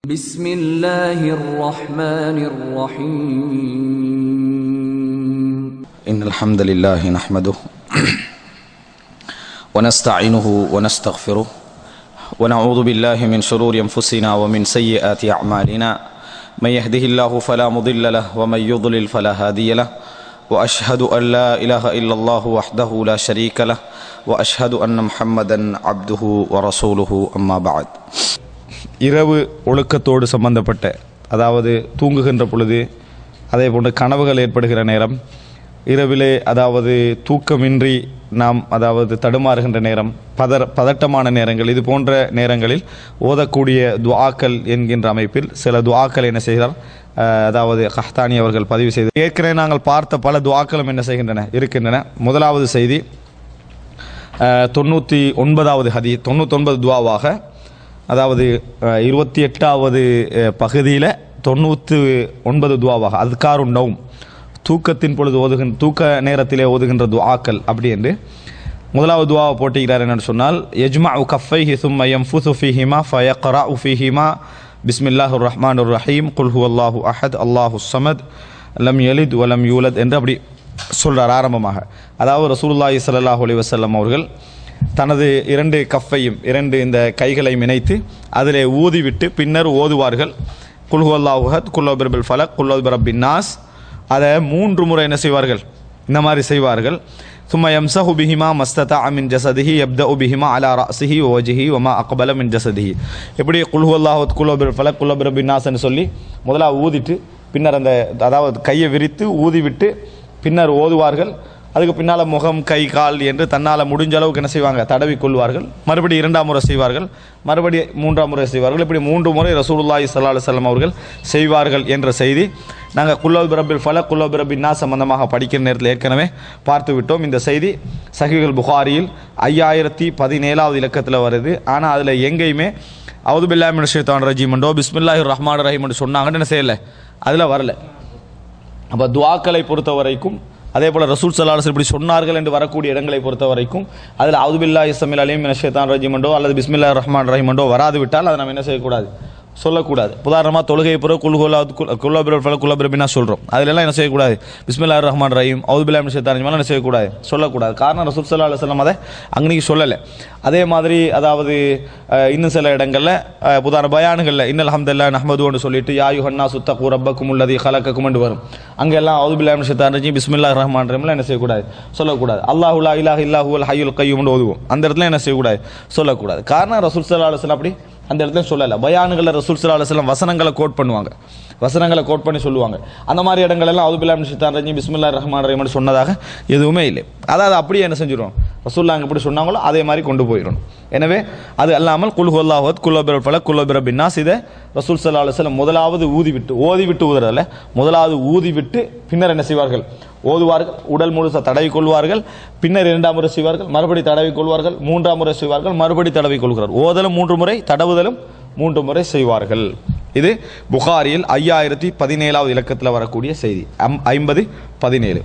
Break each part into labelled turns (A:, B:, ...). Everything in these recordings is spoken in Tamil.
A: بسم الله الرحمن الرحيم
B: إن الحمد لله نحمده ونستعينه ونستغفره ونعوذ بالله من شرور أنفسنا ومن سيئات أعمالنا من يهده الله فلا مضل له ومن يضلل فلا هادي له وأشهد أن لا إله إلا الله وحده لا شريك له وأشهد أن محمدا عبده ورسوله أما بعد இரவு ஒழுக்கத்தோடு சம்பந்தப்பட்ட அதாவது தூங்குகின்ற பொழுது அதே போன்று கனவுகள் ஏற்படுகிற நேரம் இரவிலே அதாவது தூக்கமின்றி நாம் அதாவது தடுமாறுகின்ற நேரம் பதற பதட்டமான நேரங்கள் இது போன்ற நேரங்களில் ஓதக்கூடிய துஆக்கள் என்கின்ற அமைப்பில் சில துஆக்கள் என்ன செய்கிறார் அஹ், அதாவது கஹ்தானி அவர்கள் பதிவு செய்து ஏற்கனவே நாங்கள் பார்த்த பல துஆக்களும் என்ன செய்கின்றன இருக்கின்றன முதலாவது செய்தி அஹ், தொண்ணூற்றி ஒன்பதாவது ஹதி தொண்ணூத்தொன்பது துவாவாக அதாவது அஹ், இருபத்தி எட்டாவது பகுதியில் தொண்ணூற்று ஒன்பது துவாவாக அதுக்காரு நவும் தூக்கத்தின் பொழுது ஓதுகின்ற தூக்க நேரத்திலே ஓதுகின்ற துஆக்கள் அப்படி என்று முதலாவது துவாவை போட்டுகிறார் என்னன்னு சொன்னால் யஜ்மா கஃபைஹி சும்ம யம்ஃபுசு ஃபீஹிமா ஃபயக்ரா ஃபீஹிமா பிஸ்மில்லாஹுர் ரஹ்மானுர் ரஹீம் குல் ஹுவல்லாஹு அஹத் அல்லாஹு சமத் லம் யலித் வலம் யூலத் என்று அப்படி சொல்றார் ஆரம்பமாக அதாவது ரசூலுல்லாஹி ஸல்லல்லாஹு அலைஹி வஸல்லம் அவர்கள் தனது இரண்டு கஃப்பையும் இரண்டு இந்த கைகளையும் இணைத்து அதிலே ஊதிவிட்டு பின்னர் ஓதுவார்கள் குல்ஹுவல்லாஹுஹத் குல்லோபிரபில் ஃபலக் குல்லோபிரபின் நாஸ் அதை மூன்று முறை என்ன செய்வார்கள் இந்த மாதிரி செய்வார்கள் சும்மா யம்சஹு பிஹிமா மஸ்ததா மின் ஜசதிஹி யப்தஉ பிஹிமா அலா ரஅசிஹி வஜஹி வமா அக்பல மின் ஜசதிஹி எப்படி குல்ஹுவல்லாஹுத் குல்லோபில் ஃபலக் குல்லோபிரபின் நாஸ்ன்னு சொல்லி முதல்ல ஊதிட்டு பின்னர் அந்த அதாவது கையை விரித்து ஊதிவிட்டு பின்னர் ஓதுவார்கள் அதுக்கு பின்னால் முகம் கை கால் என்று தன்னால் முடிஞ்ச அளவுக்கு என்ன செய்வாங்க தடவி கொள்வார்கள் மறுபடி இரண்டாம் முறை செய்வார்கள் மறுபடி மூன்றாம் முறை செய்வார்கள் இப்படி மூன்று முறை ரசூலுல்லாஹி ஸல்லல்லாஹு அலைஹி வஸல்லம் அவர்கள் செய்வார்கள் என்ற செய்தி நாங்கள் குல்லோல் பிரபில் ஃபல குல்லோ பிரபின்னா சம்பந்தமாக படிக்கிற நேரத்தில் ஏற்கனவே பார்த்து விட்டோம் இந்த செய்தி சஹிகள் புகாரியில் ஐயாயிரத்தி பதினேழாவது இலக்கத்தில் வருது ஆனால் அதில் எங்கேயுமே அவுதுபில்லாமின் ஷேத்தான் ரஜீமண்டோ பிஸ்மில்லாஹிர் ரஹ்மான் ரஹீம் சொன்னாங்கன்னு என்ன செய்யலை அதில் வரல அப்போ துவாக்களை பொறுத்த வரைக்கும் அதே போல் ரசூல் சல்லாஹ் இப்படி சொன்னார்கள் என்று வரக்கூடிய இடங்களை பொறுத்த வரைக்கும் அதில் அவுதுபில்லா இஸ்மில் அலீம் ஷேத்தான் ரஜிமண்டோ அல்லது பிஸ்மில்லா ரஹ்மான் ரஹிமண்டோ வராது விட்டால் அதை நம்ம என்ன செய்யக்கூடாது சொல்லக்கூடாது உதாரணமாக தொழுகை பிறகு குல்குல்லா குல்லாபிரல் குல்லாபிரபின்னா சொல்கிறோம் அதிலெல்லாம் என்ன செய்யக்கூடாது பிஸ்மில்லா ரஹ்மான் ரஹீம் அவுதுபில்லா ஷேத்தான் ரஜிமெல்லாம் என்ன செய்யக்கூடாது சொல்லக்கூடாது காரணம் ரசூல் சல்லா அலுவலம் அதை அங்கனைக்கு சொல்லலை அதே மாதிரி அதாவது அஹ், இன்னும் சில இடங்களில் அஹ், உதாரண பயானுகளில் இன்னல் அஹமதுல்லா நஹமதுன்னு சொல்லிட்டு யாயு ஹன்னா சுத்த கூரப்பக்கும் உள்ளது ஹலக்கக்கும் வரும் அங்கெல்லாம் அவுதுபில்லாம் ஷித்தான் ரஜி பிஸ்மில்லா ரஹ்மான் ரஹீம்லாம் என்ன செய்யக்கூடாது சொல்லக்கூடாது அல்லாஹுலா இலாஹ் இல்லாஹு அல் ஹய்யுல் கையும்னு ஓதுவோம் அந்த இடத்துல என்ன செய்யக்கூடாது சொல்லக்கூடாது காரணம் ரசூல் சல்லா அலுவலம் அப்படி அந்த இடத்துல சொல்லலை பயானுகளில் ரசூல் சல்லா அலுவலம் வசனங்களை கோட் பண்ணுவாங்க வசனங்களை கோட் பண்ணி சொல்லுவாங்க அந்த மாதிரி இடங்கள் எல்லாம் அவுதுபில்லாம் ஷித்தான் ரஜி பிஸ்மில்லா ரஹ்மான் ரஹீம்னு சொன்னதாக எதுவுமே இல்லை அதாவது அப்படியே என்ன செஞ்சிடும் ரசூல்லா அங்கே எப்படி சொன்னாங்களோ அதே மாதிரி கொண்டு போயிடணும் எனவே அது அல்லாமல் குல் ஹுல்லாஹத் குல்லோபிர பல குல்லோபிர பின்னாஸ் இதை ரசூல் சல்லா அலுவலம் முதலாவது ஊதி விட்டு ஓதி விட்டு ஊதுறதில்ல முதலாவது ஊதி விட்டு பின்னர் என்ன செய்வார்கள் ஓதுவார்கள் உடல் முழுச தடவி கொள்வார்கள் பின்னர் இரண்டாம் முறை செய்வார்கள் மறுபடி தடவி கொள்வார்கள் மூன்றாம் முறை செய்வார்கள் மறுபடி தடவி கொள்கிறார் ஓதலும் மூன்று முறை தடவுதலும் மூன்று முறை செய்வார்கள் இது புகாரியில் ஐயாயிரத்தி பதினேழாவது இலக்கத்தில் வரக்கூடிய செய்தி அம் ஐம்பது பதினேழு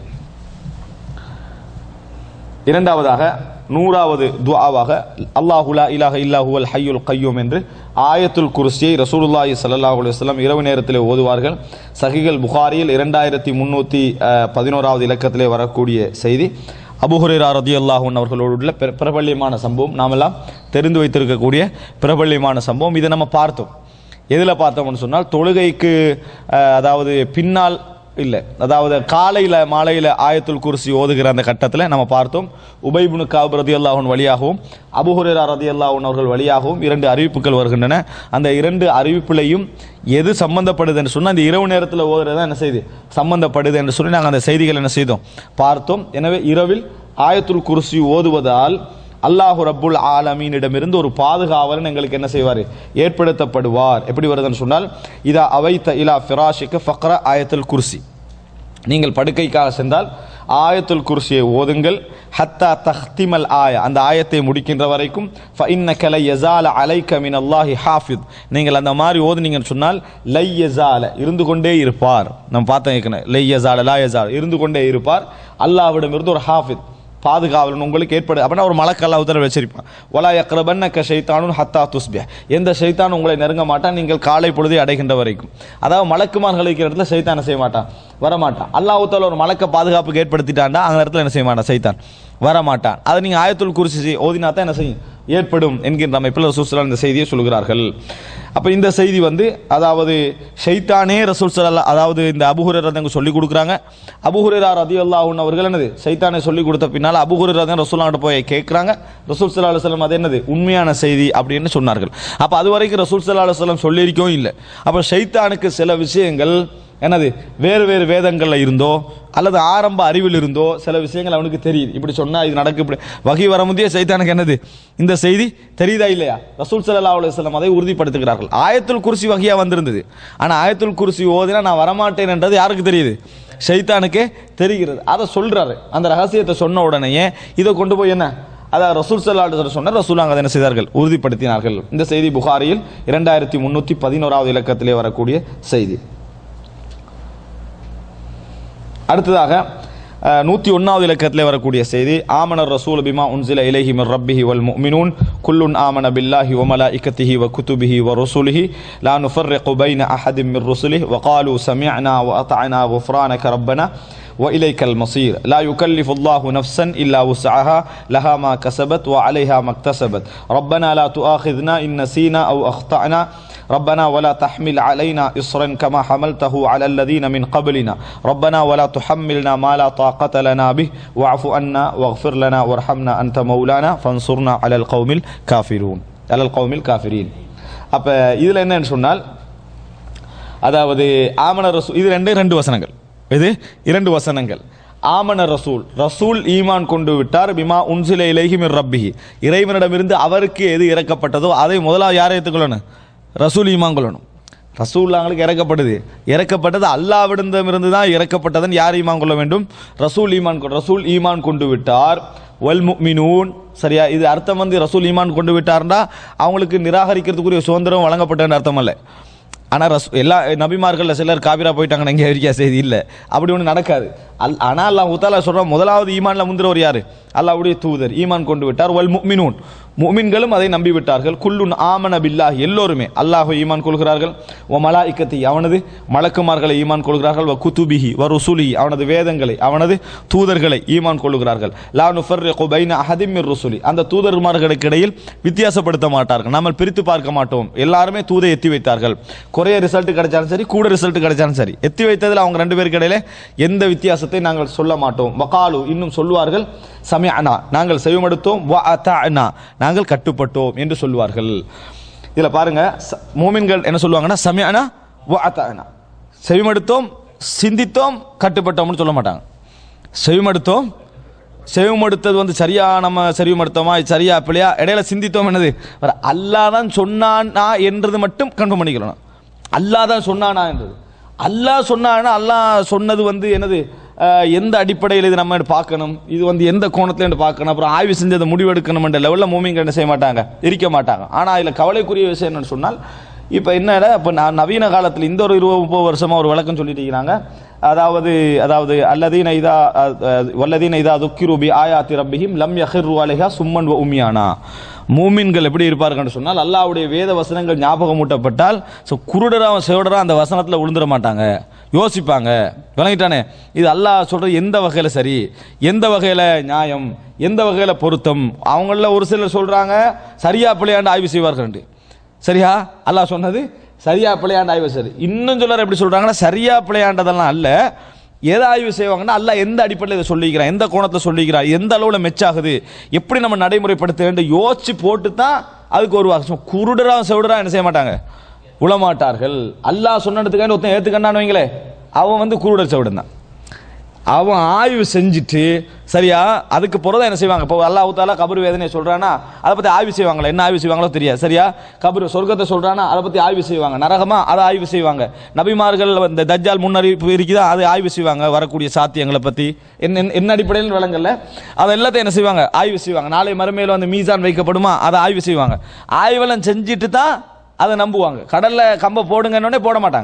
B: இரண்டாவதாக நூறாவது துஆவாக அல்லாஹுலா இலாஹ இல்லாஹுவல் ஹய்யுல் கையூம் என்று ஆயத்துல் குர்சியை ரசூலுல்லாஹி ஸல்லல்லாஹு அலைஹி வஸல்லம் இரவு நேரத்தில் ஓதுவார்கள் சஹிகள் புகாரியில் இரண்டாயிரத்தி முன்னூற்றி பதினோராவது இலக்கத்திலே வரக்கூடிய செய்தி அபுஹுரேரா ரதியல்லாஹூன் அவர்களோடு உள்ள பிர- பிரபல்யமான சம்பவம் நாமெல்லாம் தெரிந்து வைத்திருக்கக்கூடிய பிரபல்யமான சம்பவம் இதை நம்ம பார்த்தோம் எதில் பார்த்தோம்னு சொன்னால் தொழுகைக்கு அஹ், அதாவது பின்னால் இல்லை அதாவது காலையில் மாலையில் ஆயத்துல் குர்சி ஓதுகிற அந்த கட்டத்தில் நம்ம பார்த்தோம் உபைபுனு காப் ரதி அல்லாஹூன் வழியாகவும் அபுஹுரேரா ரதி அல்லாஹூன் அவர்கள் வழியாகவும் இரண்டு அறிவிப்புகள் வருகின்றன அந்த இரண்டு அறிவிப்புலையும் எது சம்பந்தப்படுது என்று சொன்னால் அந்த இரவு நேரத்தில் ஓதுறது என்ன செய்யுது சம்பந்தப்படுது என்று சொல்லி நாங்கள் அந்த செய்திகள் என்ன செய்தோம் பார்த்தோம் எனவே இரவில் ஆயத்துல் குர்சி ஓதுவதால் அல்லாஹு ரப்புல் ஆலமீனிடமிருந்து ஒரு பாதுகாவலன் எங்களுக்கு என்ன செய்வார் ஏற்படுத்தப்படுவார் எப்படி வருதுன்னு சொன்னால் இதா அவைத்த இலா ஃபிராஷிக்கு ஃபக்ர ஆயத்துல் குர்சி நீங்கள் படுக்கைக்காக சென்றால் ஆயத்துல் குர்சியை ஓதுங்கள் ஹத்தா தஹ்திமல் ஆய அந்த ஆயத்தை முடிக்கின்ற வரைக்கும் ஃபஇன்ன கலை யசால அலைக்க மின் அல்லாஹி ஹாஃபித் நீங்கள் அந்த மாதிரி ஓதுனீங்கன்னு சொன்னால் லை யசால இருந்து கொண்டே இருப்பார் நம்ம பார்த்தோம் ஏற்கனவே லை யசால லா யசால இருந்து கொண்டே இருப்பார் அல்லாஹ்விடமிருந்து ஒரு ஹாஃபித் பாதுகாவலன் உங்களுக்கு ஏற்படு அப்படின்னா ஒரு மலக்கல்லா உத்தரவு வச்சிருப்பான் ஒலா யக்ரபன்னக்க ஷைத்தானும் ஹத்தா துஸ்பியா எந்த ஷைத்தானும் உங்களை நெருங்க மாட்டான் நீங்கள் காலை பொழுதை அடைகின்ற வரைக்கும் அதாவது மலக்குமார்கள் இருக்கிற இடத்துல சைத்தான் செய்ய மாட்டான் வரமாட்டான் அல்லாஹ் தால ஒரு மலக்க பாதுகாப்புக்கு ஏற்படுத்திட்டான்டா அந்த இடத்துல என்ன செய்ய மாட்டான் சைத்தான் வரமாட்டான் அதை நீங்கள் ஆயத்துல் குறிச்சி ஓதினா தான் என்ன செய்யும் ஏற்படும் என்கின்ற அமைப்பில் ரசூல் இந்த செய்தியை சொல்கிறார்கள் அப்போ இந்த செய்தி வந்து அதாவது ஷைத்தானே ரசூல் சல்லா அதாவது இந்த அபுஹுரங்க சொல்லி கொடுக்குறாங்க அபுஹுரா ரதி அல்லாஹூன் அவர்கள் என்னது சைத்தானே சொல்லி கொடுத்த பின்னால் அபுஹுரா தான் ரசூல்லாட்ட போய் கேட்குறாங்க ரசூல் சல்லா அலுவலம் அது என்னது உண்மையான செய்தி அப்படின்னு சொன்னார்கள் அப்போ அது வரைக்கும் ரசூல் சல்லா அலுவலம் சொல்லியிருக்கவும் இல்லை அப்போ ஷைத்தானுக்கு சில விஷயங்கள் என்னது வேறு வேறு வேதங்களில் இருந்தோ அல்லது ஆரம்ப அறிவில் இருந்தோ சில விஷயங்கள் அவனுக்கு தெரியுது இப்படி சொன்னால் இது நடக்கு இப்படி வகை வர முந்தைய சைத்தானுக்கு என்னது இந்த செய்தி தெரியுதா இல்லையா ரசூல் சல்லா அலுவலம் அதை உறுதிப்படுத்துகிறார்கள் ஆயத்துல் குர்சி வகையாக வந்திருந்தது ஆனால் ஆயத்துல் குர்சி ஓதினா நான் வரமாட்டேன் என்றது யாருக்கு தெரியுது ஷைத்தானுக்கே தெரிகிறது அதை சொல்றாரு அந்த ரகசியத்தை சொன்ன உடனேயே இதை கொண்டு போய் என்ன அதாவது ரசூல் சல்லா சொன்ன ரசூல் அங்கே என்ன செய்தார்கள் உறுதிப்படுத்தினார்கள் இந்த செய்தி புகாரியில் இரண்டாயிரத்தி முன்னூற்றி பதினோராவது இலக்கத்திலே வரக்கூடிய செய்தி அடுத்ததாக அஹ், நூற்றி ஒன்றாவது இலக்கத்திலே வரக்கூடிய செய்தி ஆமனர் ரசூல் பிமா உன்சில இலைஹி மிர் ரப்பிஹி வல் முஃமினூன் குல்லுன் ஆமன பில்லாஹி வ மலாயிகத்திஹி வ குதுபிஹி வ ரசூலிஹி லா நுஃபர்ரிகு பைன அஹதின் மிர் ருசுலிஹி வ قالوا سمعنا وأطعنا غفرانك ربنا وإليك المصير لا يكلف الله نفسا إلا وسعها لها ما كسبت وعليها ما اكتسبت ربنا لا تؤاخذنا إن نسينا أو أخطأنا ربنا ولا تحمل علينا إصرا كما حملته على الذين من قبلنا ربنا ولا تحملنا ما لا طاقة لنا به واعف عنا واغفر لنا وارحمنا أنت مولانا فانصرنا على القوم الكافرون على القوم الكافرين அப்ப இதுல என்னன்னு சொன்னால் அதாவது ஆமன ரசூல் இது ரெண்டு ரெண்டு வசனங்கள் இது இரண்டு வசனங்கள் ஆமன ரசூல் ரசூல் ஈமான் கொண்டு விட்டார் பிமா உன்சில இலகி மிர் ரப்பிஹி இறைவனிடமிருந்து அவருக்கு எது இறக்கப்பட்டதோ அதை முதலாவது யாரை ஏற்றுக்கொள்ளணும் ரசூல் ஈமான் கொள்ளணும் ரசூல்லாங்களுக்கு இறக்கப்படுது இறக்கப்பட்டது அல்லாவிடமிருந்து தான் இறக்கப்பட்டதன் யார் ஈமான் கொள்ள வேண்டும் ரசூல் ஈமான் கொ- ரசூல் ஈமான் கொண்டு விட்டார் வல் முஃமினூன் சரியா இது அர்த்தம் வந்து ரசூல் ஈமான் கொண்டு விட்டார்னா அவங்களுக்கு நிராகரிக்கிறதுக்குரிய சுதந்திரம் வழங்கப்பட்டன்னு அர்த்தம் அல்ல ஆனால் ரஸ் எல்லா நபிமார்களில் சிலர் காபிரா போயிட்டாங்கன்னு எங்கே இருக்கா செய்தி இல்லை அப்படி ஒன்று நடக்காது அல் ஆனால் அல்லாஹ் உத்தாலா சொல்கிறான் முதலாவது ஈமான்ல முந்திரவர் யார் அல்லாஹ்வுடைய தூதர் ஈமான் கொண்டு விட்டார் வல் முஃமினூன் முஃமின்களும் அதை நம்பி விட்டார்கள் குல்லுன் ஆமன பில்லாஹ் எல்லோருமே அல்லாஹ் ஈமான் கொள்கிறார்கள் ஓ மலாய்க்கத்தி அவனது மலக்குமார்களை ஈமான் கொள்கிறார்கள் வ குதுபிஹி வ ருசுலிஹி அவனது வேதங்களை அவனது தூதர்களை ஈமான் கொள்கிறார்கள் லா நுஃபர்ரிகு பைன அஹதிம் மிர் ருசுலி அந்த தூதர்மார்களுக்கு இடையில் வித்தியாசப்படுத்த மாட்டார்கள் நம்ம பிரித்து பார்க்க மாட்டோம் எல்லாருமே தூதை எத்தி வைத்தார்கள் குறைய ரிசல்ட் கிடைச்சாலும் சரி கூட ரிசல்ட் கிடைச்சாலும் சரி எத்தி வைத்ததில் அவங்க ரெண்டு பேருக்கு இடையில எந்த வித்தியாசத்தை நாங்கள் சொல்ல மாட்டோம் வகாலு இன்னும் சொல்லுவார்கள் சமயனா நாங்கள் செவிமடுத்தோம் வ அத்தஅனா நாங்கள் கட்டுப்பட்டோம் என்று சொல்லுவார்கள் இதில் பாருங்க ச- மூமின்கள் என்ன சொல்லுவாங்கன்னா சமயனா வ அத்தஅனா செவிமடுத்தோம் சிந்தித்தோம் கட்டுப்பட்டோம்னு சொல்ல மாட்டாங்க செவிமடுத்தோம் செவிமடுத்தது வந்து சரியா நம்ம செவிமடுத்தோமா இது சரியா பிள்ளையா இடையில சிந்தித்தோம் என்னது வேற அல்லாஹ் தான் சொன்னானா என்றது மட்டும் கன்ஃபார்ம் பண்ணிக்கலாம் அல்லாஹ் தான் சொன்னானா என்றது அல்லாஹ் சொன்னானா அல்லாஹ் சொன்னது வந்து என்னது அஹ், எந்த அடிப்படையில் இது நம்ம பார்க்கணும் இது வந்து எந்த கோணத்துல பார்க்கணும் அப்புறம் ஆய்வு செஞ்சு அதை முடிவெடுக்கணும் என்ற லெவலில் மூமிங்க என்ன செய்ய மாட்டாங்க இருக்க மாட்டாங்க ஆனால் இதில் கவலைக்குரிய விஷயம் என்னன்னு சொன்னால் இப்போ என்னடா இப்போ நான் நவீன காலத்தில் இந்த ஒரு இருபது முப்பது வருஷமா ஒரு விளக்கம் சொல்லிட்டு இருக்கிறாங்க அதாவது அதாவது அல்லதீன இதா அஹ், அஹ், வல்லதீன இதா துக்கிரு பி ஆயாத்தி ரப்பிஹிம் லம் யஹிரு அலைஹா சும்மன் வ உம்யானா மூமின்கள் எப்படி இருப்பார்கள்னு சொன்னால் அல்லாஹ்வுடைய வேத வசனங்கள் ஞாபகமூட்டப்பட்டால் ஸோ குருடரா செவடரா அந்த வசனத்தில் விழுந்துட மாட்டாங்க யோசிப்பாங்க விளங்கிட்டானே இது அல்லாஹ் சொல்றது எந்த வகையில் சரி எந்த வகையில் நியாயம் எந்த வகையில் பொருத்தம் அவங்கள ஒரு சிலர் சொல்றாங்க சரியா பிள்ளையாண்டு ஆய்வு செய்வார்கள் சரியா அல்லாஹ் சொன்னது சரியா பிள்ளையாண்ட ஆய்வு சரி இன்னும் சிலர் எப்படி சொல்றாங்கன்னா சரியா பிள்ளையாண்டதெல்லாம் அல்ல எதை ஆய்வு செய்வாங்கன்னா அல்லாஹ் எந்த அடிப்படையில் இதை சொல்லிக்கிறான் எந்த கோணத்தில் சொல்லிக்கிறான் எந்த அளவில் மெச்சாகுது எப்படி நம்ம நடைமுறைப்படுத்த வேண்டும் யோசிச்சு போட்டு தான் அதுக்கு ஒரு வாசம் குருடரா செவிடரா என்ன செய்ய மாட்டாங்க உளமாட்டார்கள் அல்லாஹ் சொன்னதுக்காண்டி ஒருத்தன் ஏத்துக்கண்டான்னு வைங்களே அவன் வந்து குருடர் செவிடன் தான் அவன் ஆய்வு செஞ்சுட்டு சரியா அதுக்கு பிறகு என்ன செய்வாங்க இப்போ அல்லாஹ் தாலா கபர் வேதனையை சொல்றானா அதை பற்றி ஆய்வு செய்வாங்களா என்ன ஆய்வு செய்வாங்களோ தெரியாது சரியா கபர் சொர்க்கத்தை சொல்றானா அதை பற்றி ஆய்வு செய்வாங்க நரகமா அதை ஆய்வு செய்வாங்க நபிமார்கள் இந்த தஜ்ஜால் முன்னறிவிப்பு இருக்குதா அதை ஆய்வு செய்வாங்க வரக்கூடிய சாத்தியங்களை பற்றி என்ன என்ன- என்ன அடிப்படையில் விளங்கல அதை எல்லாத்தையும் என்ன செய்வாங்க ஆய்வு செய்வாங்க நாளை மறுமையில் வந்து மீசான் வைக்கப்படுமா அதை ஆய்வு செய்வாங்க ஆய்வெல்லாம் செஞ்சுட்டு தான் அதை நம்புவாங்க கடல்ல கம்ப போடுங்கன்னொடனே போட மாட்டாங்க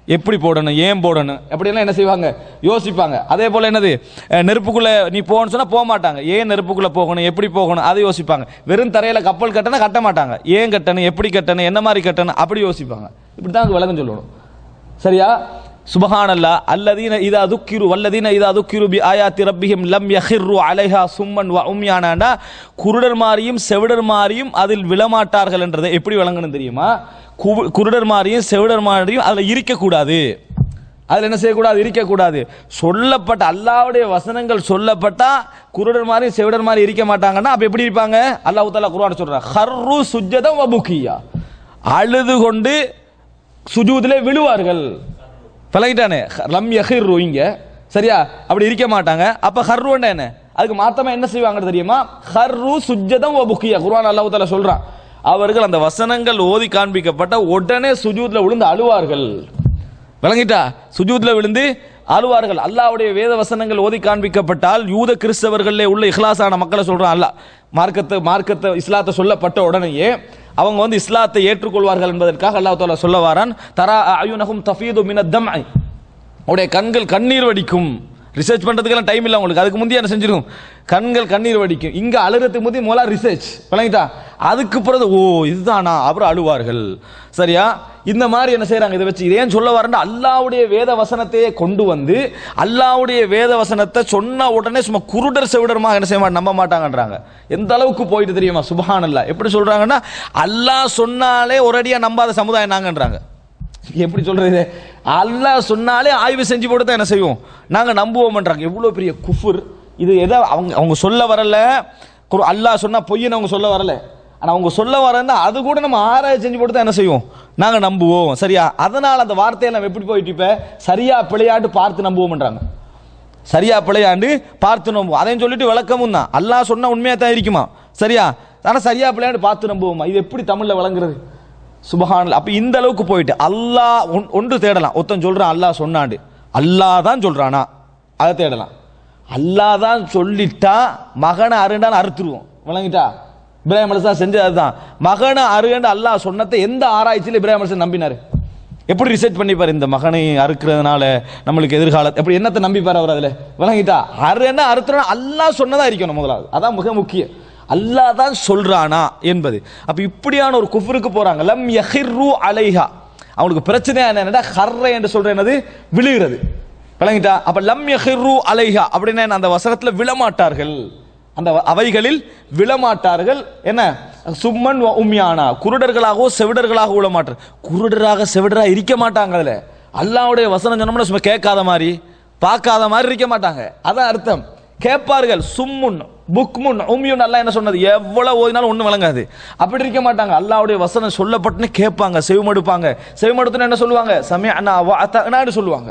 C: எப்படி போடணும் ஏன் போடணும் அப்படியெல்லாம் என்ன செய்வாங்க யோசிப்பாங்க அதே போல் என்னது அஹ், நெருப்புக்குள்ள நீ போகணும்னு சொன்னால் போக மாட்டாங்க ஏன் நெருப்புக்குள்ள போகணும் எப்படி போகணும் அதை யோசிப்பாங்க வெறும் தரையில் கப்பல் கட்டணும் கட்ட மாட்டாங்க ஏன் கட்டணும் எப்படி கட்டணும் என்ன மாதிரி கட்டணும் அப்படி யோசிப்பாங்க இப்படி தான் விளக்கம் சொல்லணும் சரியா சுபஹானல்லா அல்லதீன இதா துக்கிரு வல்லதீன இதா துக்கிரு பி ஆயாத்தி ரப்பிஹிம் லம் யஹிர்ரு அலைஹா சும்மன் வ உம்யானாண்டா குருடர் மாறியும் செவிடர் மாறியும் அதில் விழமாட்டார்கள் என்றதை எப்படி விளங்கணும் தெரியுமா கு- குருடர் மாறியும் செவிடர் மாறியும் அதில் இருக்கக்கூடாது அதில் என்ன செய்யக்கூடாது இருக்கக்கூடாது சொல்லப்பட்ட அல்லாவுடைய வசனங்கள் சொல்லப்பட்டா குருடர் மாதிரி செவிடர் மாதிரி இருக்க மாட்டாங்கன்னா அப்ப எப்படி இருப்பாங்க அல்லாஹ் தாலா குர்ஆன் சொல்றான் ஹர்ரு சுஜ்ஜதம் வபுக்கியா அழுது கொண்டு சுஜூதிலே விழுவார்கள் பழகிட்டானே லம் யஹிர்ரு இங்க சரியா அப்படி இருக்க மாட்டாங்க அப்ப ஹர்ருன்னா என்ன அதுக்கு மாத்தமா என்ன செய்வாங்க தெரியுமா ஹர்ரு சுஜ்ஜதம் வபுக்கியா குர்ஆன் அல்லாஹ் தாலா சொல்றான் அவர்கள் அந்த வசனங்கள் ஓதி காண்பிக்கப்பட்ட உடனே சுஜூத்ல விழுந்து அழுவார்கள் விளங்கிட்டா சுஜூத்ல விழுந்து அழுவார்கள் அல்லாஹ்வுடைய வேத வசனங்கள் ஓதி காண்பிக்கப்பட்டால் யூத கிறிஸ்தவர்களே உள்ள இஹ்லாஸான மக்களை சொல்றான் அல்லாஹ் மார்க்கத்தை மார்க்கத்தை இஸ்லாத்தை சொல்லப்பட்ட உடனேயே அவங்க வந்து இஸ்லாத்தை ஏற்றுக்கொள்வார்கள் என்பதற்காக அல்லாஹ் தாலா சொல்ல வாரான் தரா அயுனகும் தஃபீது மின தம்ஐ உடைய கண்கள் கண்ணீர் வடிக்கும் ரிசர்ச் பண்றதுக்கெல்லாம் டைம் இல்லை உங்களுக்கு அதுக்கு முந்தைய என்ன செஞ்சிடும் கண்கள் கண்ணீர் வடிக்கும் இங்க அழுகிறதுக்கு முந்தைய முதல்ல ரிசர்ச் விளங்கிட்டா அதுக்கு பிறகு ஓ இதுதானா அப்புறம் அழுவார்கள் சரியா இந்த மாதிரி என்ன செய்றாங்க இதை வச்சு இதை ஏன் சொல்ல வரேன்னா அல்லாவுடைய வேத வசனத்தையே கொண்டு வந்து அல்லாவுடைய வேத வசனத்தை சொன்ன உடனே சும்மா குருடர் செவிடர்மா என்ன செய்ய மாட்டாங்க நம்ப மாட்டாங்கன்றாங்க எந்த அளவுக்கு போயிட்டு தெரியுமா சுபஹான் அல்லா எப்படி சொல்றாங்கன்னா அல்லாஹ் சொன்னாலே ஒரடியா நம்பாத சமுதாயம் நாங்கன்றாங்க எப்படி சொல்றது இது? அல்லாஹ் சொன்னாலே ஆய்வு செஞ்சு போட்டு தான் என்ன செய்வோம் நாங்க நம்புவோம்ன்றாங்க எவ்வளவு பெரிய குஃபுர் இது எதை அவங்க அவங்க சொல்ல வரல குர்- அல்லாஹ் சொன்னா பொய்ன்னு அவங்க சொல்ல வரல ஆனா அவங்க சொல்ல வரேன்னா அது கூட நம்ம ஆராய்ச்சி செஞ்சு போட்டு தான் என்ன செய்வோம் நாங்க நம்புவோம் சரியா அதனால அந்த வார்த்தையை நம்ம எப்படி போயிட்டு இப்ப சரியா பிழையாட்டு பார்த்து நம்புவோம்ன்றாங்க சரியா பிழையாண்டு பார்த்து நம்புவோம் அதையும் சொல்லிட்டு விளக்கமும் தான் அல்லாஹ் சொன்னா உண்மையா தான் இருக்குமா சரியா ஆனா சரியா பிழையாண்டு பார்த்து நம்புவோமா இது எப்படி தமிழ்ல விளங்குறது சுபஹான் அப்ப இந்த அளவுக்கு போயிட்டு அல்லாஹ் ஒன்- ஒன்று தேடலாம் ஒருத்தன் சொல்றான் அல்லாஹ் சொன்னாண்டு அல்லாஹ் தான் சொல்றானா அதை தேடலாம் அல்லாஹ் தான் சொல்லிட்டா மகனை அருண்டான்னு அறுத்துருவோம் விளங்கிட்டா இப்ராஹிம் அலிஸ்லாம் செஞ்சது அதுதான் மகனை அருகண்டு அல்லாஹ் சொன்னதை எந்த ஆராய்ச்சியில் இப்ராஹிம் அலிஸ்லாம் நம்பினாரு எப்படி ரிசர்ச் பண்ணிப்பார் இந்த மகனை அறுக்கிறதுனால நம்மளுக்கு எதிர்கால எப்படி என்னத்தை நம்பிப்பார் அவர் அதுல விளங்கிட்டா அருன்னா அறுத்துறா அல்லாஹ் சொன்னதா இருக்கணும் முதலாவது அதான் மிக முக்கியம் அல்லாஹ் தான் சொல்றானா என்பது அப்ப இப்படியான ஒரு குஃபருக்கு போறாங்க லம் யஹிர்ரு அலைஹா அவனுக்கு பிரச்சனை என்னன்னா ஹர்ர என்று சொல்ற என்னது விழுகிறது விளங்கிட்டா அப்ப லம் யஹிர்ரு அலைஹா அப்படின்னா என்ன? அந்த வசனத்துல விழமாட்டார்கள் அந்த வ- அவைகளில் விழமாட்டார்கள் என்ன சும்மன் வ உம்யானா குருடர்களாகவோ செவிடர்களாகவோ விழமாட்டார் குருடராக செவிடரா இருக்க மாட்டாங்க அதுல அல்லாஹ்வுடைய வசனம் சொன்னோம்னா சும்மா கேட்காத மாதிரி பார்க்காத மாதிரி இருக்க மாட்டாங்க அதான் அர்த்தம் கேட்பார்கள் சும்முன் புக்முன் உம்யுன் அல்லாஹ் என்ன சொன்னது எவ்வளவு ஓதினாலும் ஒன்றும் விளங்காது அப்படி இருக்க மாட்டாங்க அல்லாஹ்வுடைய வசனம் சொல்லப்பட்டுன்னு கேட்பாங்க செவிமடுப்பாங்க செவிமடுத்துன்னு என்ன சொல்லுவாங்க சமயனா அத்தான்னு சொல்லுவாங்க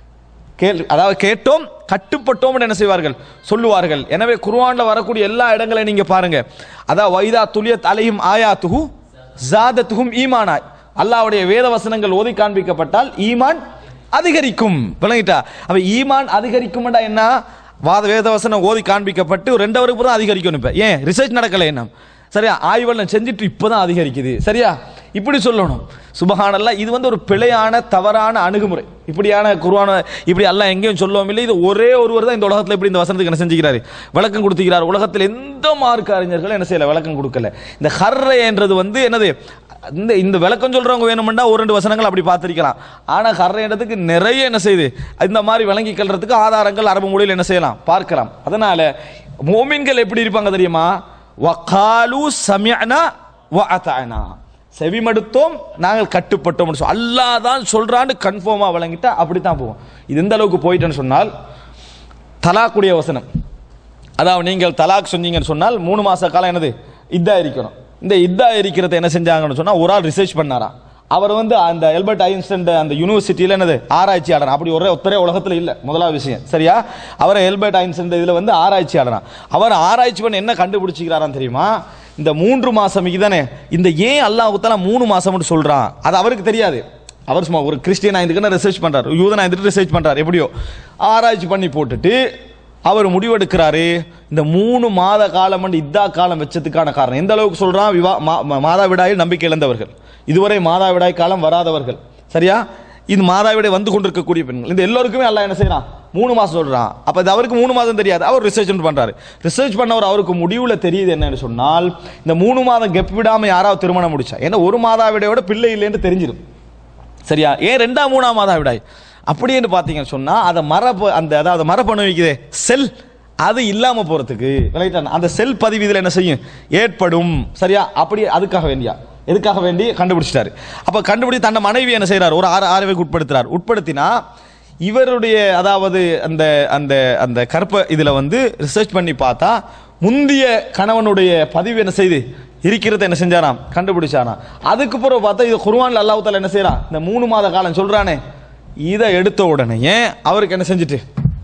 C: கேள் அதாவது கேட்டோம் கட்டுப்பட்டோம் என்ன செய்வார்கள் சொல்லுவார்கள் எனவே குர்ஆன்ல வரக்கூடிய எல்லா இடங்களையும் நீங்க பாருங்க அதாவது வைதா துலியத் அலையும் ஆயாத்துஹு ஜாதத்துஹும் ஈமானா அல்லாஹ்வுடைய வேத வசனங்கள் ஓதி காண்பிக்கப்பட்டால் ஈமான் அதிகரிக்கும் விளங்கிட்டா அப்ப ஈமான் அதிகரிக்கும்டா என்ன வாத வேத வசனம் ஓதி காண்பிக்கப்பட்டு ரெண்டு வரைக்கும் தான் அதிகரிக்கணும் இப்ப ஏன் ரிசர்ச் நடக்கல என்ன சரியா ஆய்வெல்லாம் செஞ்சுட்டு இப்பதான் அதிகரிக்குது சரியா இப்படி சொல்லணும் சுபஹானல்லா இது வந்து ஒரு பிழையான தவறான அணுகுமுறை இப்படியான குருவான இப்படி எல்லாம் எங்கேயும் சொல்லவும் இல்லை இது ஒரே ஒருவர் தான் இந்த உலகத்தில் இப்படி இந்த வசனத்துக்கு என்ன செஞ்சுக்கிறாரு விளக்கம் கொடுத்துக்கிறார் உலகத்தில் எந்த மார்க்க அறிஞர்களும் என்ன செய்யல விளக்கம் கொடுக்கல இந்த ஹர்ரை என்றது வந்து என்னது இந்த இந்த விளக்கம் சொல்றவங்க வேணும்னா ஒரு ரெண்டு வசனங்கள் அப்படி பார்த்திருக்கலாம் ஆனா ஹர்ரைன்றதுக்கு நிறைய என்ன செய்யுது இந்த மாதிரி விளங்கி கொள்றதுக்கு ஆதாரங்கள் அரபு மொழியில் என்ன செய்யலாம் பார்க்கலாம் அதனால மோமின்கள் எப்படி இருப்பாங்க தெரியுமா வகாலு சமியனா வ அத்தானா செவிமடுத்தோம் நாங்கள் கட்டுப்பட்டோம் சொல்லி அல்லாஹ் தான் சொல்றான்னு கன்ஃபார்மா விளங்கிட்டா அப்படி தான் போவோம் இது எந்த அளவுக்கு போயிட்டேன்னு சொன்னால் தலாக்குடைய வசனம் அதாவது நீங்கள் தலாக் சொன்னீங்கன்னு சொன்னால் மூணு மாச காலம் என்னது இதா இருக்கணும் இந்த இதா இருக்கிறத என்ன செஞ்சாங்கன்னு சொன்னா ஒரு ஆள் ரிசர்ச் பண்ணாராம் அவர் வந்து அந்த எல்பர்ட் ஐன்ஸ்டன் அந்த யூனிவர்சிட்டியில் என்னது ஆராய்ச்சியாளர் அப்படி ஒரே ஒத்தரே உலகத்தில் இல்லை முதலாவது விஷயம் சரியா அவரை எல்பர்ட் ஐன்ஸ்டன் இதில் வந்து ஆராய்ச்சியாளரா அவர் ஆராய்ச்சி பண்ணி என்ன கண்டுபிடிச்சிக்கிறாராம் தெரியுமா இந்த மூன்று மாசம் இதுதானே இந்த ஏன் அல்லாஹ் மூணு மாசம்னு சொல்றான் அது அவருக்கு தெரியாது அவர் சும்மா ஒரு கிறிஸ்டியன் ஆயிருந்துக்குன்னு ரிசர்ச் பண்றாரு யூதன் ஆயிருந்துட்டு ரிசர்ச் பண்றாரு எப்படியோ ஆராய்ச்சி பண்ணி போட்டுட்டு அவர் முடிவெடுக்கிறாரு இந்த மூணு மாத காலம் வந்து இதா காலம் வச்சதுக்கான காரணம் எந்த அளவுக்கு சொல்றான் விவா மா- மா- மாதாவிடாயில் நம்பிக்கை இழந்தவர்கள் இதுவரை மாதாவிடாய் காலம் வராதவர்கள் சரியா இது மாதாவிட வந்து கொண்டிருக்கக்கூடிய பெண்கள் இந்த எல்லோருக்குமே அல்லாஹ் என்ன செய்யறான் மூணு மாசம் சொல்றான் அப்ப இது அவருக்கு மூணு மாதம் தெரியாது அவர் ரிசர்ச் பண்றாரு ரிசர்ச் பண்ணவர் அவருக்கு முடிவுல தெரியுது என்னன்னு சொன்னால் இந்த மூணு மாதம் கெப் விடாம யாராவது திருமணம் முடிச்சா ஏன்னா ஒரு மாதாவிடையோட பிள்ளை இல்லைன்னு தெரிஞ்சிடும் சரியா ஏன் ரெண்டாம் மூணாம் மாதாவிடாய் அப்படின்னு பார்த்தீங்கன்னு சொன்னா அதை மரபு அந்த அதாவது மரபணு வைக்குதே செல் அது இல்லாம போறதுக்கு விளையாட்டான அந்த செல் பதிவு இதில் என்ன செய்யும் ஏற்படும் சரியா அப்படி அதுக்காக வேண்டியா எதுக்காக வேண்டி கண்டுபிடிச்சிட்டாரு அப்ப கண்டுபிடி தன்னை மனைவி என்ன செய்றார் ஒரு ஆறு ஆறுவைக்கு உட்படுத்துறார் உட்படுத்தினா இவருடைய அதாவது அந்த அந்த அந்த கற்ப இதுல வந்து ரிசர்ச் பண்ணி பார்த்தா முந்திய கணவனுடைய பதிவு என்ன செய்து இருக்கிறத என்ன செஞ்சாராம் கண்டுபிடிச்சாராம் அதுக்கு பிறகு பார்த்தா இது குர்ஆன்ல அல்லாஹ் தாலா என்ன செய்றான் இந்த மூணு மாத காலம் சொல்றானே இதை எடுத்த உடனே ஏன் அவருக்கு என்ன செஞ்சுட்டு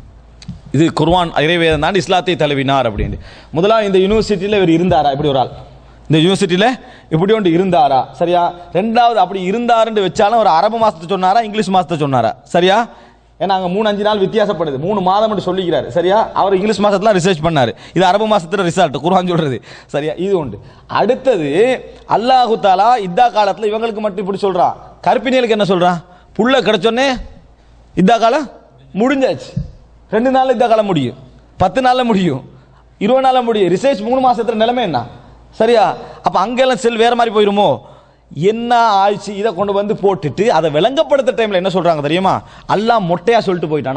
C: இது குர்ஆன் இறைவேதம் தான் இஸ்லாத்தை தழுவினார் அப்படின்னு முதலாவது இந்த யூனிவர்சிட்டியில் இவர் இருந்தாரா இப்படி ஒரு ஆள் இந்த யூனிவர்சிட்டியில் இப்படி ஒன்று இருந்தாரா சரியா ரெண்டாவது அப்படி இருந்தாருன்னு வச்சாலும் ஒரு அரபு மாசத்தை சொன்னாரா இங்கிலீஷ் மாசத்தை சொன்னாரா சரியா ஏன்னா அங்கே மூணு அஞ்சு நாள் வித்தியாசப்படுது மூணு மாதம் மட்டும் சொல்லிக்கிறாரு சரியா அவர் இங்கிலீஷ் மாசத்துல ரிசர்ச் பண்ணாரு இது அரபு மாசத்துல ரிசல்ட் குர்ஆன் சொல்றது சரியா இது உண்டு அடுத்தது அல்லாஹு தாலா இத்தா காலத்துல இவங்களுக்கு மட்டும் இப்படி சொல்றான் கற்பிணிகளுக்கு என்ன சொல்றான் புள்ள கிடைச்சோன்னே இத்தா காலம் முடிஞ்சாச்சு ரெண்டு நாள்ல இத்தா காலம் முடியும் பத்து நாள்ல முடியும் இருபது நாள்ல முடியும் ரிசர்ச் மூணு மாசத்துல நிலைமை என்ன சரியா அப்ப அங்கெல்லாம் செல் வேற மாதிரி போயிருமோ என்ன ஆயிடுச்சு இதை கொண்டு வந்து போட்டுட்டு அதை விளங்கப்படுத்த டைம்ல என்ன சொல்றாங்க தெரியுமா அல்லாஹ் மொட்டையா சொல்லிட்டு போயிட்டானா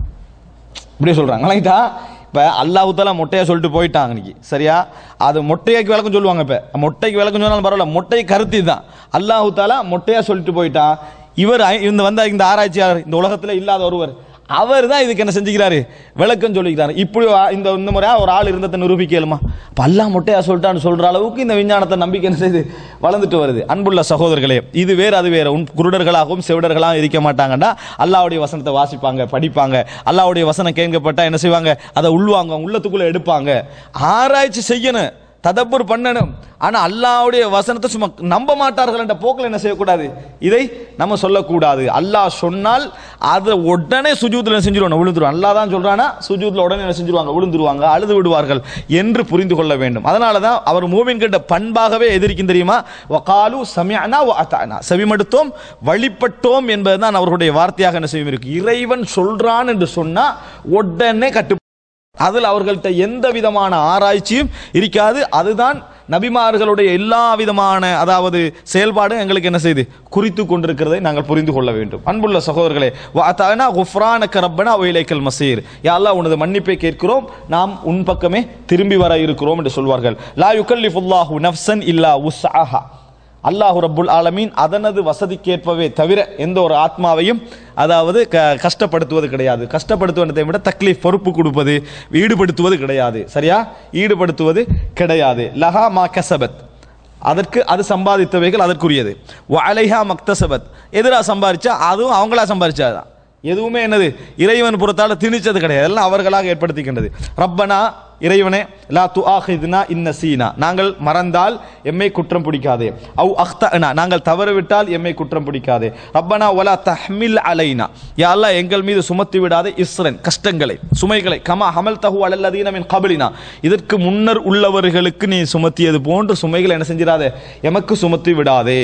C: இப்படியே சொல்றாங்க விளங்கிட்டா இப்ப அல்லாஹு தாலா மொட்டையா சொல்லிட்டு போயிட்டாங்க இன்னைக்கு சரியா அது மொட்டையாக்கு விளக்கம் சொல்லுவாங்க இப்ப மொட்டைக்கு விளக்கம் சொன்னாலும் பரவாயில்ல மொட்டை கருத்து தான் அல்லாஹு தாலா மொட்டையா சொல்லிட்டு போயிட்டான் இவர் ஐ- இந்த வந்த இந்த ஆராய்ச்சியாளர் இந்த உலகத்துல இல்லாத ஒருவர் அவர் தான் இதுக்கு என்ன செஞ்சுக்கிறாரு விளக்கம் சொல்லிக்கிறாரு இப்படி ஆ- இந்த இந்த முறையா ஒரு ஆள் இருந்ததை நிரூபிக்கலுமா அப்ப அல்லாஹ் மொட்டையா சொல்லிட்டான்னு சொல்ற அளவுக்கு இந்த விஞ்ஞானத்தை நம்பிக்கை என்ன செய்து வளர்ந்துட்டு வருது அன்புள்ள சகோதரர்களே இது வேற அது வேற உன் குருடர்களாகவும் செவிடர்களாகவும் இருக்க மாட்டாங்கடா அல்லாஹ்வுடைய வசனத்தை வாசிப்பாங்க படிப்பாங்க அல்லாஹ்வுடைய வசனம் கேட்கப்பட்டா என்ன செய்வாங்க அதை உள்வாங்க உள்ளத்துக்குள்ள எடுப்பாங்க ஆராய்ச்சி செய்யணும் ததப்பூர் பண்ணணும் ஆனா அல்லாஹ்வுடைய வசனத்தை சும்மா நம்ப மாட்டார்கள் என்ற போக்கில் என்ன செய்யக்கூடாது இதை நம்ம சொல்லக்கூடாது அல்லாஹ் சொன்னால் அதை உடனே சுஜூத்தில் என்ன செஞ்சிருவாங்க விழுந்துருவாங்க அல்லாஹ் தான் சொல்றானா சுஜூத்தில் உடனே என்ன செஞ்சிருவாங்க விழுந்துருவாங்க அழுது விடுவார்கள் என்று புரிந்து கொள்ள வேண்டும் அதனால தான் அவர் மூமின் கிட்ட பண்பாகவே எதிர்க்கும் தெரியுமா வகாலு சமியானா அத்தானா செவிமடுத்தோம் வழிபட்டோம் என்பதுதான் அவர்களுடைய வார்த்தையாக என்ன செய்யும் இருக்கு இறைவன் சொல்றான் என்று சொன்னா உடனே கட்டு அதில் அவர்கள்ட்ட எந்த விதமான ஆராய்ச்சியும் இருக்காது அதுதான் நபிமார்களுடைய எல்லா விதமான அதாவது செயல்பாடும் எங்களுக்கு என்ன செய்து குறித்து கொண்டிருக்கிறதை நாங்கள் புரிந்து கொள்ள வேண்டும் அன்புள்ள சகோதரர்களே வாத்தானா குஃப்ரானக்க ரப்பனா ஒயிலைக்கல் மசீர் யா அல்லாஹ் உனது மன்னிப்பை கேட்கிறோம் நாம் உன் பக்கமே திரும்பி வர இருக்கிறோம் என்று சொல்வார்கள் லா யுகல்லிஃபுல்லாஹு நஃப்சன் இல்லா உஸ்ஆஹா அல்லாஹு ரப்புல் ஆலமீன் அதனது வசதிக்கேற்பவே தவிர எந்த ஒரு ஆத்மாவையும் அதாவது க- கஷ்டப்படுத்துவது கிடையாது கஷ்டப்படுத்துவதை விட தக்லீஃப் பொறுப்பு கொடுப்பது ஈடுபடுத்துவது கிடையாது சரியா ஈடுபடுத்துவது கிடையாது லஹா மா கசபத் அதற்கு அது சம்பாதித்தவைகள் அதற்குரியது அலைஹா மக்தசபத் எதிராக சம்பாதிச்சா அதுவும் அவங்களா சம்பாதிச்சாதான் எதுவுமே என்னது இறைவன் புறத்தால் திணிச்சது கிடையாது எல்லாம் அவர்களாக ஏற்படுத்திக்கின்றது ரப்பனா இறைவனே லா து ஆஹித்னா இன்ன சீனா நாங்கள் மறந்தால் எம்மை குற்றம் பிடிக்காதே அவ் அஹ்தனா நாங்கள் தவறுவிட்டால் எம்மை குற்றம் பிடிக்காதே ரப்பனா ஒலா தஹ்மில் அலைனா யா அல்லாஹ் எங்கள் மீது சுமத்தி விடாதே இஸ்ரன் கஷ்டங்களை சுமைகளை கமா ஹமல் தஹு அலல்லதீன மின் கபலினா இதற்கு முன்னர் உள்ளவர்களுக்கு நீ சுமத்தியது போன்று சுமைகளை என்ன செஞ்சிடாதே எமக்கு சுமத்தி விடாதே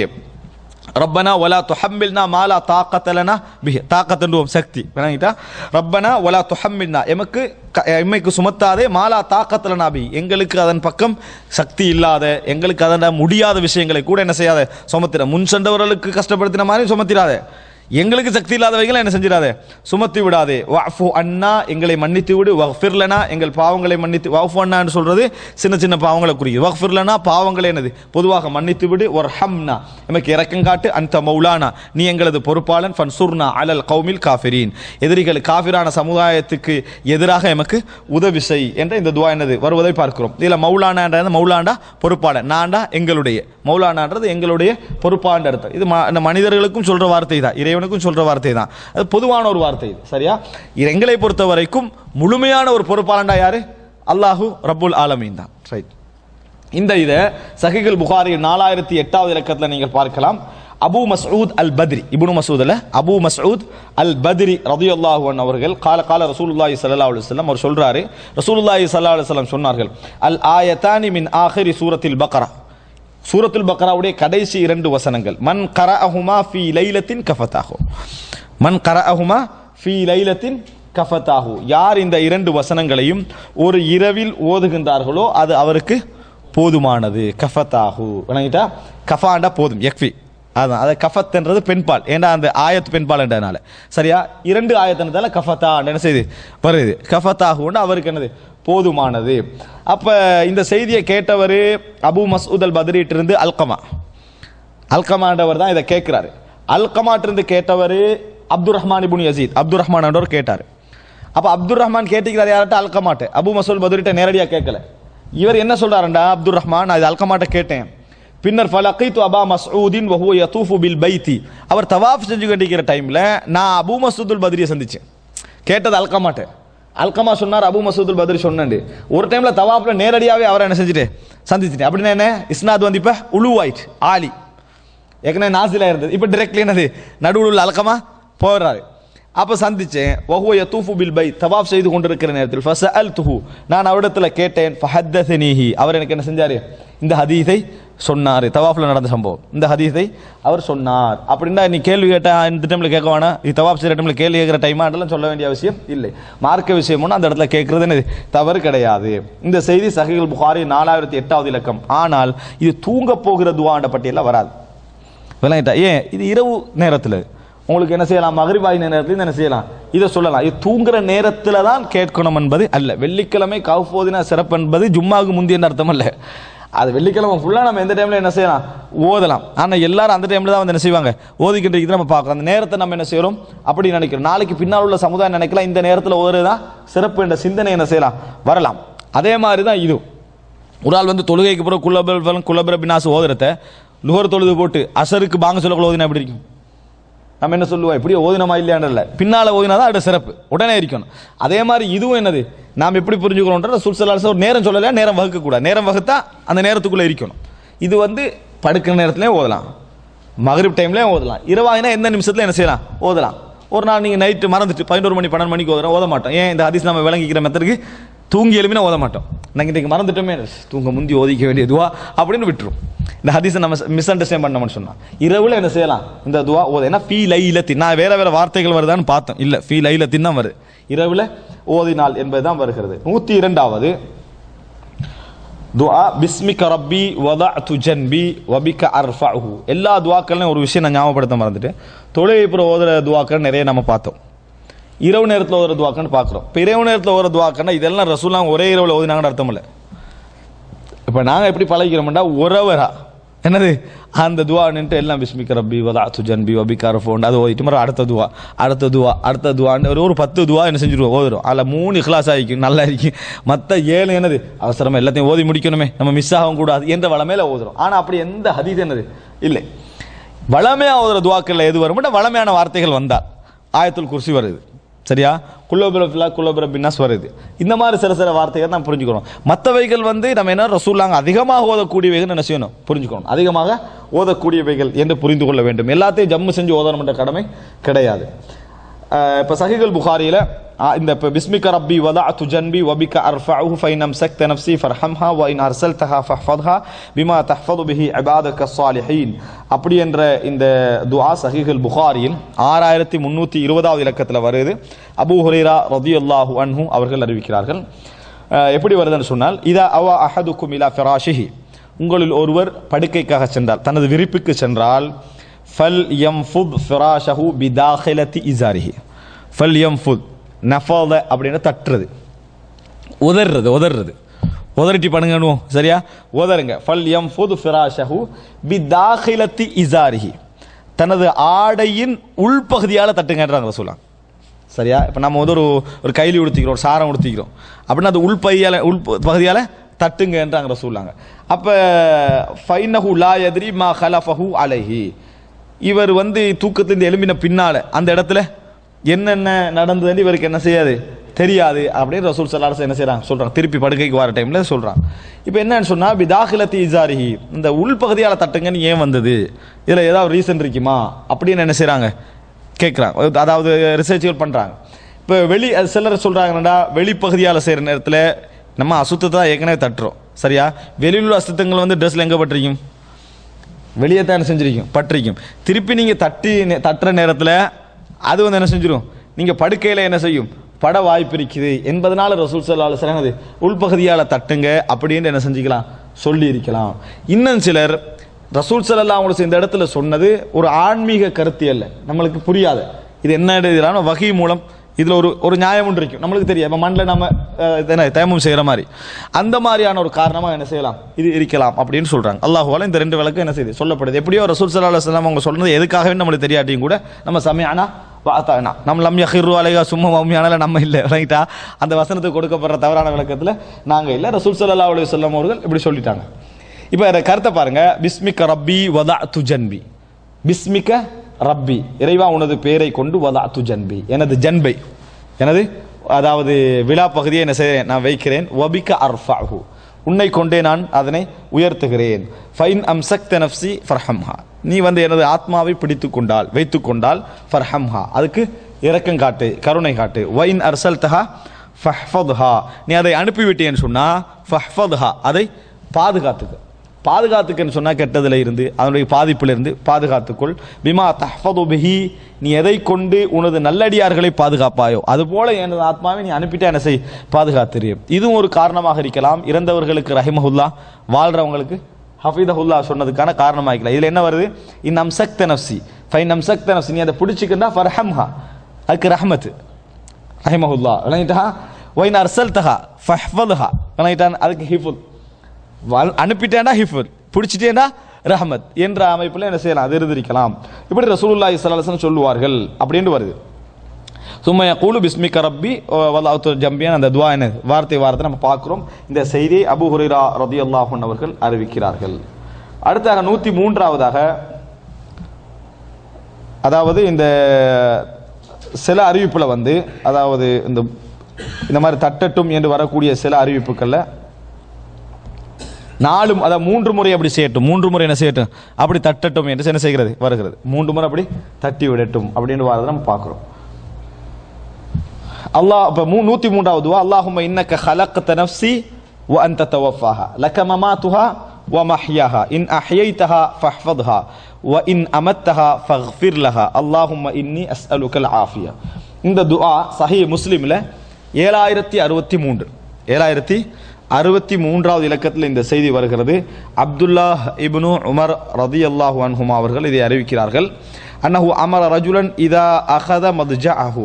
C: ரப்பனா ஒலா துஹம்மில்னா மாலா தாக்கத்தலனா பிஹி தாக்கத்தண்டுவோம் சக்தி விளங்கிட்டா ரப்பனா ஒலா துஹம்மில்னா எமக்கு க- எம்மைக்கு சுமத்தாதே மாலா தாக்கத்தலனா பி எங்களுக்கு அதன் பக்கம் சக்தி இல்லாத எங்களுக்கு அதன் முடியாத விஷயங்களை கூட என்ன செய்யாத சுமத்திட முன் சென்றவர்களுக்கு கஷ்டப்படுத்தின மாதிரி சுமத்திடாதே எங்களுக்கு சக்தி இல்லாதவைகளை என்ன செஞ்சிடாதே சுமத்தி விடாதே வஃபு அண்ணா எங்களை மன்னித்து விடு வஃபிர்லனா எங்கள் பாவங்களை மன்னித்து வஃபு அண்ணான்னு சொல்றது சின்ன சின்ன பாவங்களை குறிக்குது வஃபிர்லனா பாவங்களை என்னது பொதுவாக மன்னித்து விடு ஒரு ஹம்னா எமக்கு இறக்கம் காட்டு அந்த மௌலானா நீ எங்களது பொறுப்பாளன் ஃபன்சுர்னா அலல் கௌமில் காஃபிரீன் எதிரிகள் காஃபிரான சமுதாயத்துக்கு எதிராக எமக்கு உதவி செய் என்ற இந்த துவா என்னது வருவதை பார்க்கிறோம் இதில் மௌலானான்றது மௌலாண்டா பொறுப்பாளன் நான்டா எங்களுடைய மௌலானான்றது எங்களுடைய பொறுப்பாண்ட அர்த்தம் இது ம- இந்த மனிதர்களுக்கும் சொல்ற வார்த்தை தான் இறைவனுக்கும் சொல்ற வார்த்தை தான் அது பொதுவான ஒரு வார்த்தை இது சரியா இது எங்களை பொறுத்த வரைக்கும் முழுமையான ஒரு பொறுப்பாளன்டா யாரு அல்லாஹு ரப்புல் ஆலமீன் தான் ரைட் இந்த இதை சஹிகுல் புகாரி நாலாயிரத்தி எட்டாவது இலக்கத்தில் நீங்கள் பார்க்கலாம் அபு மஸ்ஊத் அல் பத்ரி இப்னு மசூத்ல அபு மஸ்ஊத் அல் பத்ரி ரதியுல்லாஹு அன்ஹு அவர்கள் கால கால ரசூலுல்லாஹி ஸல்லல்லாஹு அலைஹி வஸல்லம் அவர் சொல்றாரு ரசூலுல்லாஹி ஸல்லல்லாஹு அலைஹி வஸல்லம் சொன்னார்கள் அல் ஆயத்தானி மின் ஆஹிரி சூரத்தில் பக்ரா சூரத்துல் பக்ராவுடைய கடைசி இரண்டு வசனங்கள் மன் கரஅஹுமா ஃபீ லைலத்தின் கஃபத்தாஹு மன் கரஅஹுமா ஃபீ லைலத்தின் கஃபத்தாஹு யார் இந்த இரண்டு வசனங்களையும் ஒரு இரவில் ஓதுகின்றார்களோ அது அவருக்கு போதுமானது கஃபத்தாஹு விளங்கிட்டா கஃபாண்டா போதும் யக்ஃபி அதான் அதை கஃபத்ன்றது பெண்பால் ஏன்டா அந்த ஆயத் பெண்பால்ன்றதுனால சரியா இரண்டு ஆயத்தினதால கஃபத்தா என்ன செய்யுது வருது கஃபத்தாகுன்னு அவருக்கு என்னது போதுமானது அப்ப இந்த செய்தியை கேட்டவர் அபு மசூத் அல் பத்ரிட்டிருந்து அல்கமா அல்கமாண்டவர் தான் இதை கேட்கிறாரு அல்கமாட்டிருந்து கேட்டவர் அப்துல் ரஹ்மான் இபுன் யசீத் அப்துல் ரஹ்மான் என்றவர் கேட்டார் அப்ப அப்துல் ரஹ்மான் கேட்டுக்கிறார் யார்கிட்ட அல்கமாட்டு அபு மசூல் பதுரிட்ட நேரடியாக கேட்கல இவர் என்ன சொல்றாருண்டா அப்துல் ரஹ்மான் நான் இது அல்கமாட்ட கேட்டேன் பின்னர் ஃபலகைத்து அபா மஸ்ஊதின் வஹுவ யதூஃபு பில் பைத்தி அவர் தவாஃப் செஞ்சு கட்டிக்கிற டைம்ல நான் அபு மசூதுல் பத்ரியை சந்திச்சேன் கேட்டது அல்கமாட்டு அல்கமா சொன்னார் அபு மசூதுல் பத்ரி சொன்னேன் ஒரு டைம்ல தவாஃப்ல நேரடியாவே அவரை என்ன செஞ்சுட்டு சந்திச்சிட்டேன் அப்படின்னா என்ன இஸ்னாத் வந்து இப்ப உழுவாயிட்டு ஆலி ஏற்கனவே நாசிலா இருந்தது இப்போ டிரெக்ட்லி என்னது நடுவில் உள்ள அலக்கமா போடுறாரு அப்போ சந்திச்சேன் வஹுவ யதூஃபு பில் பை தவாஃப் செய்து கொண்டிருக்கிற நேரத்தில் ஃபசஅல் துஹு நான் அவரிடத்துல கேட்டேன் ஃபஹத்தனிஹி அவர் எனக்கு என்ன செஞ்சாரு இந்த ஹதீஸை சொன்னார் தவாஃப்ல நடந்த சம்பவம் இந்த ஹதீஸை அவர் சொன்னார் அப்படின்னா நீ கேள்வி கேட்டா இந்த டைம்ல கேட்க வேணாம் இது தவாஃப் செய்கிற டைம்ல கேள்வி கேட்குற டைமா அதெல்லாம் சொல்ல வேண்டிய அவசியம் இல்லை மார்க்க விஷயம் ஒன்று அந்த இடத்துல கேட்கறது என்னது தவறு கிடையாது இந்த செய்தி சஹீல் புகாரி நாலாயிரத்தி எட்டாவது இலக்கம் ஆனால் இது தூங்க போகிற துவாண்ட பட்டியலில் வராது விளங்கிட்டா ஏன் இது இரவு நேரத்தில் உங்களுக்கு என்ன செய்யலாம் மகரிபாய் நேரத்தில் என்ன செய்யலாம் இதை சொல்லலாம் இது தூங்குற நேரத்தில் தான் கேட்கணும் என்பது அல்ல வெள்ளிக்கிழமை கவுஃபோதினா சிறப்பு என்பது ஜும்மாவுக்கு முந்திய அர்த்தம் அல்ல அது வெள்ளிக்கிழமை ஃபுல்லாக நம்ம எந்த டைமில் என்ன செய்யலாம் ஓதலாம் ஆனால் எல்லாரும் அந்த டைமில் தான் வந்து என்ன செய்வாங்க ஓதிக்கிட்டு இருக்கிறது நம்ம பார்க்குறோம் அந்த நேரத்தை நம்ம என்ன செய்கிறோம் அப்படி நினைக்கிறோம் நாளைக்கு பின்னால் உள்ள சமுதாயம் நினைக்கலாம் இந்த நேரத்தில் ஓதுறது தான் சிறப்பு என்ற சிந்தனை என்ன செய்யலாம் வரலாம் அதே மாதிரி தான் இதுவும் ஒரு ஆள் வந்து தொழுகைக்கு பிறகு குலபல் குலபர பினாசு ஓதுறத லுகர் தொழுது போட்டு அசருக்கு பாங்க சொல்லக்குள்ள ஓதினா எப்படி இருக்கும் நம்ம என்ன சொல்லுவோம் இப்படி ஓதினமா இல்லையாண்டல பின்னால ஓதினா தான் அது சிறப்பு உடனே இருக்கணும் அதே மாதிரி இதுவும் என்னது நாம் எப்படி புரிஞ்சுக்கிறோம்ன்ற சுல்சலாச ஒரு நேரம் சொல்லலையா நேரம் வகுக்க கூடாது நேரம் வகுத்தா அந்த நேரத்துக்குள்ள இருக்கணும் இது வந்து படுக்கிற நேரத்துலயும் ஓதலாம் மகரிப் டைம்லயும் ஓதலாம் இரவாயினா எந்த நிமிஷத்துல என்ன செய்யலாம் ஓதலாம் ஒரு நாள் நீங்க நைட்டு மறந்துட்டு பதினோரு மணி பன்னெண்டு மணிக்கு ஓதுறோம் ஓத மாட்டோம் ஏன் இந்த ஹதீஸ் நம்ம விளங்கிக்கிற மெத்தடுக்கு தூங்கி எழுப்பினா ஓத மாட்டோம் நாங்கள் இன்றைக்கு மறந்துட்டோமே தூங்க முந்தி ஓதிக்க வேண்டிய துவா அப்படின்னு விட்டுரும் இந்த ஹதீஸை நம்ம மிஸ் அண்டர்ஸ்டாண்ட் பண்ணோம்னு சொன்னோம் இரவுல என்ன செய்யலாம் இந்த துவா ஓத ஏன்னா ஃபீ லைலத்தின் நான் வேற வேற வார்த்தைகள் வருதான்னு பார்த்தோம் இல்லை ஃபீ லைலத்தின் தான் வருது இரவுல ஓதினால் என்பதுதான் வருகிறது நூற்றி இரண்டாவது துஆ பிஸ்மிக ரப்பி வதஅது ஜன்பி வபிக அர்ஃபஉஹு எல்லா துஆக்கள்லையும் ஒரு விஷயம் நான் ஞாபகப்படுத்த மறந்துட்டேன் தொழுகை அப்புறம் ஓதுற துஆக்கள் நிறைய நம்ம பார்த்தோம் இரவு நேரத்தில் ஓதுற துவாக்கன்னு பார்க்குறோம் இப்போ இரவு நேரத்தில் ஓதுற துவாக்கன்னா இதெல்லாம் ரசூலாம் ஒரே இரவில் ஓதினாங்கன்னு அர்த்தம் இல்லை இப்போ நாங்கள் எப்படி பழகிக்கிறோம்னா உறவரா என்னது அந்த துவா நின்று எல்லாம் பிஸ்மிக்க ரப்பி வதா துஜன்பி வபிகார ஃபோன் அதை ஓதிட்டு மறு அடுத்த துவா அடுத்த துவா அடுத்த துவான்னு ஒரு ஒரு பத்து துவா என்ன செஞ்சுருவோம் ஓதுறோம் அதில் மூணு கிளாஸ் ஆகிக்கும் நல்லா இருக்கும் மற்ற ஏழு என்னது அவசரமாக எல்லாத்தையும் ஓதி முடிக்கணுமே நம்ம மிஸ் ஆகவும் கூடாது என்ற வளமையில ஓதுறோம் ஆனால் அப்படி எந்த ஹதீஸ் என்னது இல்லை வளமையாக ஓதுற துவாக்களில் எது வரும்னா வளமையான வார்த்தைகள் வந்தால் ஆயத்துல் குர்சி வருது சரியா குல்லோபுரஃபிலா குல்லோபுர பின்னாஸ் வருது இந்த மாதிரி சில சில வார்த்தைகள் தான் புரிஞ்சுக்கணும் மற்றவைகள் வந்து நம்ம என்ன ரசூல்லாங்க அதிகமாக ஓதக்கூடியவைகள் என்ன செய்யணும் புரிஞ்சுக்கணும் அதிகமாக ஓதக்கூடியவைகள் என்று புரிந்து கொள்ள வேண்டும் எல்லாத்தையும் ஜம்மு செஞ்சு ஓதணும் என்ற கடமை கிடையாது அஹ் இப்ப சஹிகுல் புகாரியில அஹ் இந்த இப்ப பிஸ்மிக ரப்பி வதஅது ஜன்பி வபிக அர்ஃபஉஹு ஃபைன் அம்சக்த நஃப்ஸி ஃபர்ஹம்ஹா வ இன் அர்சல்தஹா ஃபஹ்ஃபத்ஹா பிமா தஹ்ஃபது பிஹி இபாதக ஸாலிஹீன் அப்படி என்ற இந்த துஆ சஹிகுல் புகாரியில் ஆறாயிரத்தி முன்னூற்றி இருபதாவது இலக்கத்தில் வருது அபூ ஹுரைரா ரதியல்லாஹு அன்ஹு அவர்கள் அறிவிக்கிறார்கள் அஹ் எப்படி வருதுன்னு சொன்னால் இதா அவா அஹதுக்கும் இலா ஃபிராஷிஹி உங்களில் ஒருவர் படுக்கைக்காக சென்றால் தனது விரிப்புக்கு சென்றால் ஃபல் யம்ஃபுத் ஃபிராஷஹு பிதாஹிலத்தி இசாரிஹி ஃபல் யம்ஃபுத் நஃபாத அப்படின்னு தட்டுறது உதறது உதறது உதறிட்டி பண்ணுங்கணும் சரியா உதருங்க ஃபல் யம்ஃபுத் ஃபிராஷஹு பிதாஹிலத்தி இசாரிஹி தனது ஆடையின் உள்பகுதியால் தட்டுங்கன்றாங்க சொல்லலாம் சரியா இப்போ நம்ம வந்து ஒரு ஒரு கைலி உடுத்திக்கிறோம் ஒரு சாரம் உடுத்திக்கிறோம் அப்படின்னா அது உள் பகுதியால் உள் பகுதியால் தட்டுங்கன்றாங்க ரசூலாங்க அப்போ ஃபைனஹு லா எதிரி மா ஹலஃபஹு அலைஹி இவர் வந்து தூக்கத்திலிருந்து எழும்பின பின்னால அந்த இடத்துல என்னென்ன நடந்ததுன்னு இவருக்கு என்ன செய்யாது தெரியாது அப்படின்னு ரசூல் சல்லாஸ் என்ன செய்றாங்க சொல்றாங்க திருப்பி படுக்கைக்கு வர டைம்ல சொல்றாங்க இப்போ என்னன்னு சொன்னா பிதாகிலத்தி இசாரிஹி இந்த உள்பகுதியால் தட்டுங்கன்னு ஏன் வந்தது இதுல ஏதாவது ரீசன் இருக்குமா அப்படின்னு என்ன செய்றாங்க கேட்குறாங்க அதாவது ரிசர்ச்கள் பண்ணுறாங்க இப்போ வெளி அது சிலர் சொல்கிறாங்கன்னா வெளிப்பகுதியால் செய்கிற நேரத்தில் நம்ம அசுத்தத்தை தான் ஏற்கனவே தட்டுறோம் சரியா வெளியில் உள்ள அசுத்தங்கள் வந்து ட்ரெஸ்ஸில் எங்கே பட்டிருக்கும் வெளியே தான் என்ன செஞ்சிருக்கும் பற்றிக்கும் திருப்பி நீங்கள் தட்டி நே- தட்டுற நேரத்தில் அது வந்து என்ன செஞ்சிடும் நீங்கள் படுக்கையில் என்ன செய்யும் பட வாய்ப்பு இருக்குது என்பதனால ரசூல் சல்லா அலுவலானது உள்பகுதியால் தட்டுங்க அப்படின்னு என்ன செஞ்சுக்கலாம் சொல்லி இருக்கலாம் இன்னும் சிலர் ரசூல் சல்லா அவங்களுக்கு இந்த இடத்துல சொன்னது ஒரு ஆன்மீக கருத்து அல்ல நம்மளுக்கு புரியாது இது என்ன எழுதுறான வகை மூலம் இதில் ஒரு ஒரு நியாயம் ஒன்று இருக்கும் நம்மளுக்கு தெரியும் இப்போ மண்ணில் நம்ம அஹ், இது என்ன தயமம் செய்கிற மாதிரி அந்த மாதிரியான ஒரு காரணமாக என்ன செய்யலாம் இது இருக்கலாம் அப்படின்னு சொல்கிறாங்க அல்லாஹுவால இந்த ரெண்டு விளக்கு என்ன செய்யுது சொல்லப்படுது எப்படியோ ரசூல் சல்லா அலுவலாம் அவங்க சொன்னது எதுக்காகவே நம்மளுக்கு தெரியாட்டியும் கூட நம்ம சமயானா வாத்தானா நம்ம லம் யஹிரு அலைகா சும்மா மம்மியானால நம்ம இல்லை ரைட்டா அந்த வசனத்துக்கு கொடுக்கப்படுற தவறான விளக்கத்தில் நாங்கள் இல்லை ரசூல் சல்லா அலுவலி சொல்லம் அவர்கள் இப்படி சொல்லிட்டாங்க இப்போ இந்த கருத்தை பாருங்க பிஸ்மிக்க ரப்பி வதா துஜன்பி பிஸ்மிக்க ரப்பி இறைவா உனது பேரை கொண்டு வதா துஜன்பி எனது ஜன்பை எனது அதாவது விழா பகுதியை என்ன செய்கிறேன் நான் வைக்கிறேன் வபிக்க அர்ஃபாஹு உன்னை கொண்டே நான் அதனை உயர்த்துகிறேன் ஃபைன் அம் சக்த நப்சி ஃபர்ஹம்ஹா நீ வந்து எனது ஆத்மாவை பிடித்து கொண்டால் வைத்து கொண்டால் ஃபர்ஹம்ஹா அதுக்கு இரக்கம் காட்டு கருணை காட்டு வைன் அர்சல் தஹா ஃபஹ்ஃபத்ஹா நீ அதை அனுப்பிவிட்டேன்னு சொன்னா ஃபஹ்ஃபத்ஹா அதை பாதுகாத்துக்க பாதுகாத்துக்கன்னு சொன்னா கெட்டதுல இருந்து அதனுடைய பாதிப்புல இருந்து பாதுகாத்துக்கொள் பிமா தஹ்ஃபது பிஹி நீ எதை கொண்டு உனது நல்லடியார்களை பாதுகாப்பாயோ அதுபோல எனது ஆத்மாவை நீ அனுப்பிட்டு என்ன செய் பாதுகாத்துரு இதுவும் ஒரு காரணமாக இருக்கலாம் இறந்தவர்களுக்கு ரஹிமஹுல்லா வாழ்றவங்களுக்கு ஹஃபீதஹுல்லா சொன்னதுக்கான காரணமாக இருக்கலாம் இதுல என்ன வருது இன் அம்சக்த நஃப்சி ஃபைன் அம்சக்த நஃப்சி நீ அதை பிடிச்சிக்கிட்டா ஃபர்ஹம்ஹா அதுக்கு ரஹ்மத்து ரஹிமஹுல்லா விளங்கிட்டா ஒயின் அர்சல் தஹா ஃபஹ்ஃபதுஹா விளங்கிட்டான் அதுக்கு ஹிஃபுல் வல் அனுப்பிட்டேன்னா ஹிஃபுல் பிடிச்சிட்டேன்னா ரஹமத் என்ற அமைப்பில் என்ன செய்யலாம் அது இருந்திருக்கலாம் இப்படி ரசூலுல்லாஹி ஸல்லல்லாஹு அலைஹி வஸல்லம் சொல்லுவார்கள் அப்படின்னு வருது சும்மா கூலு பிஸ்மிக்க ரப்பி வல்லாத்து ஜம்பியான் அந்த துவா என்ன வார்த்தை வார்த்தை நம்ம பார்க்குறோம் இந்த செய்தியை அபு ஹுரைரா ரதியல்லாஹு அன்ஹு அவர்கள் அறிவிக்கிறார்கள் அடுத்தாக நூற்றி மூன்றாவதாக அதாவது இந்த சில அறிவிப்பில் வந்து அதாவது இந்த இந்த மாதிரி தட்டட்டும் என்று வரக்கூடிய சில அறிவிப்புகளில் நாலும் அதாவது மூன்று முறை அப்படி செய்யட்டும் மூன்று முறை என்ன செய்யட்டும் அப்படி தட்டட்டும் என்று என்ன செய்கிறது வருகிறது மூன்று முறை அப்படி தட்டி விடட்டும் அப்படின்னு வரதை நம்ம பார்க்குறோம் அல்லாஹ் இப்போ மூ நூற்றி மூன்றாவது துவா அல்லாஹும்ம இன்னக்க خلقت نفسي وأنت توفاها لك مماتها ومحياها إن أحييتها فاحفظها وإن أمتها فاغفر لها اللهم إني أسألك العافية இந்த துஆ சஹீஹ் முஸ்லிம்ல ஏழாயிரத்தி அறுபத்தி மூன்று ஏழாயிரத்தி அறுபத்தி மூன்றாவது இலக்கத்தில் இந்த செய்தி வருகிறது அப்துல்லாஹ் இப்னு உமர் ரதி அல்லாஹு அன்ஹுமா அவர்கள் இதை அறிவிக்கிறார்கள் அன்னஹு அமர ரஜுலன் இதா அகத மதுஜஅஹு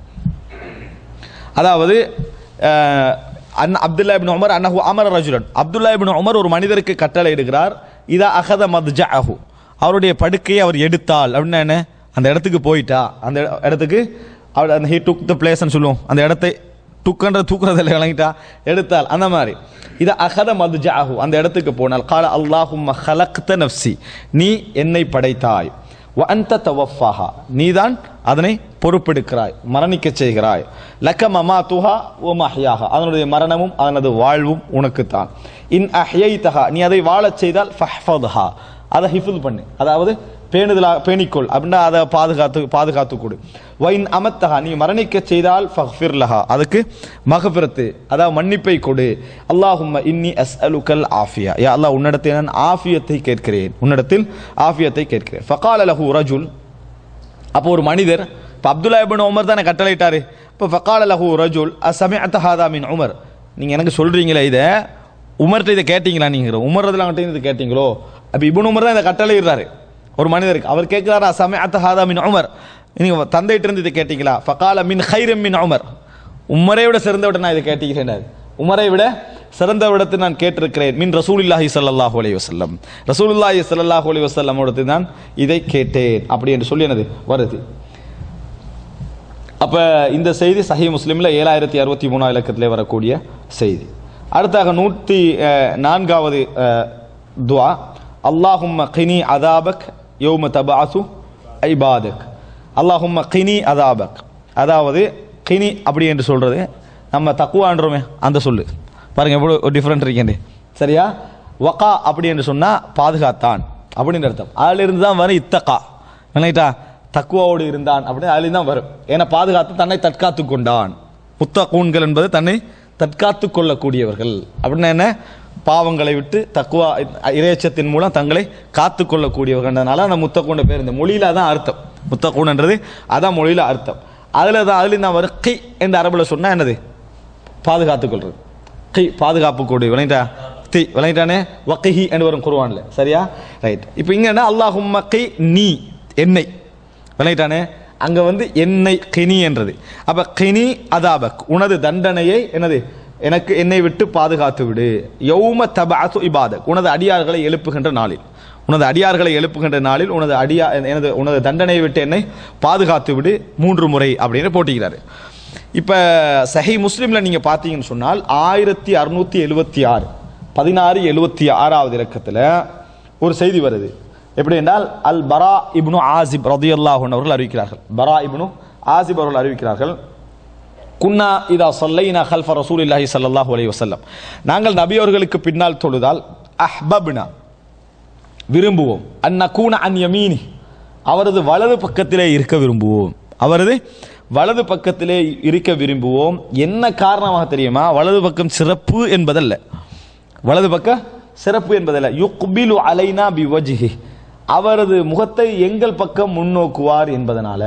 C: அதாவது அஹ், அன் அப்துல்லா இப்னு உமர் அன்னஹு அமர ரஜுலன் அப்துல்லா இப்னு உமர் ஒரு மனிதருக்கு கட்டளை இடுகிறார் இதா அகத மத்ஜஅஹு அவருடைய படுக்கையை அவர் எடுத்தால் அப்படின்னா என்ன அந்த இடத்துக்கு போயிட்டா அந்த இடத்துக்கு அவர் அந்த ஹீ டுக் த பிளேஸ்ன்னு சொல்லுவோம் அந்த இடத்தை டுக்கன்ற தூக்குறதில் விளங்கிட்டா எடுத்தால் அந்த மாதிரி இதை அகத மதுஜாஹு அந்த இடத்துக்கு போனால் கால அல்லாஹும் ஹலக்த நஃப்சி நீ என்னை படைத்தாய் வ அன்த தவஃபாஹா நீதான் அதனை பொறுப்பெடுக்கிறாய் மரணிக்கச் செய்கிறாய் லக்க மமா துஹா ஓ மஹ்யாஹா அதனுடைய மரணமும் அதனது வாழ்வும் உனக்குத்தான் இன் அஹ்யைதஹா நீ அதை வாழச் செய்தால் ஃபஹ்ஃபத்ஹா அதை ஹிஃபுல் பண்ணு அதாவது பேணுதலா பேணிக்கொள் அப்படின்னா அதை பாதுகாத்து பாதுகாத்து கொடு வைன் அமத்தஹா நீ மரணிக்க செய்தால் ஃபஹ்ஃபிர் லஹா அதுக்கு மகபிரத்து அதாவது மன்னிப்பை கொடு அல்லாஹும்ம இன்னி அஸ் அலுக்கல் ஆஃபியா யா அல்லாஹ் உன்னிடத்தில் நான் ஆஃபியத்தை கேட்கிறேன் உன்னிடத்தில் ஆஃபியத்தை கேட்கிறேன் ஃபகால லஹு ரஜுல் அப்போ ஒரு மனிதர் இப்போ அப்துல்லா இப்னு உமர் தானே கட்டளையிட்டாரு இப்போ ஃபகால லஹு ரஜுல் அசமிஅத ஹாதா மின் உமர் நீங்கள் எனக்கு சொல்கிறீங்களே இதை உமர்கிட்ட இதை கேட்டீங்களா நீங்கள் உமர் ரதில் அவங்கள்ட்ட இதை கேட்டீங்களோ அப்போ இப்னு உமர் தான் இதை கட்டளையிடுறாரு ஒரு மனிதருக்கு அவர் கேட்கிறாரா சமயத்த ஹாதா மின் உமர் நீங்கள் தந்தைட்டு இருந்து இதை கேட்டீங்களா ஃபகால மின் ஹைரம் மின் உமர் உமரை விட சிறந்தவிட நான் இதை கேட்டீங்களேன் உமரை விட சிறந்தவிடத்தில் நான் கேட்டிருக்கிறேன் மின் ரசூலுல்லாஹி ஸல்லல்லாஹு அலைஹி வஸல்லம் ரசூலுல்லாஹி ஸல்லல்லாஹு அலைஹி வஸல்லம் இடத்தில் நான் இதை கேட்டேன் அப்படி என்று சொல்லி எனது வருது அப்ப இந்த செய்தி சஹி முஸ்லிம்ல ஏழாயிரத்தி அறுபத்தி மூணாம் இலக்கத்திலே வரக்கூடிய செய்தி அடுத்தாக நூற்றி அஹ், நான்காவது அஹ், துவா அல்லாஹும்ம கினி அதாபக் யௌம தபாசு ஐபாதக் அல்லாஹும்ம கினி அதாபக் அதாவது கினி அப்படி என்று சொல்றது நம்ம தக்குவான்றோமே அந்த சொல்லு பாருங்க எவ்வளோ ஒரு டிஃப்ரெண்ட் இருக்கேன் சரியா வகா அப்படி என்று சொன்னா பாதுகாத்தான் அப்படின்னு அர்த்தம் அதிலிருந்து தான் வரும் இத்தகா நினைட்டா தக்குவாவோடு இருந்தான் அப்படின்னு அதுலேருந்து தான் வரும் ஏன்னா பாதுகாத்து தன்னை தற்காத்து கொண்டான் முத்தகூன்கள் என்பது தன்னை தற்காத்து கொள்ளக்கூடியவர்கள் அப்படின்னா என்ன பாவங்களை விட்டு தக்குவா இறையச்சத்தின் மூலம் தங்களை காத்துக்கொள்ளக்கூடியவர்கள்ன்றதுனால அந்த முத்தக்கூண்ட பேர் இந்த மொழியில தான் அர்த்தம் முத்தக்கூண்டன்றது அதான் மொழியில அர்த்தம் அதில் தான் அதில் நான் வரும் கை என்ற அரபில் சொன்னா என்னது பாதுகாத்துக் கொள்றது கை பாதுகாப்பு கூடிய விளையாட்டா தி விளையாட்டானே வக்கஹி என்று வரும் குருவான்ல சரியா ரைட் இப்போ இங்க என்ன அல்லாஹும்ம கை நீ என்னை விளையாட்டானே அங்க வந்து என்னை கினி என்றது அப்ப கினி அதாபக் உனது தண்டனையை என்னது எனக்கு என்னை விட்டு பாதுகாத்து விடு யௌம தபாசு இபாதக் உனது அடியார்களை எழுப்புகின்ற நாளில் உனது அடியார்களை எழுப்புகின்ற நாளில் உனது அடியா எனது உனது தண்டனையை விட்டு என்னை பாதுகாத்து விடு மூன்று முறை அப்படின்னு போட்டிக்கிறாரு இப்போ சஹி முஸ்லீமில் நீங்கள் பார்த்தீங்கன்னு சொன்னால் ஆயிரத்தி அறுநூத்தி எழுபத்தி ஆறு பதினாறு எழுபத்தி ஆறாவது இலக்கத்தில் ஒரு செய்தி வருது எப்படி என்றால் அல் பரா இப்னு ஆசிப் ரதியல்லாஹு அவர்கள் அறிவிக்கிறார்கள் பரா இப்னு ஆசிப் அவர்கள் அறிவிக்கிறார்கள் குன்னா இதா சொல்லைனா ஹல்ஃப ரசூலில்லாஹி ஸல்லல்லாஹு அலைஹி வஸல்லம் நாங்கள் நபி அவர்களுக்கு பின்னால் தொழுதால் அஹ்பப்னா விரும்புவோம் அந்நகூன அன் யமீனி அவரது வலது பக்கத்திலே இருக்க விரும்புவோம் அவரது வலது பக்கத்திலே இருக்க விரும்புவோம் என்ன காரணமாக தெரியுமா வலது பக்கம் சிறப்பு என்பதல்ல வலது பக்கம் சிறப்பு என்பதல்ல யுக்பிலு அலைனா பி வஜ்ஹி அவரது முகத்தை எங்கள் பக்கம் முன்னோக்குவார் என்பதனால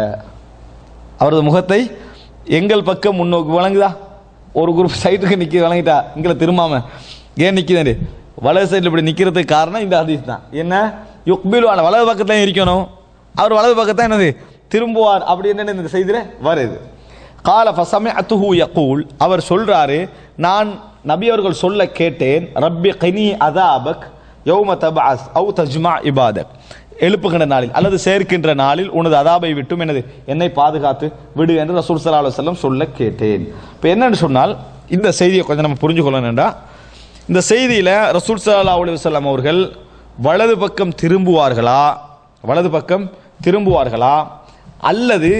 C: அவரது முகத்தை எங்கள் பக்கம் முன்னோக்கி வழங்குதா ஒரு குரூப் சைட்டுக்கு நிற்க வழங்கிட்டா இங்கே திரும்பாம ஏன் நிற்கிதாண்டு வலது சைடில் இப்படி நிற்கிறதுக்கு காரணம் இந்த ஹதீஸ் தான் என்ன யுக்பிலு அல வலது பக்கத்தில் இருக்கணும் அவர் வலது பக்கத்தை என்னது திரும்புவார் அப்படி என்ன இந்த செய்தியில் வருது கால ஃபசமே அத்துஹு யகூல் அவர் சொல்றாரு நான் நபி அவர்கள் சொல்ல கேட்டேன் ரப்பி கனி அதாபக் யௌம தபாஸ் அவு தஜ்மா இபாதக் எழுப்புகின்ற நாளில் அல்லது சேர்க்கின்ற நாளில் உனது அதாபை விட்டும் எனது என்னை பாதுகாத்து விடு என்று ரசூல் சல்லா அலுவலம் சொல்ல கேட்டேன் இப்போ என்னன்னு சொன்னால் இந்த செய்தியை கொஞ்சம் நம்ம புரிஞ்சு கொள்ளணும்டா இந்த செய்தியில் ரசூல் சல்லா அலுவலம் அவர்கள் வலது பக்கம் திரும்புவார்களா வலது பக்கம் திரும்புவார்களா அல்லது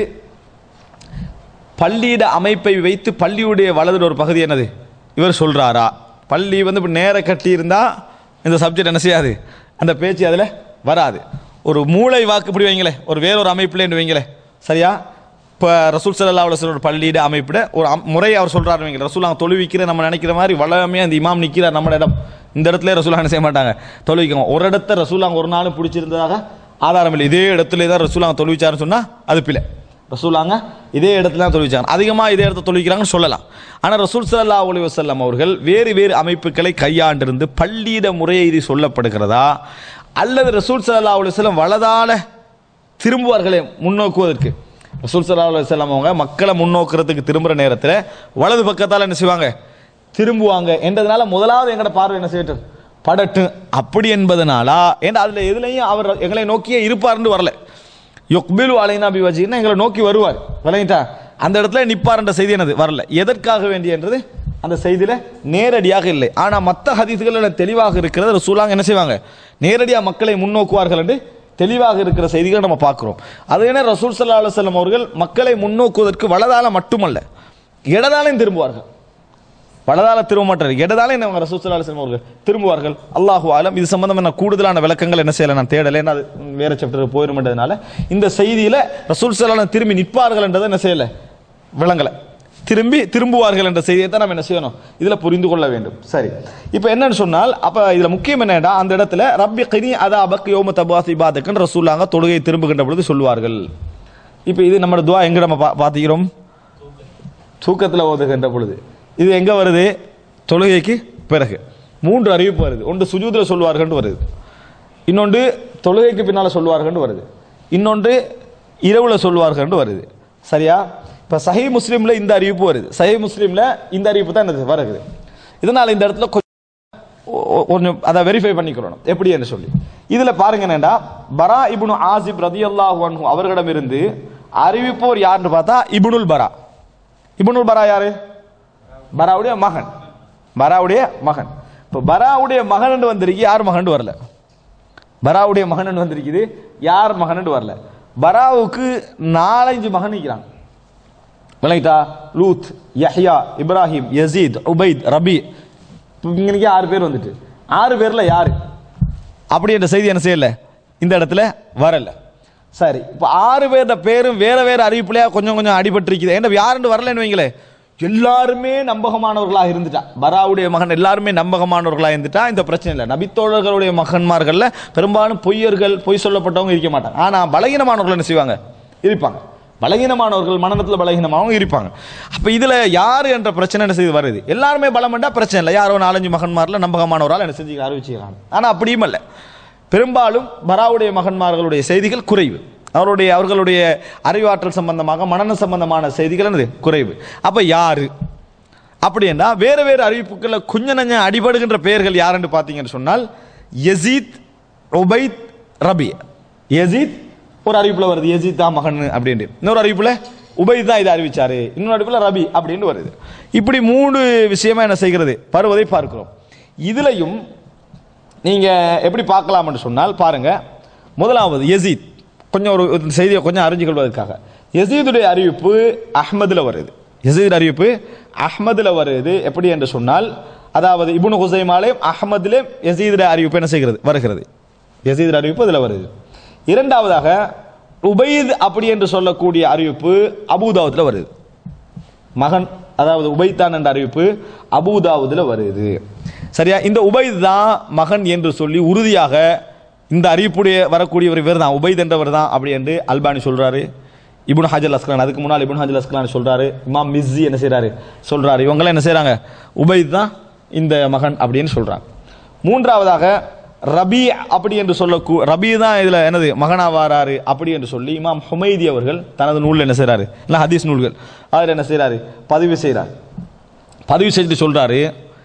C: பள்ளியிட அமைப்பை வைத்து பள்ளியுடைய வலது ஒரு பகுதி என்னது இவர் சொல்றாரா பள்ளி வந்து இப்போ நேர கட்டி இருந்தா இந்த சப்ஜெக்ட் என்ன செய்யாது அந்த பேச்சு அதில் வராது ஒரு மூளை வாக்கு இப்படி வைங்களேன் ஒரு வேறொரு அமைப்புலேன்னு வைங்களேன் சரியா இப்போ ரசூல் சல்லா அலுவலோட பள்ளியிட அமைப்பிட ஒரு அம்- முறை அவர் சொல்றாரு வைங்க ரசூல் அவங்க தொழுவிக்கிற நம்ம நினைக்கிற மாதிரி வளமையாக இந்த இமாம் நிற்கிறார் நம்ம இடம் இந்த இடத்துல ரசூல் என்ன செய்ய மாட்டாங்க தொழுவிக்கங்க ஒரு இடத்த ரசூல் அவங்க ஒரு நாளும் பிடிச்சிருந்ததாக ஆதாரம் இல்லை இதே இடத்துல தான் ரசூல் அவங்க தொழுவிச்சாருன்னு சொன்னால் அது பிள்ளை ரசூலாங்க இதே இடத்துல தான் தொழுவிச்சாங்க அதிகமாக இதே இடத்துல தொழுவிக்கிறாங்கன்னு சொல்லலாம் ஆனால் ரசூல் சல்லா அலி வசல்லம் அவர்கள் வேறு வேறு அமைப்புகளை கையாண்டிருந்து பள்ளியிட முறையை இது சொல்லப்படுகிறதா அல்லது ரசூல் சல்லா அலி வல்லம் வலதால திரும்புவார்களே முன்னோக்குவதற்கு ரசூல் சல்லா அலி வல்லம் அவங்க மக்களை முன்னோக்குறதுக்கு திரும்புகிற நேரத்தில் வலது பக்கத்தால் என்ன செய்வாங்க திரும்புவாங்க என்றதுனால முதலாவது எங்கட பார்வை என்ன செய்யட்டும் படட்டும் அப்படி என்பதனாலா ஏன்னா அதில் எதுலையும் அவர் எங்களை நோக்கியே இருப்பார்னு வரல யுக்பிலு அலைனா பி வஜின்னா எங்களை நோக்கி வருவார் விளங்கிட்டா அந்த இடத்துல நிப்பார்ன்ற செய்தி என்னது வரல எதற்காக வேண்டியன்றது அந்த செய்தியில நேரடியாக இல்லை ஆனா மற்ற ஹதீஸ்கள் தெளிவாக இருக்கிறது ரசூலாங்க என்ன செய்வாங்க நேரடியாக மக்களை முன்னோக்குவார்கள் என்று தெளிவாக இருக்கிற செய்திகள் நம்ம பார்க்கிறோம் அது என்ன ரசூல் சல்லா அலுவலம் அவர்கள் மக்களை முன்னோக்குவதற்கு வலதால மட்டுமல்ல இடதாலையும் திரும்புவார்கள் வலதால திரும்ப மாட்டார் இடதால என்ன அவங்க ரசூல் சல்லா அலுவலம் அவர்கள் திரும்புவார்கள் அல்லாஹு ஆலம் இது சம்பந்தமா நான் கூடுதலான விளக்கங்கள் என்ன செய்யல நான் தேடலை ஏன்னா அது வேற சாப்டர் போயிருமென்றதுனால இந்த செய்தியில ரசூல் சல்லா திரும்பி நிற்பார்கள் என்றதை என்ன செய்யல விளங்கல திரும்பி திரும்புவார்கள் என்ற செய்தியை தான் நம்ம என்ன செய்யணும் இதுல புரிந்து கொள்ள வேண்டும் சரி இப்போ என்னன்னு சொன்னால் அப்ப இதுல முக்கியம் என்னடா அந்த இடத்துல ரப்பி கனி அதா அபக் யோம தபாஸ் இபாதக்கன் ரசூலாங்க தொழுகை திரும்புகின்ற பொழுது சொல்லுவார்கள் இப்போ இது நம்ம துவா எங்க நம்ம பா- பார்த்துக்கிறோம் தூக்கத்தில் ஓதுகின்ற பொழுது இது எங்க வருது தொழுகைக்கு பிறகு மூன்று அறிவிப்பு வருது ஒன்று சுஜூதில் சொல்வார்கள் வருது இன்னொன்று தொழுகைக்கு பின்னால் சொல்வார்கள் வருது இன்னொன்று இரவுல சொல்வார்கள் வருது சரியா இப்போ சஹி முஸ்லீம்ல இந்த அறிவிப்பு வருது சஹி முஸ்லீம்ல இந்த அறிவிப்பு தான் என்னது வருது இதனால இந்த இடத்துல கொஞ்சம் ஒ- ஒ- கொஞ்சம் அதை வெரிஃபை பண்ணிக்கிறோம் எப்படி என்று சொல்லி இதுல பாருங்க என்னடா பரா இப்னு ஆசிப் ரதியல்லாஹு அன்ஹு அவர்களிடமிருந்து அறிவிப்போர் யாருன்னு பார்த்தா இப்னுல் பரா இப்னுல் பரா யாரு பராவுடைய மகன் பராவுடைய மகன் இப்போ பராவுடைய மகன் வந்திருக்கு யார் மகன் வரல பராவுடைய மகன் வந்திருக்குது யார் மகன் வரல பராவுக்கு நாலஞ்சு மகன் இருக்கிறாங்க விளங்கிட்டா லூத் யஹ்யா இப்ராஹிம் யசீத் உபைத் ரபி இங்கே ஆறு பேர் வந்துட்டு ஆறு பேர்ல யாரு அப்படி என்ற செய்தி என்ன செய்யல இந்த இடத்துல வரல சரி இப்போ ஆறு பேர்ட பேரும் வேற வேற அறிவிப்புலையா கொஞ்சம் கொஞ்சம் அடிபட்டிருக்குது ஏன்டா யாருன்னு வரலன்னு வைங்களேன் எல்லாருமே நம்பகமானவர்களாக இருந்துட்டா பராவுடைய மகன் எல்லாருமே நம்பகமானவர்களாக இருந்துட்டா இந்த பிரச்சனை இல்லை நபித்தோழர்களுடைய மகன்மார்கள்ல பெரும்பாலும் பொய்யர்கள் பொய் சொல்லப்பட்டவங்க இருக்க மாட்டாங்க ஆனா பலகீனமானவர்கள் என்ன செய்வாங்க இருப்பாங்க பலகீனமானவர்கள் மனநலத்தில் பலகீனமானவங்க இருப்பாங்க அப்ப இதுல யாரு என்ற பிரச்சனை என்ன செய்து வருது எல்லாருமே பலம் பண்ணா பிரச்சனை இல்லை யாரோ நாலஞ்சு மகன்மார்ல நம்பகமானவரால் என்ன செஞ்சு அறிவிச்சுக்கிறாங்க ஆனா அப்படியும் இல்லை பெரும்பாலும் பராவுடைய மகன்மார்களுடைய செய்திகள் குறைவு அவருடைய அவர்களுடைய அறிவாற்றல் சம்பந்தமாக மனநல சம்பந்தமான செய்திகள் என்னது குறைவு அப்ப யாரு அப்படின்னா வேற வேறு அறிவிப்புகளில் கொஞ்ச நஞ்ச அடிபடுகின்ற பெயர்கள் யாருன்னு பார்த்தீங்கன்னு சொன்னால் யசீத் உபைத் ரபி யசீத் ஒரு அறிவிப்புல வருது யசீத் தான் மகன் அப்படின்ட்டு இன்னொரு அறிவிப்புல உபைத் தான் இதை அறிவிச்சாரு இன்னொரு அறிவிப்புல ரபி அப்படின்னு வருது இப்படி மூணு விஷயமா என்ன செய்கிறது வருவதை பார்க்கிறோம் இதுலயும் நீங்க எப்படி பார்க்கலாம்னு சொன்னால் பாருங்க முதலாவது யசீத் கொஞ்சம் ஒரு ஒரு செய்தியை கொஞ்சம் அறிஞ்சு கொள்வதற்காக யசீதுடைய அறிவிப்பு அஹ்மதுல வருது யசீத் அறிவிப்பு அஹ்மதுல வருது எப்படி என்று சொன்னால் அதாவது இப்னு ஹுசைமாலே அஹ்மதிலே யசீதுடைய அறிவிப்பு என்ன செய்கிறது வருகிறது யசீத் அறிவிப்பு இதுல வருது இரண்டாவதாக உபைத் அப்படி என்று சொல்லக்கூடிய அறிவிப்பு அபூதாவுதுல வருது மகன் அதாவது உபைத்தான் என்ற அறிவிப்பு அபூதாவுதுல வருது சரியா இந்த உபைத் தான் மகன் என்று சொல்லி உறுதியாக இந்த அறிவிப்புடைய வரக்கூடியவர் இவர் தான் உபைத் என்றவர் தான் அப்படி என்று அல்பானி சொல்றாரு இப்னு ஹஜல் அஸ்கலான் அதுக்கு முன்னால் இப்னு ஹஜல் அஸ்கலான் சொல்றாரு இமாம் மிஸ்ஸி என்ன செய்றாரு சொல்றாரு இவங்கெல்லாம் என்ன செய்றாங்க உபைத் தான் இந்த மகன் அப்படின்னு சொல்றாங்க மூன்றாவதாக ரபி அப்படி என்று சொல்ல ரபி தான் இதுல என்னது மகனா வாராரு அப்படி என்று சொல்லி இமாம் ஹுமைதி அவர்கள் தனது நூலில் என்ன செய்றாரு இல்லை ஹதீஸ் நூல்கள் அதில் என்ன செய்றாரு பதிவு செய்றார் பதிவு செஞ்சுட்டு சொல்றாரு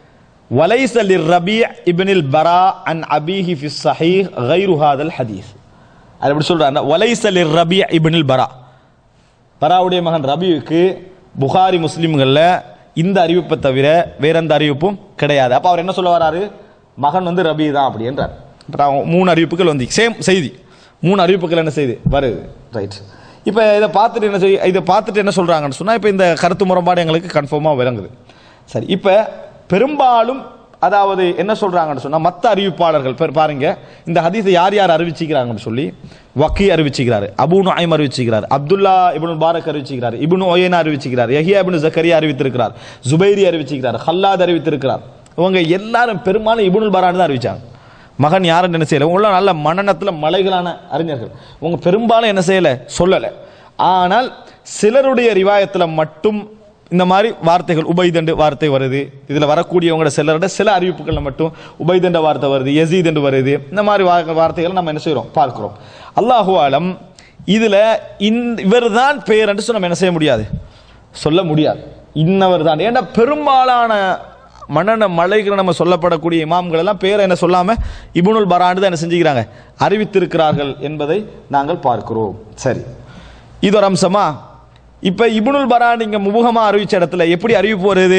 C: வலைச ரபி இப்னில் பரா அன் அபிஹி ஃபி ஸஹீஹ் கைரு ஹாதல் ஹதீஸ் அது எப்படி சொல்றாருன்னா வலைச ரபி இப்னில் பரா பராவுடைய மகன் ரபியுக்கு புகாரி முஸ்லிம்களில் இந்த அறிவிப்பை தவிர வேற எந்த அறிவிப்பும் கிடையாது அப்போ அவர் என்ன சொல்ல வராரு மகன் வந்து ரபி தான் அப்படின்றார் இப்போ நான் மூணு அறிவிப்புகள் வந்து சேம் செய்தி மூணு அறிவிப்புகள் என்ன செய்து வருது ரைட் இப்போ இதை பார்த்துட்டு என்ன செய் இதை பார்த்துட்டு என்ன சொல்கிறாங்கன்னு சொன்னால் இப்போ இந்த கருத்து முரண்பாடு எங்களுக்கு கன்ஃபார்மாக விளங்குது சரி இப்போ பெரும்பாலும் அதாவது என்ன சொல்றாங்கன்னு சொன்னா மற்ற அறிவிப்பாளர்கள் பேர் பாருங்க இந்த ஹதீஸை யார் யார் அறிவிச்சிக்கிறாங்கன்னு சொல்லி வக்கி அறிவிச்சுக்கிறாரு அபு நுஐம் அறிவிச்சுக்கிறார் அப்துல்லா இப்னு பாரக் அறிவிச்சுக்கிறார் இப்னு ஒயனா அறிவிச்சுக்கிறார் யஹியா இப்னு ஜக்கரியா அறிவித்திருக்கிறார் ஜுபைரி அறிவிச்சுக்கிறார் ஹல்லாத் அறிவித்திருக்கிறார் இவங்க எல்லாரும் பெரும்பாலும் இப்னுல் பரான் தான் அறிவிச்சாங்க மகன் யாருன்னு என்ன செய்யல உள்ள நல்ல மனநத்தில் மலைகளான அறிஞர்கள் உங்க பெரும்பாலும் என்ன செய்யல சொல்லலை ஆனால் சிலருடைய ரிவாயத்தில் மட்டும் இந்த மாதிரி வார்த்தைகள் உபைதண்டு வார்த்தை வருது இதில் வரக்கூடியவங்களோட சிலரோட சில அறிவிப்புகளில் மட்டும் உபைதண்ட வார்த்தை வருது யசீத் என்று வருது இந்த மாதிரி வா- வார்த்தைகளை நம்ம என்ன செய்கிறோம் பார்க்கிறோம் அல்லாஹு ஆலம் இதில் இந்த இவர் தான் பெயர் என்று சொன்னா நம்ம என்ன செய்ய முடியாது சொல்ல முடியாது இன்னவர் தான் ஏன்னா பெரும்பாலான மன்னன மலைகள் நம்ம சொல்லப்படக்கூடிய இமாம்கள் எல்லாம் பேரை என்ன சொல்லாம இப்னுல் பராண்டு தான் என்ன செஞ்சுக்கிறாங்க அறிவித்திருக்கிறார்கள் என்பதை நாங்கள் பார்க்கிறோம் சரி இது ஒரு அம்சமா இப்ப இப்னுல் பரான் இங்க முபுகமா அறிவிச்ச இடத்துல எப்படி அறிவிப்பு வருது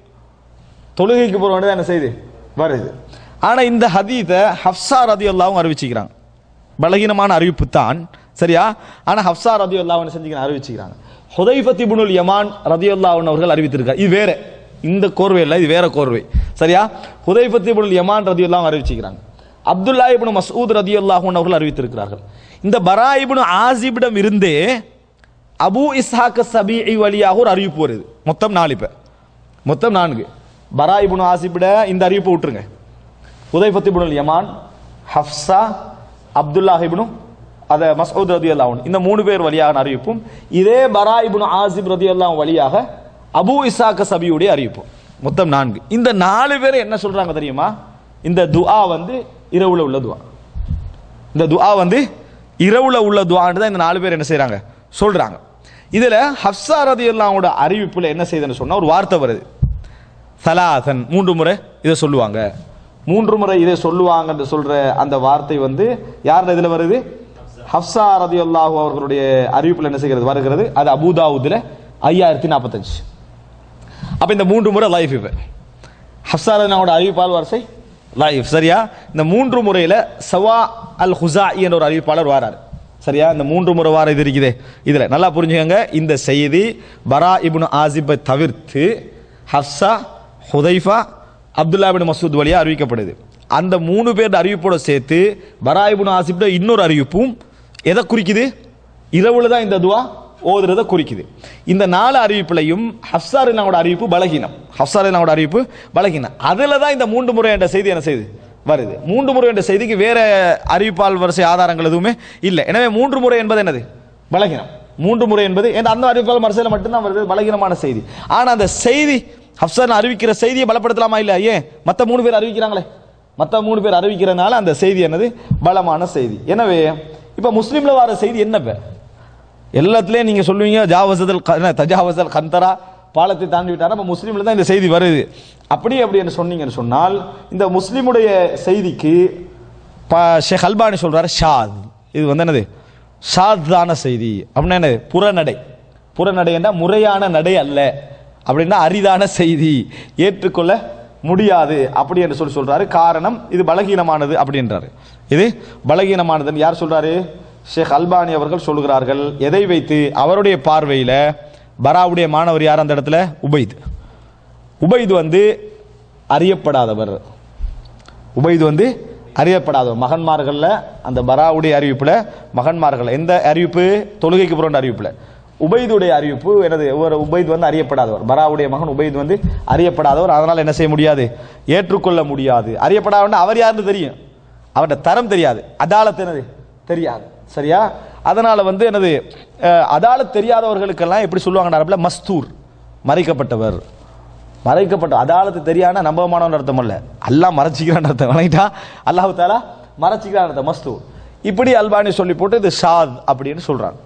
C: தொழுகைக்கு போற வேண்டியது என்ன செய்யுது வருது ஆனா இந்த ஹதீத்தை ஹப்சா ரதி அல்லாவும் அறிவிச்சுக்கிறாங்க பலகீனமான அறிவிப்பு தான் சரியா ஆனா ஹப்சா ரதி அல்லாவும் செஞ்சுக்கிறாங்க அறிவிச்சுக்கிறாங்க ஹுதைஃபத் இப்னுல் யமான் ரதி அவர்கள் அறிவித்திருக்கார் இது வேற இந்த கோர்வை இல்லை இது வேற கோர்வை சரியா ஹுதைஃபத் இப்னுல் யமான் ரதி அல்லாவும் அறிவிச்சுக்கிறாங்க அப்துல்லா இப்னு மசூத் ரதி அவர்கள் அறிவித்திருக்கிறார்கள் இந்த பரா இப்னு ஆசிபிடம் இருந்தே அபு இஸ்ஹாக் சபீஇ வழியாக ஒரு அறிவிப்பு வருது மொத்தம் நாலு இப்ப மொத்தம் நான்கு பரா இப்னு ஆசிபிட இந்த அறிவிப்பு விட்டுருங்க உதைபத் இப்னுல் யமான் ஹப்சா அப்துல்லா இப்னு அத மஸ்ஊத் ரதியல்லாஹு அன்ஹு இந்த மூணு பேர் வழியாக அறிவிப்பும் இதே பரா இப்னு ஆசிப் ரதியல்லாஹு வழியாக அபு இஸ்ஹாக் சபியுடைய அறிவிப்பு மொத்தம் நான்கு இந்த நாலு பேர் என்ன சொல்றாங்க தெரியுமா இந்த துஆ வந்து இரவுல உள்ள துஆ இந்த துஆ வந்து இரவுல உள்ள துஆன்னு தான் இந்த நாலு பேர் என்ன செய்றாங்க சொல்றாங்க இதுல ஹப்சா ரதியல்லாஹோட அறிவிப்புல என்ன செய்யுதுன்னு சொன்னா ஒரு வார்த்தை வருது சலாசன் மூன்று முறை இதை சொல்லுவாங்க மூன்று முறை இதை சொல்லுவாங்கன்னு சொல்ற அந்த வார்த்தை வந்து யார் இதுல வருது ஹப்சா ரதியல்லாஹு அவர்களுடைய அறிவிப்புல என்ன செய்கிறது வருகிறது அது அபூதாவுதுல ஐயாயிரத்தி நாற்பத்தஞ்சு அப்ப இந்த மூன்று முறை லைஃப் இப்ப ஹப்சா ரதியோட அறிவிப்பால் வரிசை லைஃப் சரியா இந்த மூன்று முறையில சவா அல் ஹுசா என்ற ஒரு அறிவிப்பாளர் வாராரு சரியா இந்த மூன்று முறை வார இது இருக்குதே இதுல நல்லா புரிஞ்சுக்கங்க இந்த செய்தி பரா இப்னு ஆசிப்பை தவிர்த்து ஹப்சா ஹுதைஃபா அப்துல்லா இப்னு மசூத் வழியா அறிவிக்கப்படுது அந்த மூணு பேர் அறிவிப்போட சேர்த்து பரா இப்னு ஆசிப்ட இன்னொரு அறிவிப்பும் எதை குறிக்குது இரவுல தான் இந்த துவா ஓதுறத குறிக்குது இந்த நாலு அறிவிப்புலையும் ஹப்சார் இல்லாவோட அறிவிப்பு பலகீனம் ஹப்சார் இல்லாவோட அறிவிப்பு பலகீனம் அதில் தான் இந்த மூன்று முறை என்ற செய்தி என்ன செய்யுது வருது மூன்று முறை என்ற செய்திக்கு வேற அறிவிப்பால் வரிசை ஆதாரங்கள் எதுவுமே இல்லை எனவே மூன்று முறை என்பது என்னது பலகீனம் மூன்று முறை என்பது ஏன்னா அந்த அறிவிப்பால் வரிசையில் மட்டும்தான் வருது பலகீனமான செய்தி ஆனால் அந்த செய்தி ஹப்சார் அறிவிக்கிற செய்தியை பலப்படுத்தலாமா இல்லை ஏன் மற்ற மூணு பேர் அறிவிக்கிறாங்களே மற்ற மூணு பேர் அறிவிக்கிறதுனால அந்த செய்தி என்னது பலமான செய்தி எனவே இப்போ முஸ்லீம்ல வர செய்தி என்ன இப்ப? எல்லாத்துலேயும் நீங்கள் சொல்லுவீங்க ஜாவசதல் க- என்ன, தஜாவசல் கந்தரா பாலத்தை தாண்டி விட்டாரா அப்போ முஸ்லீமில் தான் இந்த செய்தி வருது அப்படி அப்படி என்ன சொன்னீங்கன்னு சொன்னால் இந்த முஸ்லீமுடைய செய்திக்கு ப ஷேக் அல்பானி சொல்றாரு ஷாத் இது வந்து என்னது ஷாத்தான செய்தி அப்படின்னா என்னது புறநடை புறநடை என்றால் முறையான நடை அல்ல அப்படின்னா அரிதான செய்தி ஏற்றுக்கொள்ள முடியாது அப்படி என்று சொல்லி சொல்றாரு காரணம் இது பலகீனமானது அப்படின்றாரு இது பலகீனமானதுன்னு யார் சொல்றாரு ஷேக் அல்பானி அவர்கள் சொல்கிறார்கள் எதை வைத்து அவருடைய பார்வையில பராவுடைய மாணவர் யார் அந்த இடத்துல உபைத் உபைது வந்து அறியப்படாதவர் உபைது வந்து அறியப்படாதவர் மகன்மார்கள்ல அந்த பராவுடைய அறிவிப்புல மகன்மார்கள் எந்த அறிவிப்பு தொழுகைக்கு புறண்ட அறிவிப்புல உபைதுடைய அறிவிப்பு எனது ஒரு உபைது வந்து அறியப்படாதவர் பராவுடைய மகன் உபைது வந்து அறியப்படாதவர் அதனால் என்ன செய்ய முடியாது ஏற்றுக்கொள்ள முடியாது அறியப்படாதவன் அவர் யாருன்னு தெரியும் அவருடைய தரம் தெரியாது அதாலத் என்னது தெரியாது சரியா அதனால வந்து என்னது அஹ், அதாலத் தெரியாதவர்களுக்கெல்லாம் எப்படி சொல்லுவாங்க அரபில் மஸ்தூர் மறைக்கப்பட்டவர் மறைக்கப்பட்ட அதாலத்து தெரியாத நம்பகமானவன் அர்த்தம் அல்ல அல்லாஹ் மறைச்சிக்கிறான் அர்த்தம் வணங்கிட்டா அல்லாஹ் தாலா மறைச்சிக்கிறான் அர்த்தம் மஸ்து இப்படி அல்பானி சொல்லி போட்டு இது ஷாத் அப்படின்னு சொல்றாங்க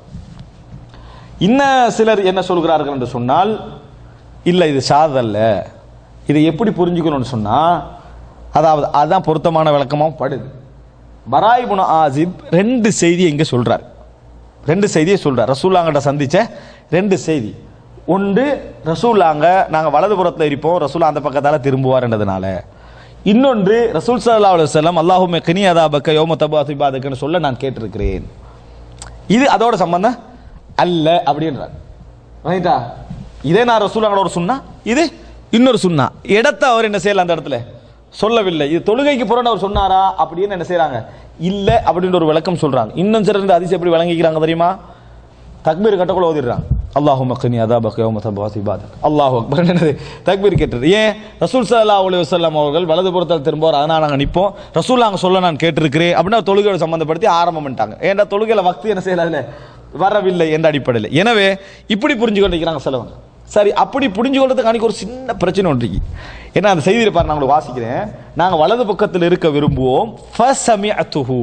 C: இன்னும் சிலர் என்ன சொல்கிறார்கள் என்று சொன்னால் இல்லை இது ஷாத் அல்ல இதை எப்படி புரிஞ்சுக்கணும்னு சொன்னா அதாவது அதுதான் பொருத்தமான விளக்கமாகவும் படுது பராயிபுன ஆசிப் ரெண்டு செய்தியை இங்கே சொல்றார் ரெண்டு செய்தியை சொல்றார் ரசூல்லாங்கிட்ட சந்திச்ச ரெண்டு செய்தி ஒன்று ரசூல்லாங்க நாங்கள் வலதுபுறத்தில் இருப்போம் ரசூல் அந்த பக்கத்தால் திரும்புவார்ன்றதுனால இன்னொன்று ரசூல் சல்லா அலுவலம் செல்லம் அல்லாஹுமே கினி அதாபக்க யோம தபா திபாதுக்குன்னு சொல்ல நான் கேட்டிருக்கிறேன் இது அதோட சம்பந்தம் அல்ல அப்படின்றார் ரைட்டா இதே நான் ரசூலாங்களோட ஒரு சுண்ணா இது இன்னொரு சுண்ணா இடத்தை அவர் என்ன செய்யல அந்த இடத்துல சொல்லவில்லை இது தொழுகைக்கு புறண அவர் சொன்னாரா அப்படின்னு என்ன செய்றாங்க இல்ல அப்படின்ற ஒரு விளக்கம் சொல்றாங்க இன்னும் சிறந்த அதிசயம் எப்படி விளங்கிக்கிறாங்க தெரியுமா தக்பீர் கட்டக்குள்ள ஓதிடுறாங்க அல்லாஹு மக்கனி அதாபக் யௌம தபாசி பாதக் அல்லாஹு அக்பர் என்னது தக்பீர் கேட்டது ஏன் ரசூல் ஸல்லல்லாஹு அலைஹி வஸல்லம் அவர்கள் வலது புறத்தில் திரும்புவார் அதனால் நாங்கள் நிற்போம் ரசூல் நாங்கள் சொல்ல நான் கேட்டிருக்கிறேன் அப்படின்னா தொழுகையோட சம்பந்தப்படுத்தி ஆரம்பம் பண்ணிட்டாங்க ஏன்டா தொழுகையில வக்தி என்ன செய்யல வரவில்லை என்ற அடிப்படையில் எனவே இப்படி புரிஞ்சு கொண்டிருக்கிறாங்க சிலவங்க சரி அப்படி புரிஞ்சு கொள்றதுக்கு அன்னைக்கு ஒரு சின்ன பிரச்சனை ஒன்று இருக்கு ஏன்னா அந்த செய்தியை பாரு நான் உங்களுக்கு வாசிக்கிறேன் நாங்கள் வலது பக்கத்தில் இருக்க விரும்புவோம் ஃபசமிஅத்துஹு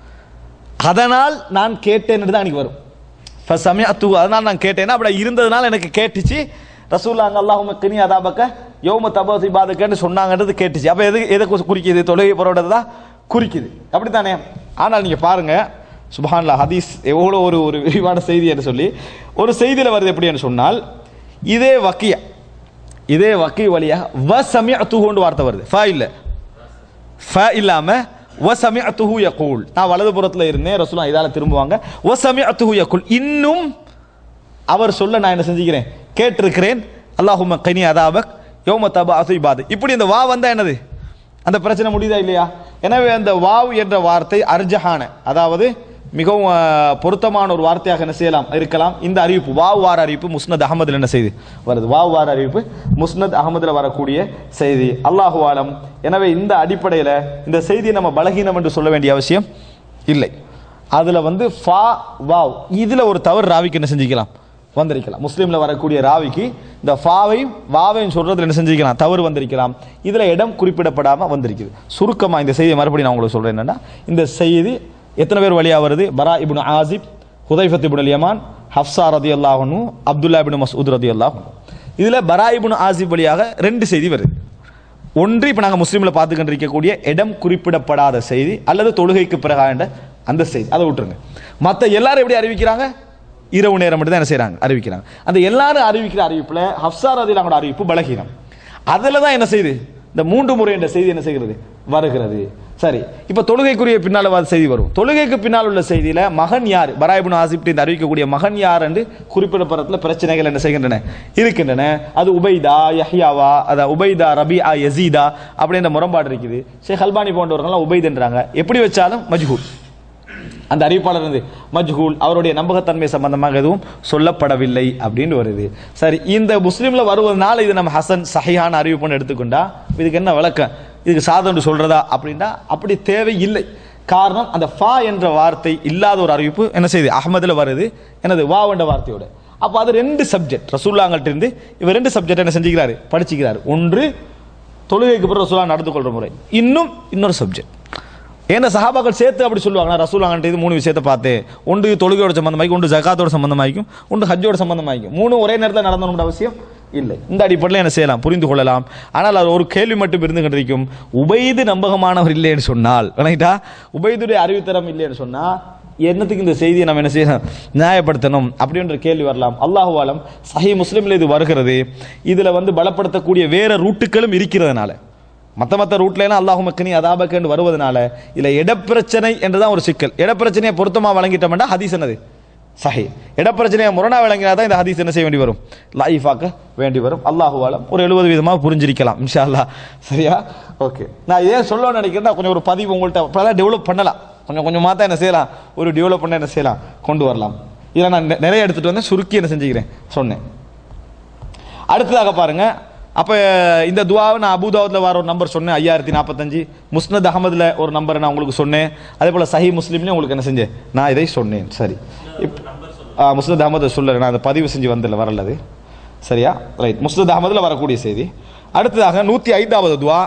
C: அதனால் நான் கேட்டேன்னு தான் அன்னைக்கு வரும் ஃபசமிஅத்து அதனால் நான் கேட்டேன்னா அப்படி இருந்ததுனால எனக்கு கேட்டுச்சு ரசூல்லா அங்க அல்லாஹும கினி அதாபக்க யோம தபாசி பாதுக்கன்னு சொன்னாங்கன்றது கேட்டுச்சு அப்போ எது எதை கு- குறிக்குது தொழுகை புறோடது தான் குறிக்குது அப்படித்தானே ஆனால் நீங்கள் பாருங்க சுபஹான்லா ஹதீஸ் எவ்வளோ ஒரு ஒரு விரிவான செய்தி என்று சொல்லி ஒரு செய்தியில் வருது எப்படின்னு சொன்னால் இதே வக்கிய இதே வக்கி வழியாக வ சமிஅத்துஹுன்னு வார்த்தை வருது ஃபா இல்லை ஃப இல்லாம வசமிஅத்துஹு யகூல் நான் வலது புறத்துல இருந்தேன் ரசூலுல்லாஹ் இதால திரும்புவாங்க வசமிஅத்துஹு யகூல் இன்னும் அவர் சொல்ல நான் என்ன செஞ்சுக்கிறேன் கேட்டிருக்கிறேன் அல்லாஹும்ம கனி அதாபக் யோம தபா இபாது இப்படி இந்த வா வந்தா என்னது அந்த பிரச்சனை முடியுதா இல்லையா எனவே அந்த வாவ் என்ற வார்த்தை அர்ஜஹான அதாவது மிகவும் அஹ், பொருத்தமான ஒரு வார்த்தையாக என்ன செய்யலாம் இருக்கலாம் இந்த அறிவிப்பு வாவ் வார அறிவிப்பு முஸ்னத் அகமதுல என்ன செய்து வருது வாவ் வார அறிவிப்பு முஸ்னத் அகமதுல வரக்கூடிய செய்தி அல்லாஹு ஆலம் எனவே இந்த அடிப்படையில் இந்த செய்தியை நம்ம பலகீனம் என்று சொல்ல வேண்டிய அவசியம் இல்லை அதுல வந்து ஃபா வாவ் இதுல ஒரு தவறு ராவிக்கு என்ன செஞ்சுக்கலாம் வந்திருக்கலாம் முஸ்லீம்ல வரக்கூடிய ராவிக்கு இந்த ஃபாவையும் வாவையும் சொல்றதுல என்ன செஞ்சிருக்கலாம் தவறு வந்திருக்கலாம் இதுல இடம் குறிப்பிடப்படாம வந்திருக்குது சுருக்கமா இந்த செய்தியை மறுபடியும் நான் உங்களுக்கு சொல்றேன் என்னன்னா இந்த செய்தி எத்தனை பேர் வழியா வருது பரா இப்னு ஆசிப் ஹுதைஃபத் இப்னு யமான் ஹப்சா ரதி அல்லாஹனு அப்துல்லா இப்னு மஸ்ஊத் ரதி அல்லாஹனு இதுல பரா இப்னு ஆசிப் வழியாக ரெண்டு செய்தி வருது ஒன்று இப்போ நாங்கள் முஸ்லீமில் பார்த்துக்கிட்டு இருக்கக்கூடிய இடம் குறிப்பிடப்படாத செய்தி அல்லது தொழுகைக்கு பிறகாண்ட அந்த செய்தி அதை விட்டுருங்க மற்ற எல்லாரும் எப்படி அறிவிக்கிறாங்க இரவு நேரம் மட்டும் தான் என்ன செய்கிறாங்க அறிவிக்கிறாங்க அந்த எல்லாரும் அறிவிக்கிற அறிவிப்பில் ஹப்சார் அதிலாங்களோட அறிவிப்பு பலகீனம் அதில் தான் என்ன செய்யுது இந்த மூன்று முறை என்ற செய்தி என்ன செய்கிறது வருகிறது சரி இப்போ தொழுகைக்குரிய பின்னால் வர செய்தி வரும் தொழுகைக்கு பின்னால் உள்ள செய்தியில் மகன் யார் பராயிபுன் ஆசிப்டி இந்த அறிவிக்கக்கூடிய மகன் யார் என்று குறிப்பிடப்படுறதுல பிரச்சனைகள் என்ன செய்கின்றன இருக்கின்றன அது உபைதா யஹ்யாவா அத உபைதா ரபிஆ யசீதா அப்படின்ற முரண்பாடு இருக்குது ஷேக் அல்பானி போன்றவர்கள்லாம் உபைதுன்றாங்க எப்படி வச்சாலும் மஜ்ஹூல் அந்த அறிவிப்பாளர் இருந்து மஜ்ஹூல் அவருடைய நம்பகத்தன்மை சம்பந்தமாக எதுவும் சொல்லப்படவில்லை அப்படின்னு வருது சரி இந்த முஸ்லீம்ல வருவதனால இது நம்ம ஹசன் சஹிஹான அறிவிப்புன்னு எடுத்துக்கொண்டா இதுக்கு என்ன விளக்கம் இதுக்கு சாதம் சொல்றதா அப்படின்னா அப்படி தேவை இல்லை காரணம் அந்த ஃபா என்ற வார்த்தை இல்லாத ஒரு அறிவிப்பு என்ன செய்யுது அகமதுல வருது எனது வா என்ற வார்த்தையோட அப்போ அது ரெண்டு சப்ஜெக்ட் ரசூல்லாங்கள்ட்ட இருந்து இவர் ரெண்டு சப்ஜெக்ட் என்ன செஞ்சுக்கிறாரு படிச்சுக்கிறாரு ஒன்று தொழுகைக்கு பிறகு ரசூலா நடந்து கொள்ற முறை இன்னும் இன்னொரு சப்ஜெக்ட் ஏன்னா சஹாபாக்கள் சேர்த்து அப்படி சொல்லுவாங்க நான் ரசூலாங்கன்ட்டு இது மூணு விஷயத்தை பார்த்தேன் ஒன்று தொழுகையோட சம்பந்தமாய்க்கும் ஒன்று ஜகாத்தோட சம்பந்தமாய்க்கும் ஒன்று ஹஜ்ஜோட சம்பந்தமாய்க்கும் மூணு ஒரே நேரத்தில் நடந்தணும்ன்ற அவசியம் இல்லை இந்த அடிப்படையில் என்ன செய்யலாம் புரிந்து கொள்ளலாம் ஆனால் அது ஒரு கேள்வி மட்டும் இருந்து கொண்டிருக்கும் உபைது நம்பகமானவர் இல்லைன்னு சொன்னால் விளங்கிட்டா உபைதுடைய அறிவுத்தரம் இல்லைன்னு சொன்னால் என்னத்துக்கு இந்த செய்தியை நம்ம என்ன செய்யணும் நியாயப்படுத்தணும் அப்படின்ற கேள்வி வரலாம் அல்லாஹுவாலம் சஹி முஸ்லீமில் இது வருகிறது இதில் வந்து பலப்படுத்தக்கூடிய வேற ரூட்டுகளும் இருக்கிறதுனால மற்ற மற்ற ரூட்லாம் அல்லாஹு மக்கனி அதாபக்கன்னு வருவதனால இதில் இடப்பிரச்சனை என்றுதான் ஒரு சிக்கல் இடப்பிரச்சனையை பொருத்தமாக வழங்கிட்டோம்னா ஹதீஸ் என்னது சஹி இடப்பிரச்சனையை முரணா வழங்கினா தான் இந்த ஹதீஸ் என்ன செய்ய வேண்டி வரும் லாயிஃபாக்க வேண்டி வரும் அல்லாஹுவாலம் ஒரு எழுபது விதமாக புரிஞ்சிருக்கலாம் இன்ஷா அல்லாஹ் சரியா ஓகே நான் ஏன் சொல்லணும்னு நினைக்கிறேன்னா கொஞ்சம் ஒரு பதிவு உங்கள்கிட்ட அப்பதான் டெவலப் பண்ணலாம் கொஞ்சம் கொஞ்சமாக தான் என்ன செய்யலாம் ஒரு டெவலப் பண்ண என்ன செய்யலாம் கொண்டு வரலாம் இதை நான் நெ- நிறைய எடுத்துகிட்டு வந்து சுருக்கி என்ன செஞ்சுக்கிறேன் சொன்னேன் அடுத்ததாக பாருங்க அப்ப இந்த துவாவை நான் அபுதாவுல வர ஒரு நம்பர் சொன்னேன் ஐயாயிரத்தி நாற்பத்தஞ்சு முஸ்னத் அகமதுல ஒரு நம்பரை நான் உங்களுக்கு சொன்னேன் அதே போல சஹி முஸ்லீம்லயும் உங்களுக்கு என்ன செஞ்சேன் நான் இதை சொன்னேன் சரி இப் ஆ, முஸ்னத் அகமது சொல்ல நான் அதை பதிவு செஞ்சு வந்தல வரல அது சரியா ரைட் முஸ்னத் அகமதுல வரக்கூடிய செய்தி அடுத்ததாக நூத்தி ஐந்தாவது துவா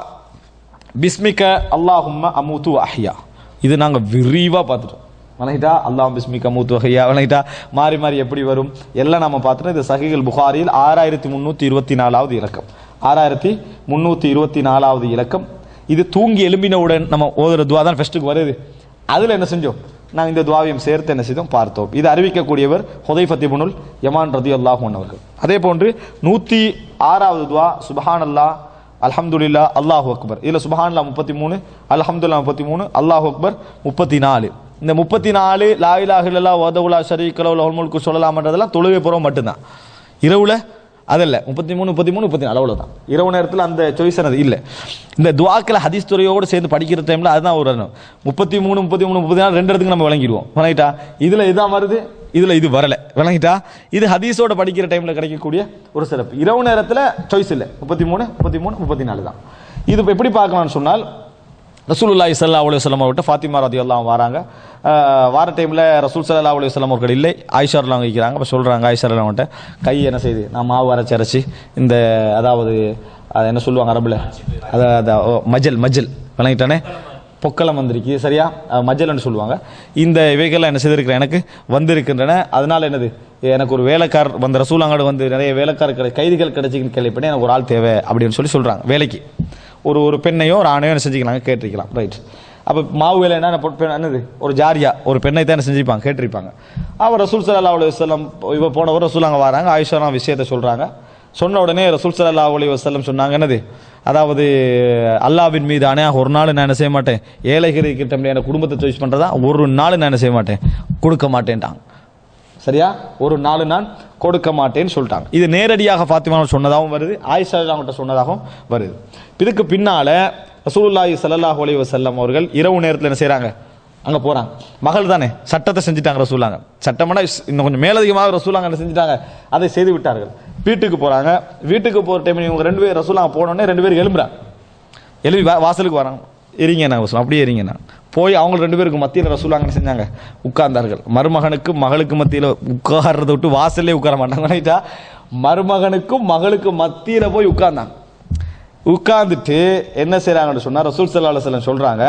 C: பிஸ்மிக அல்லாஹும்ம அமூத்து அஹ்யா இது நாங்கள் விரிவாக பார்த்துட்டோம் வணங்கிட்டா அல்லாஹ் பிஸ்மிக அமூத்து அஹ்யா வணங்கிட்டா மாறி மாறி எப்படி வரும் எல்லாம் நம்ம பார்த்துட்டோம் இது சஹிகள் புகாரியில் ஆறாயிரத்தி முந்நூற்றி இருபத்தி நாலாவது இலக்கம் ஆறாயிரத்தி முந்நூற்றி இருபத்தி நாலாவது இலக்கம் இது தூங்கி எழும்பினவுடன் நம்ம ஓதுற துவா தான் ஃபெஸ்ட்டுக்கு வருது அதில் என்ன செஞ்சோம் நாங்கள் இந்த துவாவையும் சேர்த்து என்ன செய்தோம் பார்த்தோம் இது அறிவிக்கக்கூடியவர் ஹுதை ஃபத்திபுனுல் யமான் ரதி அல்லாஹூன் அவர்கள் அதே போன்று நூற்றி ஆறாவது துவா சுபஹான் அல்லாஹ் அல்ஹம்துலில்லா அல்லாஹ் அக்பர் இதில் சுபஹான்லா முப்பத்தி மூணு அல்ஹம்துல்லா முப்பத்தி மூணு அல்லாஹ் அக்பர் முப்பத்தி நாலு இந்த முப்பத்தி நாலு லா இலாஹ இல்லல்லா வதவுலா ஷரீக்கலோ லஹுல்முல்கு சொல்லலாமன்றதெல்லாம் தொழுகை புறம் மட்டும்தான் இரவுல அதல்ல முப்பத்தி மூணு முப்பத்தி மூணு முப்பத்தி நாலு அவ்வளோதான் இரவு நேரத்தில் அந்த சாய்ஸ் அது இல்லை இந்த துவாக்கில் ஹதீஸ் துறையோடு சேர்ந்து படிக்கிற டைமில் அதுதான் ஒரு எண்ணம். முப்பத்தி மூணு முப்பத்தி மூணு முப்பத்தி நாலு ரெண்டு இடத்துக்கு நம்ம விளங்கிடுவோம் விளங்கிட்டா இதில் இதுதான் வருது இதில் இது வரல விளங்கிட்டா இது ஹதீஸோட படிக்கிற டைமில் கிடைக்கக்கூடிய ஒரு சிறப்பு இரவு நேரத்தில் சாய்ஸ் இல்லை முப்பத்தி மூணு முப்பத்தி மூணு முப்பத்தி நாலு தான் இது இப்போ எப்படி பார்க்கலாம்னு சொன்னால் ரசூலுல்லாஹி ஸல்லல்லாஹு அலைஹி வஸல்லம் அவர்கிட்ட ஃபாத்திமா ரதியல்லாஹு வராங்க அஹ், வார டைமில் ரசூல் ஸல்லல்லாஹு அலைஹி வஸல்லம் அவர்கள் இல்லை ஆயிஷா எல்லாம் வைக்கிறாங்க அப்போ சொல்கிறாங்க ஆயிஷா அவங்கள்ட்ட கை என்ன செய்யுது நான் மாவு அரைச்சி அரைச்சி இந்த அதாவது அது என்ன சொல்லுவாங்க அரபில் அதை அதை ஓ, மஜல் மஜல் விளங்கிட்டானே பொக்களம் வந்திருக்கு சரியா அஹ், மஜல்னு சொல்லுவாங்க இந்த இவைகள்லாம் என்ன செய்திருக்கிறேன் எனக்கு வந்திருக்கின்றன அதனால என்னது எனக்கு ஒரு வேலைக்கார் வந்த ரசூலாங்கோட வந்து நிறைய வேலைக்கார் கிடை கைதிகள் கிடைச்சிக்கின்னு கேள்விப்பட்டேன் எனக்கு ஒரு ஆள் தேவை அப்படின்னு சொல்லி சொல்கிறாங்க வேலைக்கு ஒரு ஒரு பெண்ணையோ ஒரு ஆணையோ என்ன செஞ்சுக்கலாம் கேட்டிருக்கலாம் ரைட் அப்போ மாவு வேலை என்ன பொ- பெண் என்னது ஒரு ஜாரியா ஒரு பெண்ணை தான் என்ன செஞ்சிருப்பாங்க கேட்டிருப்பாங்க அவர் ரசூல் சல்லா அலி வசல்லம் இவ போனவர் ரசூல் அங்கே வராங்க ஆயிஷா விஷயத்தை சொல்கிறாங்க சொன்ன உடனே ரசூல் சல்லா அலி வசல்லம் சொன்னாங்க என்னது அதாவது அல்லாவின் மீது ஆணையாக ஒரு நாள் நான் என்ன செய்ய மாட்டேன் ஏழைகளுக்கிட்ட என் குடும்பத்தை சாய்ஸ் பண்ணுறதா ஒரு நாள் நான் என்ன செய்ய மாட்டேன் கொடுக்க மாட்டேன்ட்டாங்க சரியா ஒரு நாலு நான் கொடுக்க மாட்டேன்னு சொல்லிட்டாங்க இது நேரடியாக ஃபாத்திமா சொன்னதாகவும் வருது ஆயிஷா அவங்கள்ட்ட சொன்னதாகவும் வருது இதுக்கு பின்னால ரசூலுல்லாஹி ஸல்லல்லாஹு அலைஹி வஸல்லம் அவர்கள் இரவு நேரத்தில் என்ன செய்றாங்க அங்க போறாங்க மகள் தானே சட்டத்தை செஞ்சுட்டாங்க ரசூலாங்க சட்டம்னா இஸ்- இன்னும் கொஞ்சம் மேலதிகமாக ரசூலாங்க என்ன செஞ்சுட்டாங்க அதை செய்து விட்டார்கள் வீட்டுக்கு போறாங்க வீட்டுக்கு போற டைம் இவங்க ரெண்டு பேர் ரசூலாங்க போனோடனே ரெண்டு பேரும் எழும்புறாங்க எழுப்பி வா- வாசலுக்கு வராங்க எரிங்க நான் வசூல் அப்படியே எரிங்க நான் போய் அவங்க ரெண்டு பேருக்கு மத்தியில் ரசூலாங்க என்ன செஞ்சாங்க உட்கார்ந்தார்கள் மருமகனுக்கும் மகளுக்கு மத்தியில் உட்கார்றதை விட்டு வாசல்லே உட்கார மாட்டாங்க ரைட்டா மருமகனுக்கும் மகளுக்கும் மத்தியில் போய் உட்கார்ந்தாங்க உட்கார்ந்துட்டு என்ன செய்றாங்கன்னு சொன்னா ரசூல் சல்லா அலுவலம் சொல்றாங்க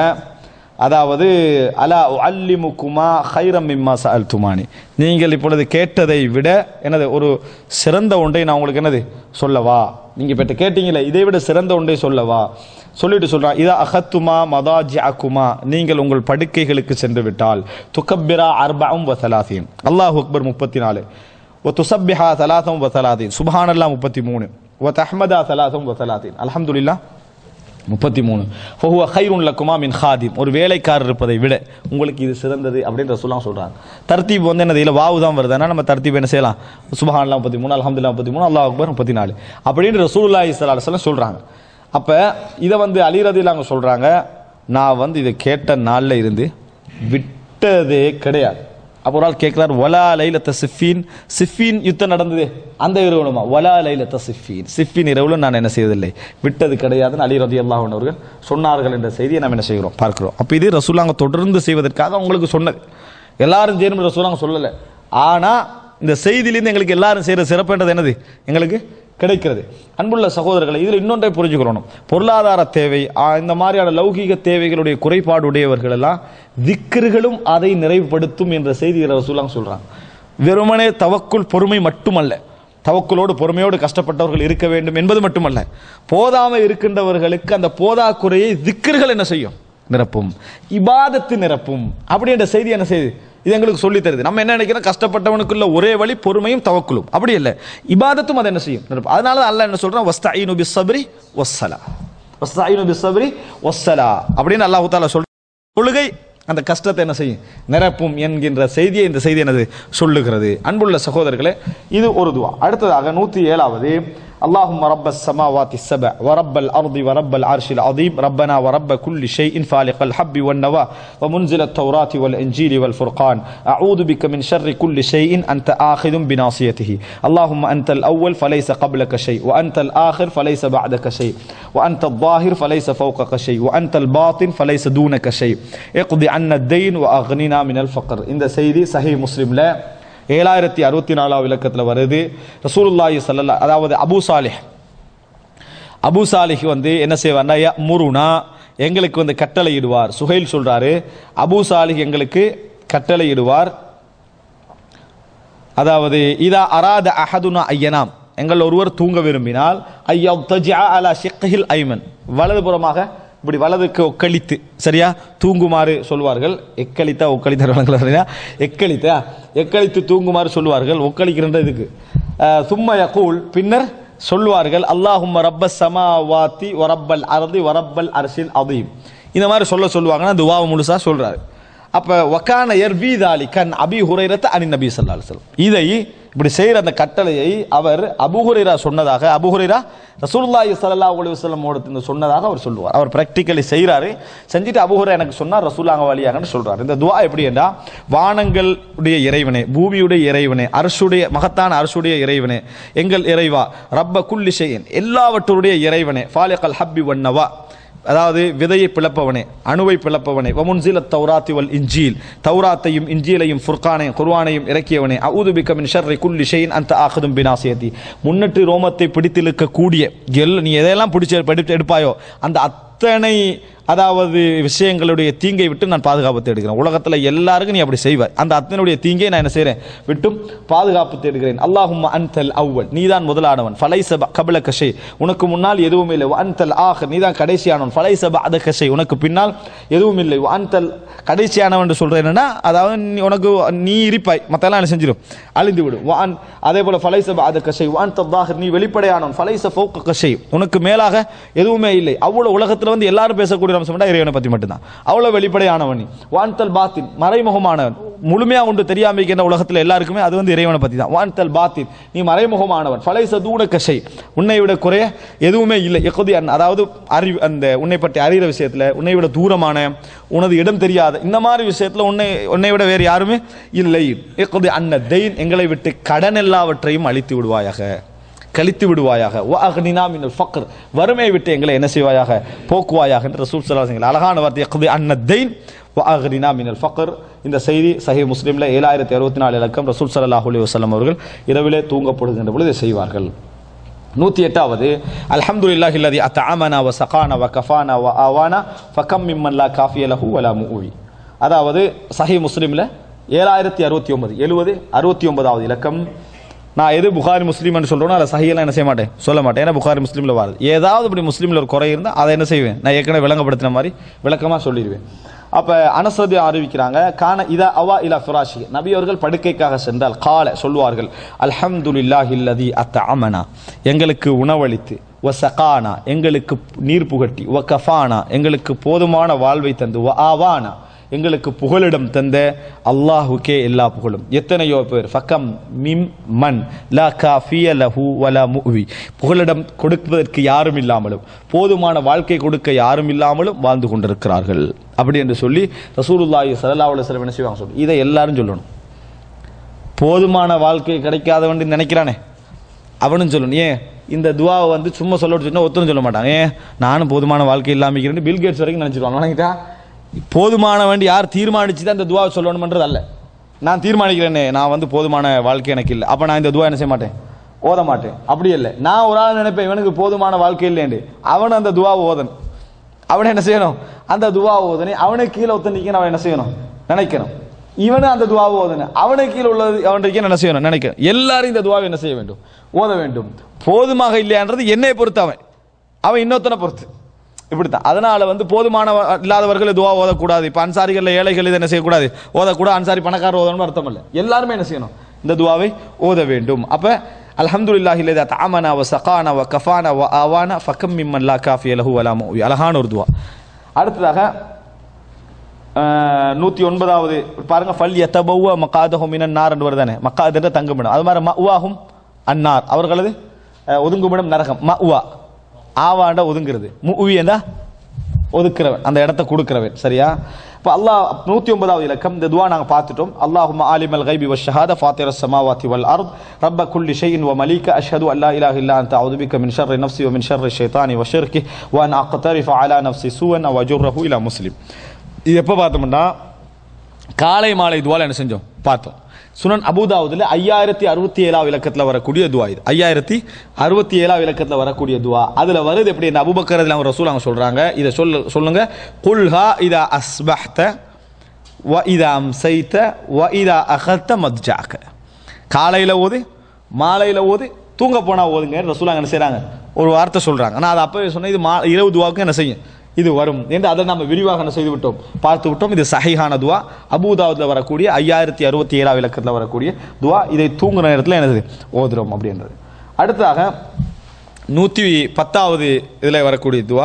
C: அதாவது அலா அல்லிமுக்குமா ஹைரம் மிம்மா சஅல் துமானி நீங்கள் இப்பொழுது கேட்டதை விட என்னது ஒரு சிறந்த ஒன்றை நான் உங்களுக்கு என்னது சொல்லவா நீங்க இப்ப கேட்டீங்களே இதை விட சிறந்த ஒன்றை சொல்லவா சொல்லிட்டு சொல்றான் இதா அகத்துமா மதாஜி அக்குமா நீங்கள் உங்கள் படுக்கைகளுக்கு சென்று விட்டால் துக்கப்பிரா அர்பாவும் வசலாசீன் அல்லாஹ் அக்பர் முப்பத்தி நாலு ஒ துசப்பிஹா சலாசம் வசலாதீன் சுபஹானல்லா முப்பத்தி மூணு ஒ தஹ்மதா சலாசம் வசலாதீன் அல்ஹம்துலில்லாஹ் முப்பத்தி மூணு ஃபஹுவ ஹைருன் லக்குமா மின் ஹாதிம் ஒரு வேலைக்காரர் இருப்பதை விட உங்களுக்கு இது சிறந்தது அப்படின்னு ரசூலாம் சொல்றாங்க தர்த்தீப் வந்து என்னது இல்லை வாவு தான் வருது அதனால் நம்ம தர்த்தீப் என்ன செய்யலாம் சுபஹான்லாம் முப்பத்தி மூணு அல்ஹம்துலில்லாஹ் முப்பத்தி மூணு அல்லாஹ் அக்பர் முப்பத்தி நாலு அப்படின்னு ரசூலுல்லாஹி ஸல்லல்லாஹு அலைஹி வஸல்லம் சொல்றாங்க அப்போ இதை வந்து அலிரதியில் அவங்க சொல்றாங்க நான் வந்து இதை கேட்ட நாளில் இருந்து விட்டு விட்டதே கிடையாது அப்போ ஒரு ஆள் கேட்கிறார் வலா லைலத்த சிஃபீன் சிஃபீன் யுத்தம் நடந்ததே அந்த இரவுமா வலா லைலத்த சிஃபீன் சிஃபீன் இரவுல நான் என்ன செய்வதில்லை விட்டது கிடையாதுன்னு அலி ரதி அல்லாஹ் அவர்கள் சொன்னார்கள் என்ற செய்தியை நாம் என்ன செய்கிறோம் பார்க்கிறோம் அப்போ இது ரசூலாங்க தொடர்ந்து செய்வதற்காக அவங்களுக்கு சொன்னது எல்லாரும் செய்யணும் ரசூலாங்க சொல்லலை ஆனால் இந்த செய்தியிலேருந்து எங்களுக்கு எல்லாரும் செய்கிற சிறப்புன்றது என்னது எங்களுக்கு கிடைக்கிறது அன்புள்ள சகோதரர்களை இதில் இன்னொன்றை புரிஞ்சுக்கிறோம் பொருளாதார தேவை ஆ, இந்த மாதிரியான லௌகீக தேவைகளுடைய குறைபாடு உடையவர்கள் எல்லாம் திக்ருகளும் அதை நிறைவுபடுத்தும் என்ற செய்தி ரசூலாங்க சொல்றாங்க வெறுமனே தவக்குள் பொறுமை மட்டுமல்ல தவக்குலோடு பொறுமையோடு கஷ்டப்பட்டவர்கள் இருக்க வேண்டும் என்பது மட்டுமல்ல போதாமை இருக்கின்றவர்களுக்கு அந்த போதாக்குறையை திக்ருகள் என்ன செய்யும் நிரப்பும் இபாதத்து நிரப்பும் அப்படின்ற செய்தி என்ன செய்யுது இது எங்களுக்கு சொல்லி தருது நம்ம என்ன நினைக்கிறோம் கஷ்டப்பட்டவனுக்குள்ள ஒரே வழி பொறுமையும் தவக்குலும் அப்படி இல்லை இபாதத்தும் அதை என்ன செய்யும் நிரப்பும். அதனால தான் அல்லாஹ் என்ன சொல்றான் வஸ்தாயினு பிஸ்ஸப்ரி வஸ்ஸலா வஸ்தாயினு பிஸ்ஸப்ரி வஸ்ஸலா அப்படின்னு அல்லாஹ் தாலா சொல்ற தொழுகை அந்த கஷ்டத்தை என்ன செய்யும் நிரப்பும் என்கின்ற செய்தியை இந்த செய்தி எனது சொல்லுகிறது அன்புள்ள சகோதரர்களே இது ஒரு துவா அடுத்ததாக நூற்றி ஏழாவது اللهم رب السماوات السبع ورب الأرض ورب العرش العظيم ربنا ورب كل شيء فالق الحب والنوى ومنزل التوراة والإنجيل والفرقان أعوذ بك من شر كل شيء أنت آخذ بناصيته اللهم أنت الأول فليس قبلك شيء وأنت الآخر فليس بعدك شيء وأنت الظاهر فليس فوقك شيء وأنت الباطن فليس دونك شيء اقضي عنا الدين وأغننا من الفقر இந்த செய்தி சஹி முஸ்லிம்ல ஏழாயிரத்தி அறுபத்தி நாலாவது இலக்கத்தில் வருது ரசூலுல்லாஹி ஸல்லல்லாஹு அதாவது அபூ சாலிஹ் அபூ சாலிஹ் வந்து என்ன செய்வார்னா முருனா எங்களுக்கு வந்து கட்டளையிடுவார் சுஹைல் சொல்றாரு அபூ சாலிஹ் எங்களுக்கு கட்டளையிடுவார் அதாவது இதா அராத அஹதுனா ஐயனாம் எங்கள் ஒருவர் தூங்க விரும்பினால் ஐயா தஜா அலா ஷிக்ஹில் ஐமன் வலதுபுறமாக இப்படி வலதுக்கு ஒக்களித்து சரியா தூங்குமாறு சொல்வார்கள் எக்களித்தா ஒக்களித்தா சரியா எக்களித்தா எக்களித்து தூங்குமாறு சொல்வார்கள் ஒக்களிக்கின்ற இதுக்கு அஹ், சும்ம யகூல் பின்னர் சொல்வார்கள் அல்லாஹும்ம ரப்ப சமாவாத்தி வரப்பல் அர்தி வரப்பல் அரசில் அதீம் இந்த மாதிரி சொல்ல சொல்லுவாங்கன்னா துவாவை முழுசா சொல்றாரு அப்ப வக்கான எர்வீதாலி கண் அபி ஹுரைரத்த அனி நபி ஸல்லல்லாஹு அலைஹி வஸல்லம் இதை இப்படி செய்யற அந்த கட்டளையை அவர் அபு ஹுரைரா சொன்னதாக அபு ஹுரைரா ரசூலுல்லாஹி ஸல்லல்லாஹு அலைஹி வஸல்லம் ஓடத்து சொன்னதாக அவர் சொல்லுவார் அவர் பிராக்டிக்கலி செய்றாரு செஞ்சுட்டு அபு ஹுரைரா எனக்கு சொன்னார் ரசூலாங்க வழியாங்கன்னு சொல்றாரு இந்த துவா எப்படி என்றா வானங்களுடைய இறைவனே பூமியுடைய இறைவனே அரசுடைய மகத்தான அரசுடைய இறைவனே எங்கள் இறைவா ரப்ப குல்லி ஷையின் எல்லாவற்றுடைய இறைவனே ஃபாலிகல் ஹப்பி வன்னவா அதாவது விதையை பிளப்பவனே அணுவை பிளப்பவனே வமுன்சில தௌராத்தி வல் இன்ஜீல் தௌராத்தையும் இன்ஜீலையும் ஃபுர்கானையும் குர்ஆனையும் இறக்கியவனே அவுது பிக்க மின் ஷர்ரி குல்லி ஷைன் அந்த ஆகதும் பினாசியத்தி முன்னட்டு ரோமத்தை பிடித்திழுக்க கூடிய எல் நீ எதையெல்லாம் பிடிச்சு படித்து எடுப்பாயோ அந்த அத்தனை அதாவது விஷயங்களுடைய தீங்கை விட்டு நான் பாதுகாப்பு தேடுகிறேன் உலகத்தில் எல்லாருக்கும் நீ அப்படி செய்வாய் அந்த அத்தனுடைய தீங்கை நான் என்ன செய்கிறேன் விட்டும் பாதுகாப்பு தேடுகிறேன் அல்லாஹும் அன்தல் அவ்வல் நீதான் முதலானவன் ஃபலைச கபில கஷை உனக்கு முன்னால் எதுவும் இல்லை அன்தல் ஆஹ் நீதான் கடைசியானவன் ஃபலைச அத கஷை உனக்கு பின்னால் எதுவும் இல்லை அன்தல் கடைசியானவன் என்று சொல்றேன் என்னன்னா அதாவது நீ உனக்கு நீ இருப்பாய் மற்றெல்லாம் என்ன செஞ்சிடும் அழிந்து விடும் வான் அதே போல ஃபலைச அத கஷை வான் தத்தாகர் நீ வெளிப்படையானவன் ஃபலைச ஃபௌக்க கஷை உனக்கு மேலாக எதுவுமே இல்லை அவ்வளவு உலகத்தில் வந்து எல்லாரும் பேசக்கூடிய அம்சம் என்ன? இறைவனை பற்றி மட்டும்தான் அவ்வளவு வெளிப்படையானவன் நீ வான்தல் பாத்தின் மறைமுகமானவன் முழுமையா உண்டு தெரியாம இருக்கின்ற உலகத்தில் எல்லாருக்குமே அது வந்து இறைவனை பற்றி தான் வான்தல் பாத்தின் நீ மறைமுகமானவன் ஃபலைச தூட கஷை உன்னை விட குறைய எதுவுமே இல்லை எக்குதி அன் அதாவது அறிவு அந்த உன்னை பற்றி அறிகிற விஷயத்தில் உன்னை விட தூரமான உனது இடம் தெரியாத இந்த மாதிரி விஷயத்தில் உன்னை உன்னை விட வேறு யாருமே இல்லை எக்குதி அன்ன தெயின் எங்களை விட்டு கடன் எல்லாவற்றையும் அழித்து விடுவாயாக கழித்து விடுவாயாக வ அக்னினா மினல் ஃபக்ர் வறுமையை விட்டு எங்களை என்ன செய்வாயாக போக்குவாயாக என்று ரசூல் ஸல்லல்லாஹு அலைஹி வஸல்லம் அழகான வார்த்தை யக்தி அன்ன தெயின் வ அக்னினா மினல் ஃபக்ர் இந்த செய்தி சஹீஹ் முஸ்லிம்ல ஏழாயிரத்தி அறுபத்தி நாலு இலக்கம் ரசூல் ஸல்லல்லாஹு அலைஹி வஸல்லம் அவர்கள் இரவிலே தூங்கப்படுகின்ற பொழுது இதை செய்வார்கள் நூற்றி எட்டாவது அல்ஹம்துலில்லாஹி அல்லதி அத்தஅமனா வ சகானா வ கஃபானா வ ஆவானா ஃபகம் மிம்மன் லா காஃபிய லஹு வலா முஊவி அதாவது சஹி முஸ்லிம்ல ஏழாயிரத்தி அறுபத்தி ஒன்பது எழுபது அறுபத்தி ஒன்பதாவது இலக்கம் நான் எது புகாரி முஸ்லீம்னு சொல்றேனோ அதை சஹியெல்லாம் என்ன செய்ய மாட்டேன் சொல்ல மாட்டேன் ஏன்னா புகாரி முஸ்லீமில் வருது ஏதாவது இப்படி முஸ்லீமில் ஒரு குறை இருந்தால் அதை என்ன செய்வேன் நான் ஏற்கனவே விளங்கப்படுத்தின மாதிரி விளக்கமாக சொல்லிடுவேன் அப்போ அனசதி அறிவிக்கிறாங்க கான இதா அவா இலா ஃபிராஷி நபி அவர்கள் படுக்கைக்காக சென்றால் கால சொல்வார்கள் அல்ஹம்துலில்லாஹி அல்லதி அத்த அமனா எங்களுக்கு உணவளித்து வ சகானா எங்களுக்கு நீர் புகட்டி வ கஃபானா எங்களுக்கு போதுமான வாழ்வை தந்து வ ஆவானா எங்களுக்கு புகலிடம் தந்த அல்லாஹுக்கே எல்லா புகழும் எத்தனையோ பேர் ஃபக்கம் மிம் மன் லா காஃபிய லஹு வலா முவி புகலிடம் கொடுப்பதற்கு யாரும் இல்லாமலும் போதுமான வாழ்க்கை கொடுக்க யாரும் இல்லாமலும் வாழ்ந்து கொண்டிருக்கிறார்கள் அப்படி என்று சொல்லி ரசூலுல்லாஹி ஸல்லல்லாஹு அலைஹி வஸல்லம் என்ன செய்வாங்க சொல்லி இதை எல்லாரும் சொல்லணும் போதுமான வாழ்க்கை கிடைக்காதவன் நினைக்கிறானே அவனும் சொல்லணும் ஏன் இந்த துவாவை வந்து சும்மா சொல்ல சொன்னா ஒருத்தரும் சொல்ல மாட்டாங்க ஏன் நானும் போதுமான வாழ்க்கை இல்லாமல் இருக்கிறேன் பில் கேட்ஸ் வரைக்கும் நினச்சிருவாங்க நினைக்கிட்டா போதுமான வேண்டி யார் தீர்மானிச்சு தான் இந்த துவாவை சொல்லணுமன்றது அல்ல நான் தீர்மானிக்கிறேனே நான் வந்து போதுமான வாழ்க்கை எனக்கு இல்லை அப்போ நான் இந்த துவா என்ன செய்ய மாட்டேன் ஓத மாட்டேன் அப்படி இல்லை நான் ஒரு ஆள் நினைப்பேன் இவனுக்கு போதுமான வாழ்க்கை இல்லைண்டு அவன் அந்த துவாவை ஓதணும் அவனை என்ன செய்யணும் அந்த துவா ஓதனை அவனுக்கு கீழே ஒத்தனிக்க அவன் என்ன செய்யணும் நினைக்கணும் இவனும் அந்த துவாவை ஓதணும் அவனுக்கு கீழே உள்ளது அவனுக்கு என்ன செய்யணும் நினைக்கணும் எல்லாரும் இந்த துவாவை என்ன செய்ய வேண்டும் ஓத வேண்டும் போதுமாக இல்லையான்றது என்னை பொறுத்து அவன் அவன் இன்னொருத்தனை பொறுத்து இப்படித்தான் அதனால வந்து போதுமான இல்லாதவர்கள் துவா ஓதக்கூடாது இப்போ அன்சாரிகளில் ஏழைகள் இதை என்ன செய்யக்கூடாது ஓதக்கூடாது அன்சாரி பணக்காரர் ஓதணும்னு அர்த்தம் இல்லை எல்லாருமே என்ன செய்யணும் இந்த துவாவை ஓத வேண்டும் அப்போ அல்ஹம்துலில்லாஹி இல்லதா தாமனா வ சகானா வ கஃபானா வ ஆவானா ஃபக்கம் மிம்மன் லா காஃபி லஹு வலா முவி அழகான ஒரு துவா அடுத்ததாக நூற்றி ஒன்பதாவது பாருங்க ஃபல் எத்தபௌவ மக்காதஹும் மினன் நார் என்று வருதானே மக்காதுன்ற தங்குமிடம் அது மாதிரி மஉவாஹும் அன்னார் அவர்களது அஹ், ஒதுங்குமிடம் நரகம் மஉவா ஆவாண்ட ஒதுங்குறது முவி என்றா ஒதுக்குறவன் அந்த இடத்த கொடுக்கிறவன் சரியா இப்போ அல்லாஹ் நூற்றி ஒன்பதாவது இலக்கம் இந்த துவா நாங்கள் பார்த்துட்டோம் அல்லாஹும் ஆலிமல் கைபி வ ஷஹாத ஃபாத்திர சமாவாத்தி வல் அர்த் ரப்ப குல்லி ஷையின் வ மலீக அஷ்ஹது அல்லா இலாஹ இல்லா அன்த அவுது பிக்க மின் ஷர்ரி நஃப்சி வ மின் ஷர்ரி ஷைத்தானி வ ஷிர்கி வ அன் அக்தரிஃப அலா நஃப்சி சூவன் வ ஜுர்ரஹு இலா முஸ்லிம் இது எப்போ பார்த்தோம்னா காலை மாலை துவால என்ன செஞ்சோம் பார்த்தோம் சுனன் அபுதாவுதுல ஐயாயிரத்தி அறுபத்தி ஏழாவது இலக்கத்தில் வரக்கூடிய துவா இது ஐயாயிரத்தி அறுபத்தி ஏழாவது இலக்கத்தில் வரக்கூடிய துவா அதில் வருது எப்படி இந்த அபுபக்கர் அவங்க ரசூல் அவங்க சொல்கிறாங்க இதை சொல்ல சொல்லுங்க குல்ஹா இதா அஸ்பஹ்த வ இதா அம்சைத்த வ இதா அகத்த மத்ஜாக்க காலையில் ஓது மாலையில் ஓது தூங்க போனால் ஓதுங்க ரசூலாங்க என்ன செய்கிறாங்க ஒரு வார்த்தை சொல்கிறாங்க நான் அதை அப்போவே சொன்னேன் இது மா இரவு துவாவுக்கு என்ன செய்யும் இது வரும் என்று அதை நம்ம விரிவாக என்ன செய்து விட்டோம் பார்த்து விட்டோம் இது சஹிஹான துவா அபூதாவத்தில் வரக்கூடிய ஐயாயிரத்தி அறுபத்தி ஏழாவது இலக்கத்தில் வரக்கூடிய துவா இதை தூங்குற நேரத்தில் என்னது ஓதுறோம் அப்படின்றது அடுத்ததாக நூற்றி பத்தாவது இதில் வரக்கூடிய துவா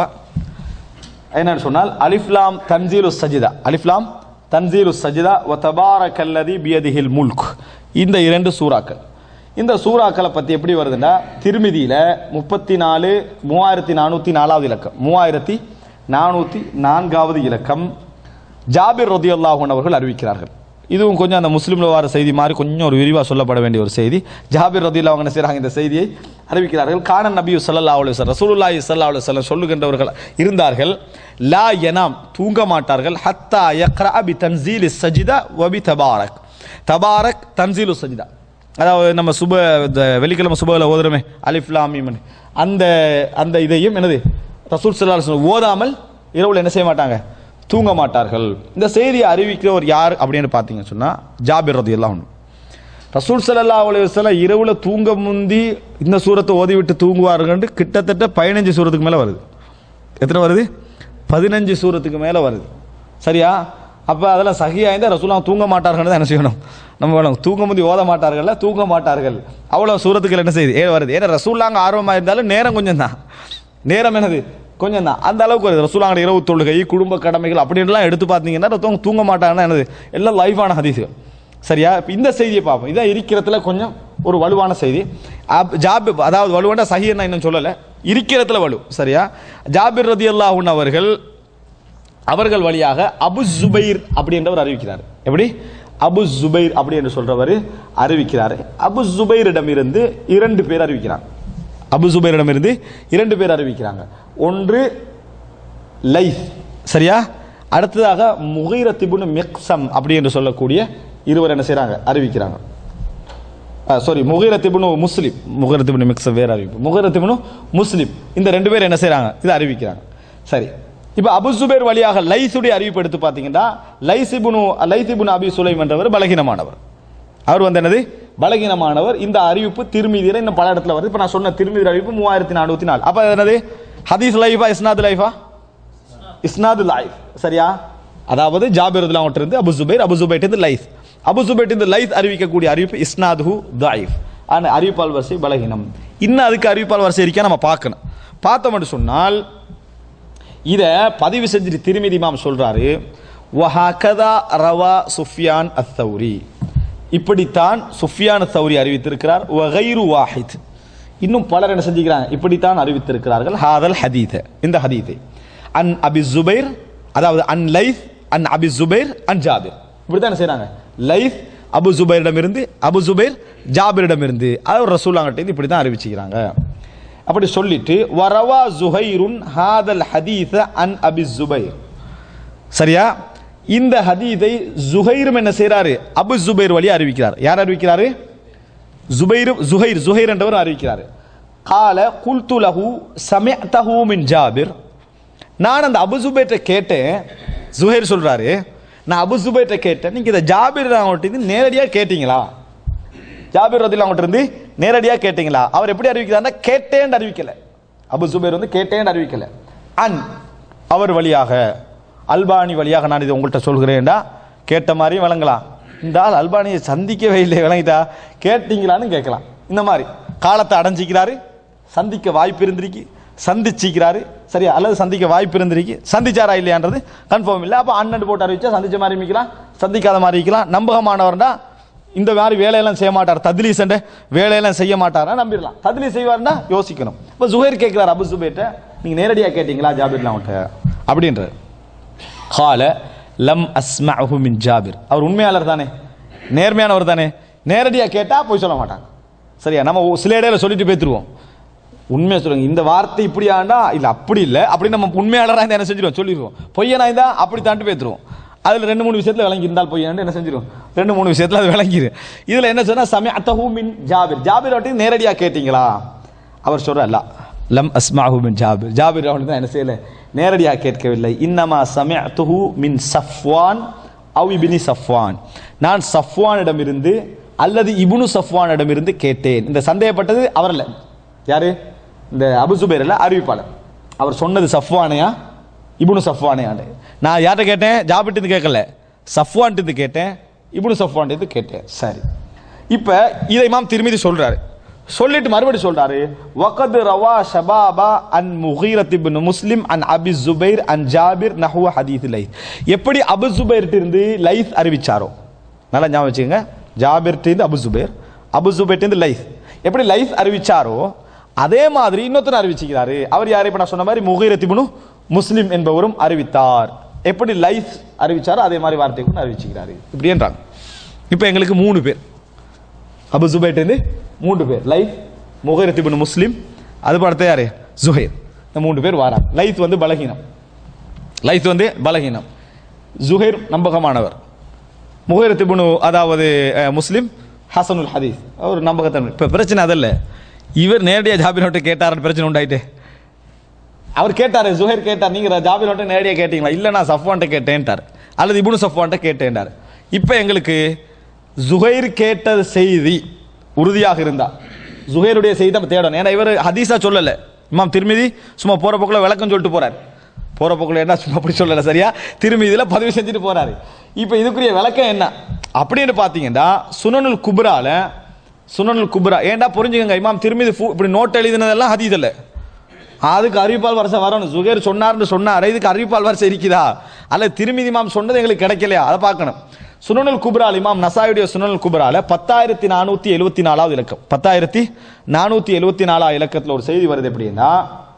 C: என்னன்னு சொன்னால் அலிஃப்லாம் தன்சீலு சஜிதா அலிஃப்லாம் தன்சீலு சஜிதா வ தபாரக்கல்லதி பியதிஹில் முல்க் இந்த இரண்டு சூறாக்கள் இந்த சூறாக்களை பற்றி எப்படி வருதுன்னா திருமிதியில் முப்பத்தி நாலு மூவாயிரத்தி நானூற்றி நாலாவது இலக்கம் மூவாயிரத்தி நானூற்றி நான்காவது இலக்கம் ஜாபிர் ரதியுல்லாஹன் அவர்கள் அறிவிக்கிறார்கள் இதுவும் கொஞ்சம் அந்த முஸ்லீமில் வர செய்தி மாதிரி கொஞ்சம் ஒரு விரிவாக சொல்லப்பட வேண்டிய ஒரு செய்தி ஜாபிர் ரதியுல்லா அவங்க என்ன செய்கிறாங்க இந்த செய்தியை அறிவிக்கிறார்கள் கானன் நபி சல்லா அலி வசல் ரசூலுல்லாஹி சல்லா அலி வல்லம் சொல்லுகின்றவர்கள் இருந்தார்கள் லா யனாம் தூங்க மாட்டார்கள் ஹத்தா யக்ரா பி தன்சீல் சஜிதா வபி தபாரக் தபாரக் தன்சீலு சஜிதா அதாவது நம்ம சுப இந்த வெள்ளிக்கிழமை சுபவில் ஓதுறோமே அலிஃப்லாமிமன் அந்த அந்த இதையும் என்னது ரசூல் சல்லா அலி வஸல்லம் ஓதாமல் இரவுல என்ன செய்ய மாட்டாங்க தூங்க மாட்டார்கள் இந்த செய்தியை அறிவிக்கிறவர் யார் அப்படின்னு பார்த்தீங்கன்னு சொன்னால் ஜாபிர் ரதி எல்லாம் ரசூல் சல்லா அலையம் இரவுல தூங்க முந்தி இந்த சூரத்தை ஓதி விட்டு தூங்குவார்கள் கிட்டத்தட்ட பதினஞ்சு சூரத்துக்கு மேலே வருது எத்தனை வருது பதினஞ்சு சூரத்துக்கு மேலே வருது சரியா அப்போ அதெல்லாம் சகியா இருந்தால் ரசூலா தூங்க மாட்டார்கள் தான் என்ன செய்யணும் நம்ம வேணும் தூங்க முந்தி ஓத மாட்டார்கள்ல தூங்க மாட்டார்கள் அவ்வளோ சூரத்துக்கள் என்ன செய்யுது ஏ வருது ஏன்னா ரசூலாங்க ஆர்வமாக இருந்தாலும் நேரம் கொஞ்சம் தான் நேரம் என்னது கொஞ்சம் தான் அந்த அளவுக்கு வருது ரசூலாங்க இரவு தொழுகை குடும்ப கடமைகள் அப்படின்லாம் எடுத்து பார்த்தீங்கன்னா ரத்தவங்க தூங்க மாட்டாங்கன்னா என்னது எல்லாம் லைஃபான ஹதீஸுகள் சரியா இப்ப இந்த செய்தியை பார்ப்போம் இதான் இருக்கிறதுல கொஞ்சம் ஒரு வலுவான செய்தி அப்- ஜாபி அதாவது வலுவான சஹீர் நான் இன்னும் சொல்லலை இருக்கிறதுல வலு சரியா ஜாபிர் ரதி அல்லாஹூன் அவர்கள் அவர்கள் வழியாக அபு ஜுபைர் அப்படின்றவர் அறிவிக்கிறார் எப்படி அபு ஜுபைர் அப்படி என்று சொல்றவர் அறிவிக்கிறார் அபு ஜுபைரிடம் இருந்து இரண்டு பேர் அறிவிக்கிறார் அபு ஜுபைரிடம் இருந்து இரண்டு பேர் அறிவிக்கிறாங்க ஒன்று லைஸ் சரியா அடுத்ததாக முகைரத்திபுன் மிக்சம் அப்படி என்று சொல்லக்கூடிய இருவர் என்ன செய்றாங்க அறிவிக்கிறாங்க சாரி முகிரத்திபுனு முஸ்லிம் முகிரத்திபுனு மிக்சம் வேற அறிவிப்பு முகிரத்திபுனு முஸ்லிம் இந்த ரெண்டு பேர் என்ன செய்றாங்க இதை அறிவிக்கிறாங்க சரி இப்போ அபு சுபேர் வழியாக லைஸுடைய அறிவிப்பு எடுத்து பார்த்தீங்கன்னா லைசிபுனு லைசிபுன் அபி சுலைம் என்றவர் பலகீனமானவர் அவர் வந்து என்னது பலகீனமானவர் இந்த அறிவிப்பு திருமீதியில் இன்னும் பல இடத்துல வருது இப்போ நான் சொன்ன திருமீதி அறிவிப்பு மூவாயிரத்தி நானூற்றி நாலு அப்போ என்னது ஹதீஸ் லைஃபா இஸ்னாத் லைஃபா இஸ்னாது லைஃப் சரியா அதாவது ஜாபிர் இருந்து அபு சுபைர் அபு சுபைட் லைஃப் அபு சுபைட் லைஃப் அறிவிக்கக்கூடிய அறிவிப்பு இஸ்னாது தாயிஃப் ஆனால் அறிவிப்பால் வரிசை பலகீனம் இன்னும் அதுக்கு அறிவிப்பால் வரிசை இருக்கா நம்ம பார்க்கணும் பார்த்தோம்னு சொன்னால் இதை பதிவு செஞ்சுட்டு திருமதி இமாம் சொல்றாரு வஹகதா ரவா சுஃபியான் அத்தௌரி இப்படித்தான் சுஃபியான் தௌரி அறிவித்திருக்கிறார் வகைரு வாஹித் இன்னும் பலர் என்ன செஞ்சுக்கிறாங்க இப்படித்தான் அறிவித்திருக்கிறார்கள் ஹாதல் ஹதீத இந்த ஹதீதை அன் அபி ஜுபைர் அதாவது அன் லைஃப் அன் அபி ஜுபைர் அன் ஜாபிர் இப்படித்தான் என்ன செய்றாங்க லைஃப் அபு ஜுபைரிடமிருந்து அபு ஜுபைர் ஜாபிரிடமிருந்து அது ரசூலாங்கிட்ட இப்படி தான் அறிவிச்சுக்கிறாங்க அப்படி சொல்லிட்டு வரவா ஜுஹைருன் ஹாதல் ஹதீஸ அன் அபி ஜுபைர் சரியா இந்த ஹதீதை ஜுஹைரும் என்ன செய்றாரு அபு ஜுபைர் வழி அறிவிக்கிறார் யார் அறிவிக்கிறாரு ஜுபைர் ஜுஹைர் ஜுஹைர் என்றவர் அறிவிக்கிறார் கால குல்து லஹு சமிஅதஹு மின் ஜாபிர் நான் அந்த அபு ஜுபைர்ட்ட கேட்டேன் ஜுஹைர் சொல்றாரு நான் அபு ஜுபைர்ட்ட கேட்டேன் நீங்க இதை ஜாபிர் அவங்கள்ட்ட நேரடியாக கேட்டீங்களா ஜாபிர் ரதில் அவங்கள்ட்ட இருந்து நேரடியாக கேட்டீங்களா அவர் எப்படி அறிவிக்கிறார்னா கேட்டேன்னு அறிவிக்கல அபு ஜுபைர் வந்து கேட்டேன்னு அறிவிக்கல அன் அவர் வழியாக அல்பானி வழியாக நான் இது உங்கள்கிட்ட சொல்கிறேன்டா கேட்ட மாதிரியும் விளங்கலாம் இந்த ஆள் அல்பானியை சந்திக்கவே இல்லை விளங்கிட்டா கேட்டீங்களான்னு கேட்கலாம் இந்த மாதிரி காலத்தை அடைஞ்சிக்கிறாரு சந்திக்க வாய்ப்பு இருந்திருக்கு சந்திச்சிக்கிறாரு சரியா அல்லது சந்திக்க வாய்ப்பு இருந்திருக்கு சந்திச்சாரா இல்லையான்றது கன்ஃபார்ம் இல்லை அப்போ அண்ணன் போட்டு அறிவிச்சா சந்திச்ச மாதிரி இருக்கலாம் சந்திக்காத மாதிரி இருக்கலாம் நம்பகமானவர்டா இந்த மாதிரி வேலையெல்லாம் செய்ய மாட்டார் தத்லீஸ் என்ற வேலையெல்லாம் செய்ய மாட்டாரா நம்பிடலாம் தத்லீஸ் செய்வார்னா யோசிக்கணும் இப்போ ஜுஹைர் கேட்கிறார் அபு சுபேட்ட நீங்க நேரடியாக கேட்டீங்களா ஜாபிர்லாம் அவன்கிட்ட அப்படின்றார் கால லம் அஸ்மஹு மின் ஜாபிர் அவர் உண்மையாளர் தானே நேர்மையானவர் தானே நேரடியாக கேட்டால் போய் சொல்ல மாட்டாங்க சரியா நம்ம ஒ- சில இடையில சொல்லிட்டு பேத்துருவோம் உண்மையை சொல்லுங்க இந்த வார்த்தை இப்படி ஆண்டா இல்லை அப்படி இல்லை அப்படி நம்ம உண்மையாளராக இருந்தால் என்ன செஞ்சிருவோம் சொல்லிடுவோம் பொய்யனா இருந்தால் அப்படி தாண்டி பேத்துருவோம் அதில் ரெண்டு மூணு விஷயத்தில் விளங்கி இருந்தால் பொய்யாண்டு என்ன செஞ்சிரும் ரெண்டு மூணு விஷயத்தில் அது விளங்கிரு இதில் என்ன சொன்னா சமய அத்தஹூ மின் ஜாபிர் ஜாபிர் வட்டி நேரடியாக கேட்டீங்களா அவர் சொல்ற அல்ல லம் அஸ்மாஹு மின் ஜாபிர் ஜாபிர் அவனுக்கு தான் என்ன செய்யல நேரடியாக கேட்கவில்லை இன்னமா சமயத்துஹு மின் சஃப்வான் அவ் இபினி சஃப்வான் நான் சஃப்வானிடமிருந்து அல்லது இப்னு சஃப்வானிடமிருந்து கேட்டேன் இந்த சந்தேகப்பட்டது அவர் அல்ல யாரு இந்த அபு சுபைர் இல்ல அறிவிப்பாளர் அவர் சொன்னது சஃப்வானையா இப்னு சஃப்வானையாண்டு நான் யார்கிட்ட கேட்டேன் ஜாபிட்டு கேட்கல சஃப்வான்ட்டு கேட்டேன் இப்னு சஃப்வான்ட்டு கேட்டேன் சரி இப்போ இதை இமாம் திருமதி சொல்றாரு சொல்லிட்டு மறுபடி சொல்றாரு வகத் ரவா ஷபாபா அன் முகீரத் இப்னு முஸ்லிம் அன் அபி ஜுபைர் அன் ஜாபிர் நஹ்வ ஹதீத் லைத் எப்படி அபு ஜுபைர்ட்ட இருந்து லைத் அறிவிச்சாரோ நல்லா ஞாபகம் வச்சுக்கோங்க ஜாபிர்ட்ட இருந்து அபு ஜுபைர் அபு ஜுபைர்ட்ட இருந்து லைத் எப்படி லைத் அறிவிச்சாரோ அதே மாதிரி இன்னொருத்தர் அறிவிச்சுக்கிறாரு அவர் யார் இப்ப நான் சொன்ன மாதிரி முகீரத் இப்னு முஸ்லிம் என்பவரும் அறிவித்தார் எப்படி லைஃப் அறிவிச்சாரோ அதே மாதிரி வார்த்தை கூட அறிவிச்சுக்கிறாரு இப்படின்றாங்க இப்போ எங்களுக்கு மூணு பேர் அபு ஜுபைர்ட்டேருந்து மூன்று பேர் லைஃப் முகரத் இப்னு முஸ்லிம் அது அடுத்த யாரு ஜுஹைர் இந்த மூன்று பேர் வாராங்க லைத் வந்து பலகீனம் லைத் வந்து பலகீனம் ஜுஹைர் நம்பகமானவர் முகரத் இப்னு அதாவது அஹ், முஸ்லிம் ஹசனுல் ஹதீஸ் அவர் நம்பகத்தன்மை இப்போ பிரச்சனை அதல்ல இவர் நேரடியாக ஜாபினோட்ட கேட்டாருன்னு பிரச்சனை உண்டாயிட்டு அவர் கேட்டாரு ஜுஹைர் கேட்டார் நீங்க ஜாபிரோட்ட நேரடியாக கேட்டீங்களா இல்லை நான் சஃப்வான்ட்ட கேட்டேன்ட்டார் அல்லது இப்னு சஃப்வான்ட்ட கேட்டேன்ட்டார் இப்போ எங்களுக்கு ஜுஹைர் கேட்ட செய்தி உறுதியாக இருந்தா ஜுஹைருடைய செய்தி நம்ம தேடணும் ஏன்னா இவர் ஹதீஸா சொல்லல இமாம் திருமிதி சும்மா போற போக்குல விளக்கம் சொல்லிட்டு போறாரு போற போக்குல என்ன சும்மா அப்படி சொல்லல சரியா திருமிதியில பதிவு செஞ்சுட்டு போறாரு இப்போ இதுக்குரிய விளக்கம் என்ன அப்படின்னு பார்த்தீங்கன்னா சுனனுல் குப்ரால சுனனுல் குப்ரா ஏன்டா புரிஞ்சுக்கங்க இமாம் திருமிதி ஃபு- இப்படி நோட் எழுதினதெல்லாம் ஹதீஸ் இல்லை அதுக்கு அறிவிப்பால் வரிசை வரணும் சுகேர் சொன்னார்னு சொன்னார் இதுக்கு அறிவிப்பால் வரிசை இருக்குதா அல்ல திருமிதி இமாம் சொன்னது எங்களுக்கு கிடைக்கலையா அதை பார்க்கணும் சுனனுல் குப்ரால் இமாம் நசாயுடைய சுனனுல் குப்ரால பத்தாயிரத்தி நானூற்றி எழுபத்தி நாலாவது இலக்கம் பத்தாயிரத்தி நானூற்றி எழுபத்தி நாலாவது இலக்கத்தில் ஒரு செய்தி வருது எப்படின்னா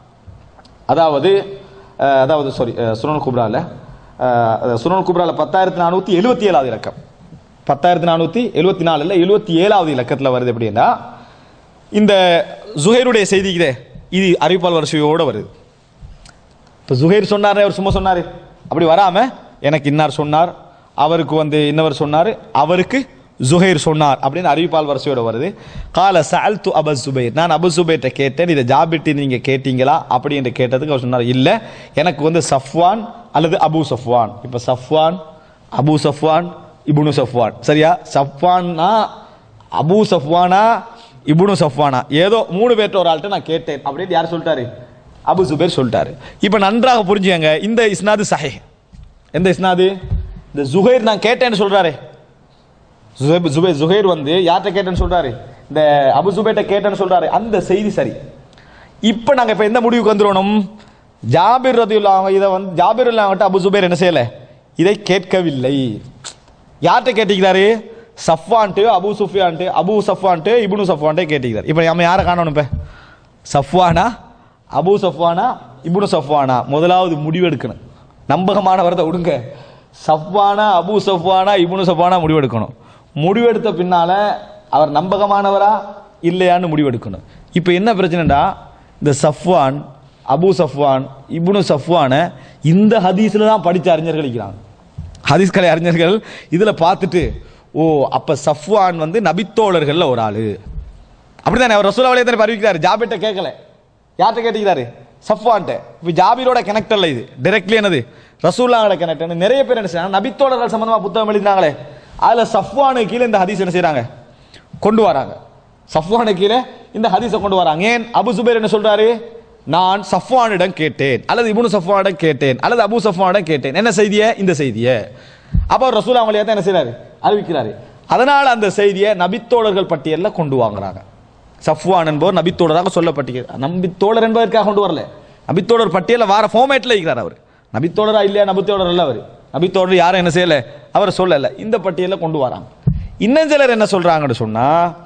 C: அதாவது அஹ், அதாவது சாரி சுனல் குப்ரால சுனல் குப்ரால பத்தாயிரத்தி நானூற்றி எழுபத்தி ஏழாவது இலக்கம் பத்தாயிரத்தி நானூற்றி எழுபத்தி நாலு இல்லை எழுபத்தி ஏழாவது இலக்கத்தில் வருது எப்படின்னா இந்த ஜுஹைருடைய செய்தி இதே இது அறிவிப்பால் வரிசையோட வருது இப்போ ஜுஹைர் சொன்னாரே அவர் சும்மா சொன்னார் அப்படி வராம எனக்கு இன்னார் சொன்னார் அவருக்கு வந்து இன்னவர் சொன்னார் அவருக்கு ஜுஹைர் சொன்னார் அப்படின்னு அறிவிப்பால் வரிசையோட வருது கால சஅல் து அபு சுபைர் நான் அபு சுபைர்ட்ட கேட்டேன் இதை ஜாபிட்டி நீங்கள் கேட்டீங்களா அப்படி என்று கேட்டதுக்கு அவர் சொன்னார் இல்லை எனக்கு வந்து சஃப்வான் அல்லது அபு சஃப்வான் இப்போ சஃப்வான் அபு சஃப்வான் இப்னு சஃப்வான் சரியா சஃப்வான்னா அபு சஃப்வானா இப்னு சஃப்வானா ஏதோ மூணு பேர்ட்ட ஒரு ஆள்கிட்ட நான் கேட்டேன் அப்படின்னு யார் சொல்லிட்டாரு அபு சுபேர் சொல்லிட்டாரு இப்போ நன்றாக புரிஞ்சுக்கங்க இந்த இஸ்னாது சஹே எந்த இஸ்னாது இந்த ஜுஹைர் நான் கேட்டேன்னு சொல்றாரு ஜுஹைப் ஜுபை ஜுஹைர் வந்து யார்கிட்ட கேட்டேன்னு சொல்றாரு இந்த அபு சுபேட்ட கேட்டேன்னு சொல்றாரு அந்த செய்தி சரி இப்போ நாங்க இப்போ எந்த முடிவுக்கு வந்துடணும் ஜாபிர் ரதியுல்லா அவங்க இதை வந்து ஜாபிர் அவங்ககிட்ட அபு சுபேர் என்ன செய்யல இதை கேட்கவில்லை யார்கிட்ட கேட்டிக்கிறாரு சஃப்வான்ட்டு அபு சுஃபியான்ட்டு அபு சஃப்வான்ட்டு இப்னு சஃப்வான்ட்டே கேட்டிக்கிறார் இப்போ நம்ம யாரை காணணும் இப்போ சஃப்வானா அபு சஃப்வானா இப்னு சஃப்வானா முதலாவது முடிவெடுக்கணும் நம்பகமானவரதை விடுங்க சஃப்வானா அபு சஃப்வானா இப்னு சஃப்வானா முடிவெடுக்கணும் முடிவெடுத்த பின்னால அவர் நம்பகமானவரா இல்லையான்னு முடிவெடுக்கணும் இப்போ என்ன பிரச்சனைடா இந்த சஃப்வான் அபு சஃப்வான் இப்னு சஃப்வானை இந்த ஹதீஸில் தான் படித்த அறிஞர்கள் இருக்கிறாங்க ஹதீஸ் கலை அறிஞர்கள் இதில் பார்த்துட்டு ஓ அப்போ சஃப்வான் வந்து நபித்தோழர்களில் ஒரு ஆளு அப்படிதானே அவர் ரசூல் அவளே தானே அறிவிக்கிறாரு ஜாபிட்ட கேட்கல யார்கிட்ட கேட்டுக்கிறாரு சஃப்வான்ட்ட இப்போ ஜாபீரோட கனெக்ட் அல்ல இது டைரக்ட்லி என்னது ரசூல்லாவோட கனெக்ட் நிறைய பேர் என்ன செய்றாங்க நபித்தோழர்கள் சம்பந்தமா புத்தகம் எழுதினாங்களே அதுல சஃப்வானு கீழே இந்த ஹதீஸ் என்ன செய்றாங்க கொண்டு வராங்க சஃப்வானு கீழே இந்த ஹதீஸை கொண்டு வராங்க ஏன் அபு சுபைர் என்ன சொல்றாரு நான் சஃப்வானிடம் கேட்டேன் அல்லது இப்னு சஃப்வானிடம் கேட்டேன் அல்லது அபு சஃப்வானிடம் கேட்டேன் என்ன செய்தியை இந்த செய்தியை அப்போ ரசூல் அவங்களே தான் என்ன செய்றாரு அறிவிக்கிறாரு அதனால அந்த செய்தியை நபித்தோழர்கள் பட்டியலில் கொண்டு வாங்குறாங்க சஃப்வான் என்பவர் நபித்தோழராக சொல்லப்பட்டிருக்கிறார் நபித்தோழர் என்பதற்காக கொண்டு வரல நபித்தோழர் பட்டியலில் வார ஃபார்மேட்டில் இருக்கிறார் அவர் நபித்தோழரா இல்லையா நபித்தோழர் அல்ல அவர் நபித்தோழர் யாரும் என்ன செய்யல அவர் சொல்லல இந்த பட்டியலில் கொண்டு வராங்க இன்னும் சிலர் என்ன சொல்றாங்கன்னு சொன்னா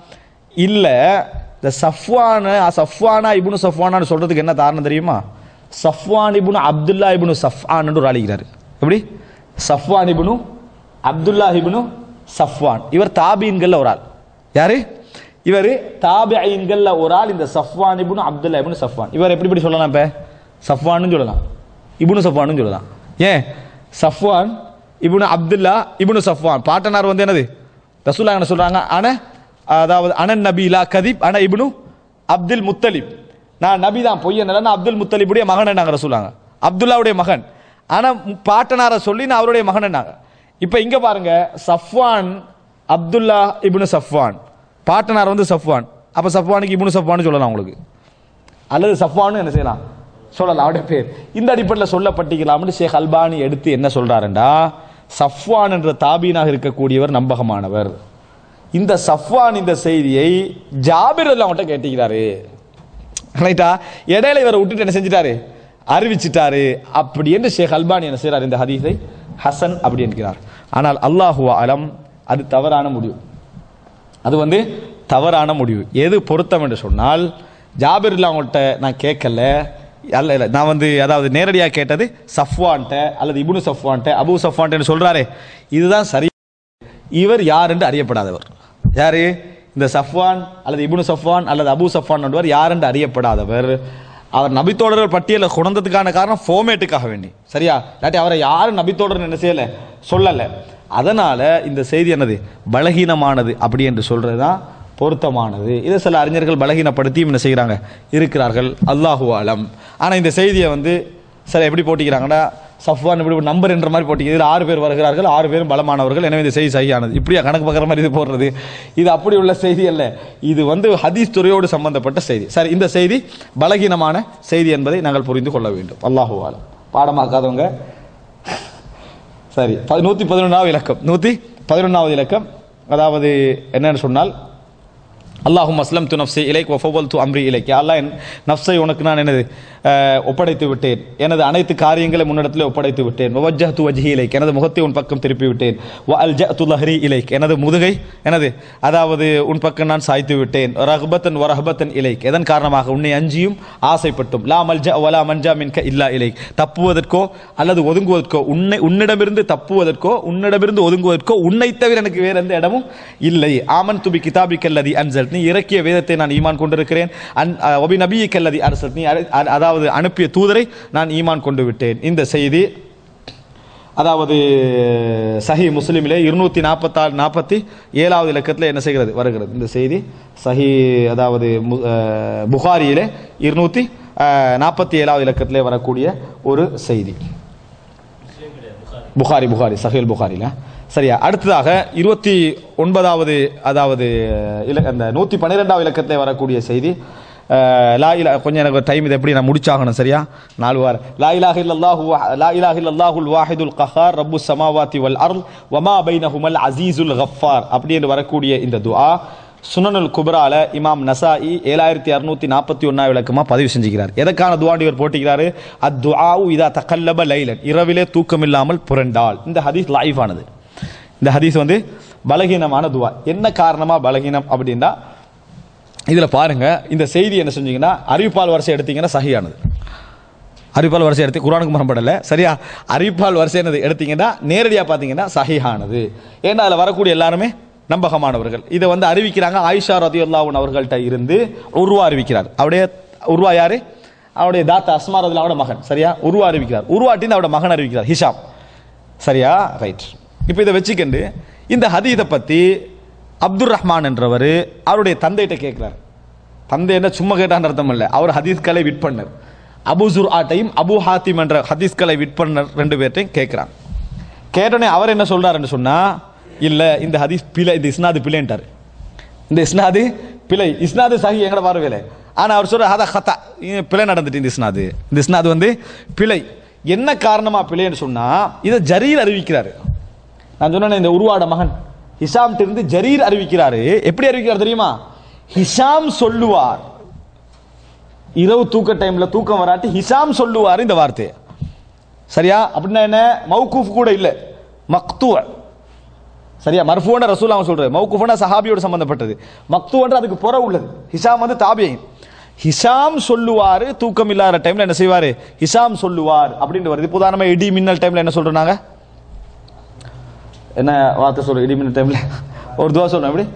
C: இல்ல இந்த சஃப்வான சஃப்வானா இப்னு சஃப்வானான்னு சொல்றதுக்கு என்ன காரணம் தெரியுமா சஃப்வான் இப்னு அப்துல்லா இப்னு சஃப்ஆன் ஒரு ஆளிக்கிறார் எப்படி சஃப்வான் இப்னு அப்துல்லா இப்னு சஃப்வான் இவர் தாபீன்கள்ல ஒரு ஆள் யாரு இவர் தாபிஐன்கள்ல ஒரு ஆள் இந்த சஃப்வான் இப்னு அப்துல்லா இப்னு சஃப்வான் இவர் எப்படி இப்படி சொல்லலாம் இப்ப சஃப்வான்னு சொல்லலாம் இப்னு சஃப்வான்னு சொல்லலாம் ஏன் சஃப்வான் இப்னு அப்துல்லா இப்னு சஃப்வான் பாட்டனார் வந்து என்னது ரசூல்லா என்ன சொல்றாங்க அன அதாவது அனன் நபீலா கதீப் அன இப்னு அப்துல் முத்தலிப் நான் நபி தான் பொய்யன் நான் அப்துல் முத்தலிபுடைய மகன் நாங்க ரசூலாங்க அப்துல்லாவுடைய மகன் ஆனா பாட்டனாரை சொல்லி நான் அவருடைய மகன் நாங்க இப்போ இங்க பாருங்க சஃப்வான் அப்துல்லா இப்னு சஃப்வான் பாட்டனார் வந்து சஃப்வான் அப்ப சஃப்வானுக்கு இப்னு சஃப்வான்னு சொல்லலாம் உங்களுக்கு அல்லது சஃப்வான்னு என்ன செய்யலாம் சொல்லலாம் அவருடைய பேர் இந்த அடிப்படையில் சொல்லப்பட்டிக்கலாம்னு ஷேக் அல்பானி எடுத்து என்ன சொல்றாருண்டா சஃப்வான் என்ற தாபீனாக இருக்கக்கூடியவர் நம்பகமானவர் இந்த சஃப்வான் இந்த செய்தியை ஜாபிர் அவங்கள்ட்ட கேட்டிக்கிறாரு ரைட்டா இடையில இவரை விட்டுட்டு என்ன செஞ்சிட்டாரு அறிவிச்சிட்டாரு அப்படி என்று ஷேக் அல்பானி என்ன செய்றார் இந்த ஹதீஸை ஹசன் அப்படி என்கிறார் ஆனால் அல்லாஹு அலம் அது தவறான முடிவு அது வந்து தவறான முடிவு எது பொருத்தம் என்று சொன்னால் ஜாபிர்ல அவங்கள்ட்ட நான் கேட்கல அல்ல இல்லை நான் வந்து அதாவது நேரடியாக கேட்டது சஃப்வான்ட்ட அல்லது இப்னு சஃப்வான்ட்ட அபு சஃப்வான்ட்டு சொல்றாரே இதுதான் சரி இவர் யார் என்று அறியப்படாதவர் யாரு இந்த சஃப்வான் அல்லது இப்னு சஃப்வான் அல்லது அபு சஃப்வான் என்பவர் யார் என்று அறியப்படாதவர் அவர் நபித்தோழர்கள் பட்டியலில் குணந்ததுக்கான காரணம் ஃபோமேட்டுக்காக வேண்டி சரியா இல்லாட்டி அவரை யாரும் நபித்தோழர் என்ன செய்யல சொல்லலை அதனால இந்த செய்தி என்னது பலகீனமானது அப்படி என்று சொல்றது தான் பொருத்தமானது இதை சில அறிஞர்கள் பலகீனப்படுத்தியும் என்ன செய்கிறாங்க இருக்கிறார்கள் அல்லாஹு ஆலம் ஆனால் இந்த செய்தியை வந்து சில எப்படி போட்டிக்கிறாங்கன்னா சஃப்வான் இப்படி ஒரு நம்பர் என்ற மாதிரி போட்டிங்க இதில் ஆறு பேர் வருகிறார்கள் ஆறு பேரும் பலமானவர்கள் எனவே இந்த செய்தி சரியானது இப்படியா கணக்கு பார்க்குற மாதிரி இது போடுறது இது அப்படி உள்ள செய்தி அல்ல இது வந்து ஹதீஸ் துறையோடு சம்பந்தப்பட்ட செய்தி சரி இந்த செய்தி பலகீனமான செய்தி என்பதை நாங்கள் புரிந்து கொள்ள வேண்டும் அல்லாஹு ஆலம் பாடமாக்காதவங்க சரி ப- நூத்தி பதினொன்றாவது இலக்கம் நூத்தி பதினொன்றாவது இலக்கம் அதாவது என்னன்னு சொன்னால் அல்லாஹும் அஸ்லம் து நப்சி இலைக் ஒஃபவல் து அம்ரி இலைக் அல்லாஹ் என் நப்சை உனக்கு நான் எனது அஹ், ஒப்படைத்து விட்டேன் எனது அனைத்து காரியங்களை முன்னிடத்தில் ஒப்படைத்து விட்டேன் வஜ்ஜஹ் து வஜ்ஹி இலைக் எனது முகத்தை உன் பக்கம் திருப்பி விட்டேன் வ அல் து லஹரி இலைக் எனது முதுகை எனது அதாவது உன் பக்கம் நான் சாய்த்து விட்டேன் ரஹ்பத்தன் வரஹபத்தன் இலைக் எதன் காரணமாக உன்னை அஞ்சியும் ஆசைப்பட்டும் லா மல்ஜா வலா மன்ஜா மின்க இல்லா இலைக் தப்புவதற்கோ அல்லது ஒதுங்குவதற்கோ உன்னை உன்னிடமிருந்து தப்புவதற்கோ உன்னிடமிருந்து ஒதுங்குவதற்கோ உன்னை தவிர எனக்கு வேற எந்த இடமும் இல்லை ஆமன் துபி கிதாபி கல்லதி அன்சல் நீ இறக்கிய வேதத்தை நான் ஈமான் கொண்டிருக்கிறேன் அன் அ, ஒபி நபியை கல்லதி அரசல் நீ அரை- அ- அதாவது அனுப்பிய தூதரை நான் ஈமான் கொண்டு விட்டேன் இந்த செய்தி அதாவது சஹி முஸ்லிமிலே இருநூத்தி நாற்பத்தாறு நாற்பத்தி ஏழாவது இலக்கத்தில் என்ன செய்கிறது வருகிறது இந்த செய்தி சஹி அதாவது மு- அஹ், புகாரியிலே இருநூத்தி நாற்பத்தி ஏழாவது இலக்கத்திலே வரக்கூடிய ஒரு செய்தி புகாரி புகாரி சஹீல் புகாரில சரியா அடுத்ததாக இருபத்தி ஒன்பதாவது அதாவது இல அந்த நூற்றி பன்னிரெண்டாவது இலக்கத்தில் வரக்கூடிய செய்தி அஹ், லா இலா கொஞ்சம் எனக்கு டைம் இதை எப்படி நான் முடிச்சாகணும் சரியா நாலு வாரம் லா இலாஹ இல்லல்லாஹு வஹ- லா இலாஹ இல்லல்லாஹுல் வாஹிதுல் கஹார் ரப்பு சமாவாத்தி வல் அருள் வமா பைனஹுமல் அசீசுல் கஃபார் அப்படி என்று வரக்கூடிய இந்த துஆ சுனனுல் குபரால இமாம் நசாஇ ஏழாயிரத்தி அறுநூத்தி நாற்பத்தி ஒன்னா விளக்கமா பதிவு செஞ்சுக்கிறார் எதற்கான துவாண்டு இவர் போட்டிக்கிறாரு அத்துஆவு இதா தக்கல்லப லைலன் இரவிலே தூக்கம் இல்லாமல் புரண்டால் இந்த ஹதீஸ் லைஃபானது இந்த ஹதீஸ் வந்து பலகீனமான துவா என்ன காரணமா பலகீனம் அப்படின்னா இதுல பாருங்க இந்த செய்தி என்ன செஞ்சீங்கன்னா அறிவிப்பால் வரிசை எடுத்தீங்கன்னா சகியானது அறிவிப்பால் வரிசை எடுத்து குரானுக்கு முரண்படலை சரியா அறிவிப்பால் வரிசை என்னது எடுத்தீங்கன்னா நேரடியாக பார்த்தீங்கன்னா சஹிஹானது ஏன்னா அதில் வரக்கூடிய எல்லாருமே நம்பகமானவர்கள் இதை வந்து அறிவிக்கிறாங்க ஆயிஷா ரதியுல்லாவுன் அவர்கள்ட்ட இருந்து உருவா அறிவிக்கிறார் அவருடைய உருவா யாரு அவருடைய தாத்தா அஸ்மா ரதில்லாவோட மகன் சரியா உருவா அறிவிக்கிறார் உருவாட்டின்னு அவரோட மகன் அறிவிக்கிறார் ஹிஷாம் சரியா ரைட் இப்போ இதை வச்சுக்கண்டு இந்த ஹதீதை பற்றி அப்துல் ரஹ்மான் என்றவர் அவருடைய தந்தைகிட்ட கேட்குறாரு தந்தை என்ன சும்மா கேட்டான்னு அர்த்தம் இல்லை அவர் ஹதீஸ்களை விற்பனர் அபு ஜுர் ஆட்டையும் அபு ஹாத்திம் என்ற ஹதீஸ்களை விற்பனர் ரெண்டு பேர்ட்டையும் கேட்குறான் கேட்டோடனே அவர் என்ன சொல்றாருன்னு சொன்னா இல்ல இந்த ஹதீஸ் பிழை இந்த இஸ்னாது பிழைன்ட்டார் இந்த இஸ்னாது பிழை இஸ்னாது சஹி எங்கட பார்வையில ஆனா அவர் சொல்ற ஹதா ஹத்தா இது பிழை நடந்துட்டு இந்த இஸ்னாது இந்த இஸ்னாது வந்து பிழை என்ன காரணமா பிழைன்னு சொன்னா இதை ஜரீர் அறிவிக்கிறாரு நான் சொன்னேன் இந்த உருவாட மகன் ஹிஷாம் இருந்து ஜரீர் அறிவிக்கிறாரு எப்படி அறிவிக்கிறார் தெரியுமா ஹிஷாம் சொல்லுவார் இரவு தூக்க டைம்ல தூக்கம் வராட்டி ஹிஷாம் சொல்லுவார் இந்த வார்த்தையை சரியா அப்படின்னா என்ன மௌகூஃப் கூட இல்ல மக்துவ சரியா மர்ஃபூன ரசூல் அவன் சொல்றாரு மௌகூஃபுனா சஹாபியோட சம்பந்தப்பட்டது மக்துவன்ற அதுக்கு புற உள்ளது ஹிஷாம் வந்து தாபியின் ஹிஷாம் சொல்லுவாரு தூக்கம் இல்லாத டைம்ல என்ன செய்வாரு ஹிஷாம் சொல்லுவார் அப்படின்னு வருது இப்போ உதாரணமா இடி மின்னல் டைம்ல என்ன சொல்றோம் நாங்க என்ன வார்த்தை சொல்றோம் இடி மின்னல் டைம்ல ஒரு துவா சொல்றோம் எப்படி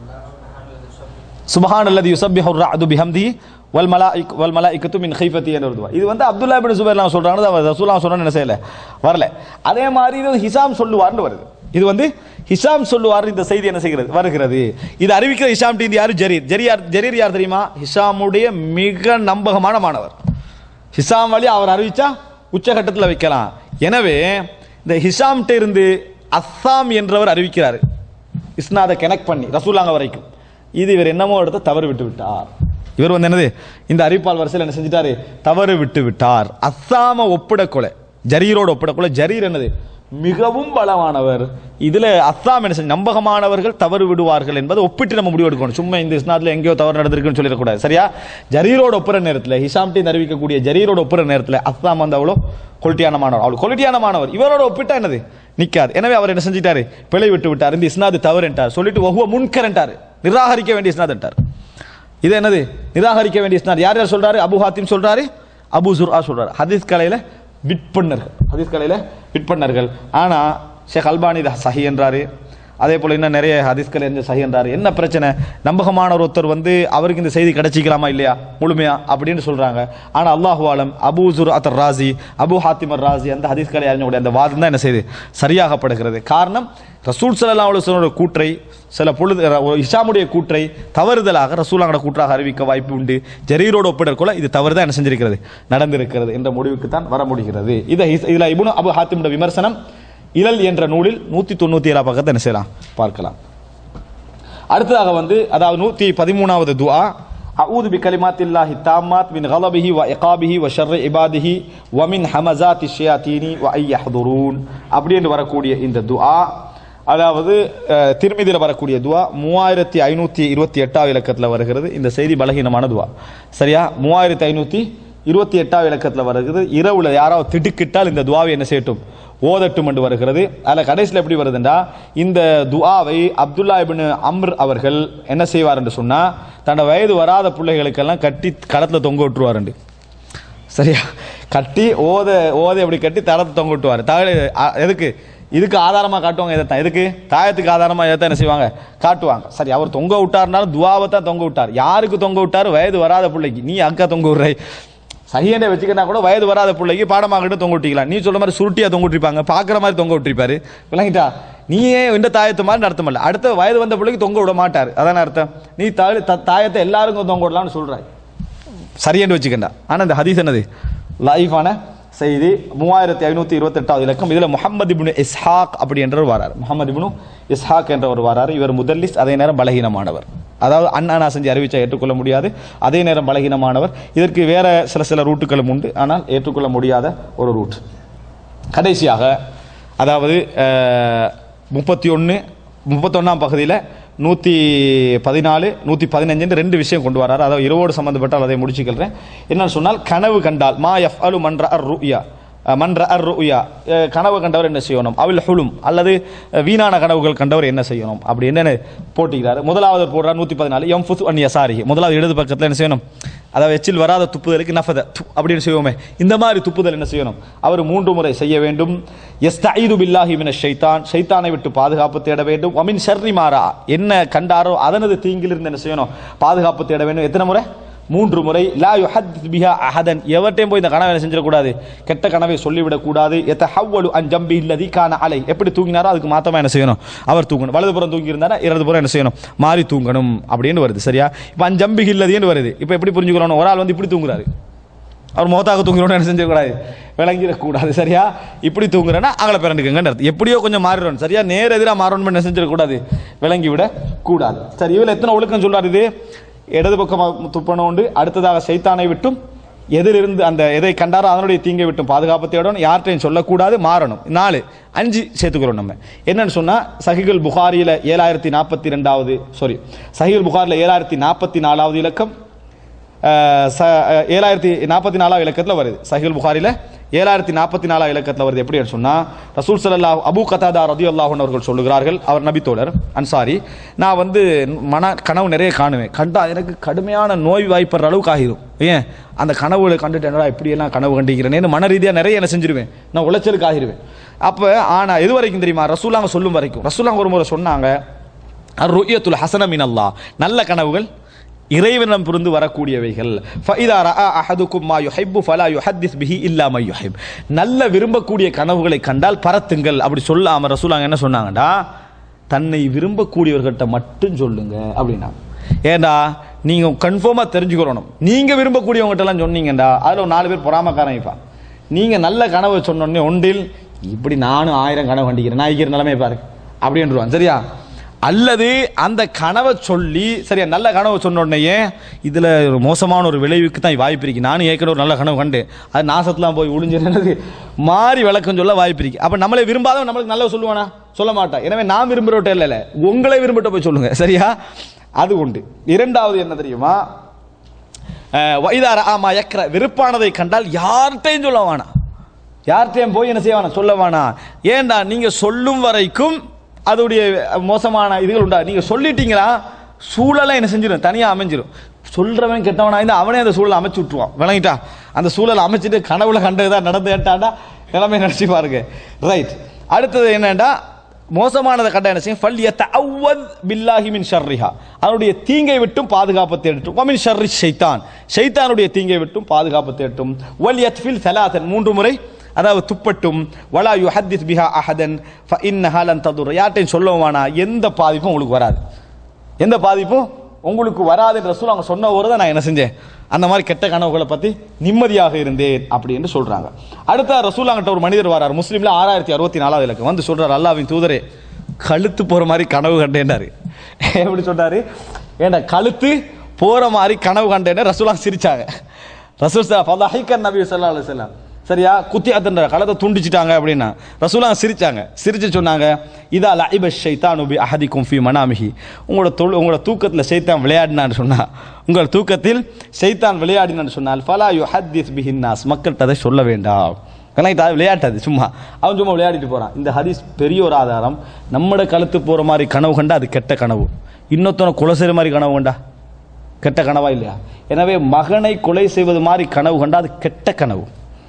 C: சுபஹான் அல்லது யுசப்பிஹு ரஅது பிஹம்தி வல் மலாயிக் வல் மலாயிக்கத்து மின் கைஃபத்தி என்ற ஒரு துவா இது வந்து அப்துல்லா பின் சுபைர்லாம் சொல்றாங்க அது ரசூலாம் சொன்னா என்ன செய்யல வரல அதே மாதிரி இது ஹிசாம் சொல்லுவார்னு வருது இது வந்து ஹிஷாம் சொல்லுவார் இந்த செய்தி என்ன செய்கிறது வருகிறது இது அறிவிக்கிற ஹிஷாம் டீந்து யாரு ஜரீர் ஜெரியார் ஜரீர் யார் தெரியுமா ஹிஷாமுடைய மிக நம்பகமான மாணவர் ஹிஷாம் வழி அவர் அறிவிச்சா உச்சகட்டத்தில் வைக்கலாம் எனவே இந்த ஹிஷாம்கிட்ட இருந்து அஸ்ஸாம் என்றவர் அறிவிக்கிறார் இஸ்னாதை கனெக்ட் பண்ணி ரசூலாங்க வரைக்கும் இது இவர் என்னமோ எடுத்து தவறு விட்டு விட்டார் இவர் வந்து என்னது இந்த அறிவிப்பால் வரிசையில் என்ன செஞ்சிட்டாரு தவறு விட்டு விட்டார் அஸ்ஸாம ஒப்பிட கொலை ஜரீரோட ஒப்பிட கொலை ஜரீர் என்னது மிகவும் பலமானவர் இதுல அஸ்ஸாம் என்ன செஞ்சு நம்பகமானவர்கள் தவறு விடுவார்கள் என்பதை ஒப்பிட்டு நம்ம முடிவு எடுக்கணும் சும்மா இந்த இஸ்னாத்துல எங்கேயோ தவறு நடந்திருக்குன்னு சொல்லிடக்கூடாது சரியா ஜரீரோட ஒப்புற நேரத்தில் ஹிஷாம் டீன் அறிவிக்கக்கூடிய ஜரீரோட ஒப்புற நேரத்தில் அஸ்ஸாம் வந்து அவ்வளோ குவாலிட்டியான மாணவர் அவ்வளோ குவாலிட்டியான மாணவர் இவரோட ஒப்பிட்டா என்னது நிக்காது எனவே அவர் என்ன செஞ்சிட்டாரு பிழை விட்டு விட்டார் இந்த இஸ்னாது தவறு என்றார் சொல்லிட்டு ஒவ்வொரு முன்கரண்டார் நிராகரிக்க வேண்டிய இஸ்னாத் என்றார் இது என்னது நிராகரிக்க வேண்டிய இஸ்னாத் யார் யார் சொல்றாரு அபு ஹாத்திம் சொல்றாரு அபு சுர்ஆ சொல்றாரு ஹதீஸ் கலையில விற்பன்னர்கள் ஹதீஸ் கலையில விற்பன்னர்கள் ஆனா ஷேக் அல்பானி இதை சஹி என்றாரு அதே போல இன்னும் நிறைய ஹதீஸ்கள் என்ன சஹி என்றாரு என்ன பிரச்சனை நம்பகமான ஒருத்தர் வந்து அவருக்கு இந்த செய்தி கிடைச்சிக்கலாமா இல்லையா முழுமையா அப்படின்னு சொல்றாங்க ஆனா அல்லாஹு ஆலம் அபு சுர் அத்தர் ராசி அபு ஹாத்திமர் ராசி அந்த ஹதீஸ்களை அறிஞருடைய அந்த வாதம் தான் என்ன செய்யுது சரியாகப்படுகிறது காரணம் ரசூல் சல்லா அலுவலோட கூற்றை சில பொழுது ஒரு இஷாமுடைய கூற்றை தவறுதலாக ரசூலாங்கட கூற்றாக அறிவிக்க வாய்ப்பு உண்டு ஜரீரோடு ஒப்பிடற்கொள்ள இது தவறு தான் என்ன செஞ்சிருக்கிறது நடந்திருக்கிறது என்ற முடிவுக்கு தான் வர முடிகிறது இதை இதில் இபுனு அபு ஹாத்திமுடைய விமர்சனம் இழல் என்ற நூலில் நூற்றி தொண்ணூற்றி ஏழாம் பக்கத்தை என்ன செய்யலாம் பார்க்கலாம் அடுத்ததாக வந்து அதாவது நூற்றி பதிமூணாவது துஆ அஊது பி கலிமாத்தில்லாஹி தாமாத் மின் கலபிஹி வ இகாபிஹி வ ஷர்ரி இபாதிஹி வ மின் ஹமசாத்தி ஷியாத்தீனி வ ஐயஹ்துரூன் அப்படின்னு வரக்கூடிய இந்த துஆ அதாவது அஹ், திருமிதியில் வரக்கூடிய துவா மூவாயிரத்தி ஐநூற்றி இருபத்தி எட்டாவது இலக்கத்தில் வருகிறது இந்த செய்தி பலகீனமான துவா சரியா மூவாயிரத்தி ஐநூற்றி இருபத்தி எட்டாவது இலக்கத்தில் வருகிறது இரவுல யாராவது திடுக்கிட்டால் இந்த துவாவை என்ன செய்யட்டும் ஓதட்டும் என்று வருகிறது அதில் கடைசியில் எப்படி வருதுண்டா இந்த துஆவை அப்துல்லா இப்னு அம்ர் அவர்கள் என்ன செய்வார் என்று சொன்னா தன்னோட வயது வராத பிள்ளைகளுக்கெல்லாம் கட்டி களத்தில் தொங்க விட்டுருவாருண்டு சரியா கட்டி ஓத ஓத எப்படி கட்டி தரத்தை தொங்க விட்டுவார் தகவல் எதுக்கு இதுக்கு ஆதாரமாக காட்டுவாங்க இதை தான் எதுக்கு தாயத்துக்கு ஆதாரமாக இதை தான் என்ன செய்வாங்க காட்டுவாங்க சரி அவர் தொங்க விட்டார்னாலும் துவாவை தான் தொங்க விட்டார் யாருக்கு தொங்க விட்டார் வயது வராத பிள்ளைக்கு நீ அக்கா தொங்க விடுறாய் சரியனை வச்சுக்கிட்டா கூட வயது வராத பிள்ளைக்கு பாடமாகிட்டு தொங்க விட்டிக்கலாம் நீ சொல்ற மாதிரி சுருட்டியா தொங்க விட்டிருப்பாங்க பார்க்குற மாதிரி தொங்க விட்டிருப்பாரு விளங்கிட்டா நீயே இந்த தாயத்து மாதிரி நடத்த முடியல அடுத்த வயது வந்த பிள்ளைக்கு தொங்க விட மாட்டார் அதான அர்த்தம் நீ தாய் த- தாயத்தை எல்லாருக்கும் தொங்க விடலாம்னு சொல்றாய் சரியென்று வச்சுக்கண்டா ஆனால் இந்த ஹதீஸ் என்னது லைஃபான செய்தி மூவாயிரத்தி ஐநூற்றி இருபத்தெட்டாவது இலக்கம் இதில் முஹம்மது இப்னு இஸ்ஹாக் அப்படி என்றவர் வரார் முஹம்மது இப்னு இஸ்ஹாக் என்றவர் வராரு இவர் முதல்லிஸ் அதே நேரம் பலகீனமானவர் அதாவது அண்ணா செஞ்சு அறிவிச்சா ஏற்றுக்கொள்ள முடியாது அதே நேரம் பலகீனமானவர் இதற்கு வேற சில சில ரூட்டுகளும் உண்டு ஆனால் ஏற்றுக்கொள்ள முடியாத ஒரு ரூட் கடைசியாக அதாவது முப்பத்தி ஒன்று முப்பத்தொன்னாம் பகுதியில் நூற்றி பதினாலு நூற்றி பதினஞ்சுன்னு ரெண்டு விஷயம் கொண்டு வராரு அதாவது இரவோடு சம்மந்தப்பட்டால் அதை முடிச்சுக்கிறேன் என்னன்னு சொன்னால் கனவு கண்டால் மா எஃப் அலு மன்ற அர் ருயா மன்ற அர் ருயா கனவு கண்டவர் என்ன செய்யணும் அவில் ஹுலும் அல்லது அஹ், வீணான கனவுகள் கண்டவர் என்ன செய்யணும் அப்படி என்னென்ன போட்டிக்கிறாரு முதலாவது போடுறார் நூற்றி பதினாலு எம் ஃபுத் அன் யசாரி முதலாவது இடது பக்கத்தில் என்ன செய்யணும் அதாவது எச்சில் வராத துப்புதலுக்கு நஃபத து அப்படின்னு செய்வோமே இந்த மாதிரி துப்புதல் என்ன செய்யணும் அவர் மூன்று முறை செய்ய வேண்டும் எஸ்தஈது பில்லாஹி மின ஷைத்தான் ஷைத்தானை விட்டு பாதுகாப்பு தேட வேண்டும் அமின் ஷர்ரி மாறா என்ன கண்டாரோ அதனது தீங்கிலிருந்து என்ன செய்யணும் பாதுகாப்பு தேட வேண்டும் எத்தனை முறை மூன்று முறை லா யுஹத்திஸ் பிஹா அஹதன் எவர்ட்டையும் போய் இந்த கனவை என்ன செஞ்சிடக்கூடாது கெட்ட கனவை சொல்லிவிடக்கூடாது எத்த ஹவ்வலு அன் ஜம்பி இல்லதி கான அலை எப்படி தூங்கினாரோ அதுக்கு மாத்தமா என்ன செய்யணும் அவர் தூங்கணும் வலதுபுறம் தூங்கி இருந்தாரா இடதுபுறம் என்ன செய்யணும் மாறி தூங்கணும் அப்படின்னு வருது சரியா இப்போ அன் ஜம்பி இல்லதின்னு வருது இப்போ எப்படி புரிஞ்சுக்கிறோம் ஒரு ஆள் வந்து இப்படி தூங்குறாரு அவர் மோத்தாக தூங்குறோன்னு என்ன செஞ்சிடக்கூடாது விளங்கிடக்கூடாது சரியா இப்படி தூங்குறேன்னா அகல பிறண்டுக்குங்கன்னு அர்த்தம் எப்படியோ கொஞ்சம் மாறிடணும் சரியா நேர் எதிராக மாறணும் என்ன செஞ்சிடக்கூடாது விளங்கி விட கூடாது சரி இதில் எத்தனை ஒழுக்கம் சொல்றாரு இது இடது பக்கம் துப்பணும் உண்டு அடுத்ததாக சைத்தானை விட்டும் எதிலிருந்து அந்த எதை கண்டாரோ அதனுடைய தீங்கை விட்டும் பாதுகாப்பு தேடணும் யார்கிட்டையும் சொல்லக்கூடாது மாறணும் நாலு அஞ்சு சேர்த்துக்கிறோம் நம்ம என்னன்னு சொன்னால் சஹிகுல் புகாரியில் ஏழாயிரத்தி நாற்பத்தி ரெண்டாவது சாரி சஹிகுல் புகாரில் ஏழாயிரத்தி நாற்பத்தி நாலாவது இலக்கம் அஹ், ச அஹ், ஏழாயிரத்தி நாற்பத்தி நாலாவது இலக்கத்தில் வருது சஹில் புகாரில் ஏழாயிரத்தி நாற்பத்தி நாலாவது இலக்கத்தில் வருது எப்படின்னு சொன்னால் ரசூல் சல்லா அபு கதாதா ரதி அல்லாஹன் அவர்கள் சொல்லுகிறார்கள் அவர் நபித்தோழர் அன்சாரி நான் வந்து மன கனவு நிறைய காணுவேன் கண்டா எனக்கு கடுமையான நோய் வாய்ப்படுற அளவுக்கு ஆகிரும் ஏன் அந்த கனவுகளை கண்டுட்டு என்னடா இப்படியெல்லாம் கனவு கண்டிக்கிறேன்னு மன ரீதியாக நிறைய என்ன செஞ்சிருவேன் நான் உளைச்சலுக்கு ஆகிருவேன் அப்போ ஆனால் எது வரைக்கும் தெரியுமா ரசூலாங்க சொல்லும் வரைக்கும் ரசூலாங்க ஒரு முறை சொன்னாங்க ருயத்துல் ஹசனமின் அல்லாஹ் நல்ல கனவுகள் இறைவனம் புரிந்து வரக்கூடியவைகள் ஃபைதா ரஆ அஹதுக்கும் மா யுஹிப்பு ஃபலா யுஹத்திஸ் பிஹி இல்லா மா யுஹிப் நல்ல விரும்பக்கூடிய கனவுகளை கண்டால் பரத்துங்கள் அப்படி சொல்லாம ரசூலாங்க என்ன சொன்னாங்கடா தன்னை விரும்பக்கூடியவர்கள்ட்ட மட்டும் சொல்லுங்க அப்படின்னா ஏண்டா நீங்க கன்ஃபார்மா தெரிஞ்சுக்கிறணும் நீங்க விரும்பக்கூடியவங்ககிட்ட எல்லாம் சொன்னீங்கடா அதுல ஒரு நாலு பேர் பொறாமக்காரன் வைப்பான் நீங்க நல்ல கனவு சொன்னோடனே ஒன்றில் இப்படி நானும் ஆயிரம் கனவு கண்டிக்கிறேன் நான் இருக்கிற நிலைமை பாரு அப்படின்றான் சரியா அல்லது அந்த கனவை சொல்லி சரியா நல்ல கனவை சொன்ன உடனேயே இதில் ஒரு மோசமான ஒரு விளைவுக்கு தான் வாய்ப்பு இருக்கு நானும் ஏற்கனவே ஒரு நல்ல கனவு கண்டு அது நாசத்துலாம் போய் ஒளிஞ்சிருந்தது மாறி விளக்கம் சொல்ல வாய்ப்பு இருக்கு அப்போ நம்மளை விரும்பாதவன் நம்மளுக்கு நல்ல சொல்லுவானா சொல்ல மாட்டான் எனவே நான் விரும்புகிறவட்ட இல்லை இல்லை உங்களை விரும்பட்ட போய் சொல்லுங்க சரியா அது உண்டு இரண்டாவது என்ன தெரியுமா அஹ், வைதார ஆமா யக்ர வெறுப்பானதை கண்டால் யார்கிட்டையும் சொல்ல வேணாம் யார்கிட்டையும் போய் என்ன செய்ய வேணாம் சொல்ல வேணாம் ஏண்டா நீங்க சொல்லும் வரைக்கும் அதோடைய மோசமான இதுகள் உண்டா நீங்க சொல்லிட்டீங்களா சூழலை என்ன செஞ்சிடும் தனியா அமைஞ்சிடும் சொல்றவன் கெட்டவனா இருந்தா அவனே அந்த சூழலை அமைச்சு விட்டுருவான் விளங்கிட்டா அந்த சூழலை அமைச்சிட்டு கனவுல கண்டதா நடந்து கேட்டாண்டா நிலைமை நினைச்சு பாருங்க ரைட் அடுத்தது என்னன்னா மோசமானதை கண்ட என்ன செய்யும் ஃபல் யத்தஅவ்வத் பில்லாஹி மின் ஷர்ரிஹா அதனுடைய தீங்கை விட்டும் பாதுகாப்பு தேடட்டும் வமின் ஷர்ரி ஷைத்தான் ஷைத்தானுடைய தீங்கை விட்டும் பாதுகாப்பு தேடட்டும் வல் யத்ஃபில் தலாதன் மூன்று முறை அதாவது துப்பட்டும் வலா யு ஹத்திஸ் பிஹா அஹதன் ஃப இன்னஹா லன் ததுர் யார்ட்டையும் சொல்லவானா எந்த பாதிப்பும் உங்களுக்கு வராது எந்த பாதிப்பும் உங்களுக்கு வராதுன்ற ரசூல் அவங்க சொன்ன ஒரு தான் நான் என்ன செஞ்சேன் அந்த மாதிரி கெட்ட கனவுகளை பற்றி நிம்மதியாக இருந்தேன் அப்படின்னு சொல்றாங்க அடுத்த ரசூலாங்கிட்ட ஒரு மனிதர் வரார் முஸ்லீம்ல ஆறாயிரத்தி அறுபத்தி நாலாவது இலக்கம் வந்து சொல்றாரு அல்லாவின் தூதரே கழுத்து போற மாதிரி கனவு கண்டேன்னாரு எப்படி சொல்றாரு ஏண்டா கழுத்து போற மாதிரி கனவு கண்டேன்னு ரசூலா சிரிச்சாங்க ரசூல் சா ஃபதஹிக்க நபி ஸல்லல்லாஹு அலைஹி வஸல்லம் சரியா குத்தி அத்தன்ற களத்தை துண்டிச்சிட்டாங்க அப்படின்னா ரசூலா சிரிச்சாங்க சிரிச்சு சொன்னாங்க இதா லைப ஷைத்தானு பி அஹதிக்கும் ஃபி மனாமிஹி உங்களோட தொழு உங்களோட தூக்கத்தில் ஷைத்தான் விளையாடினான்னு சொன்னா உங்கள் தூக்கத்தில் ஷைத்தான் விளையாடினான்னு சொன்னால் ஃபலா யு ஹத்திஸ் பிஹின்னாஸ் மக்கள்கிட்ட அதை சொல்ல வேண்டாம் கணக்கு அது விளையாட்டாது சும்மா அவன் சும்மா விளையாடிட்டு போறான் இந்த ஹதீஸ் பெரிய ஒரு ஆதாரம் நம்மட கழுத்து போற மாதிரி கனவு கண்டா அது கெட்ட கனவு இன்னொருத்தனை கொலை செய்கிற மாதிரி கனவு கண்டா கெட்ட கனவா இல்லையா எனவே மகனை கொலை செய்வது மாதிரி கனவு கண்டா அது கெட்ட கனவு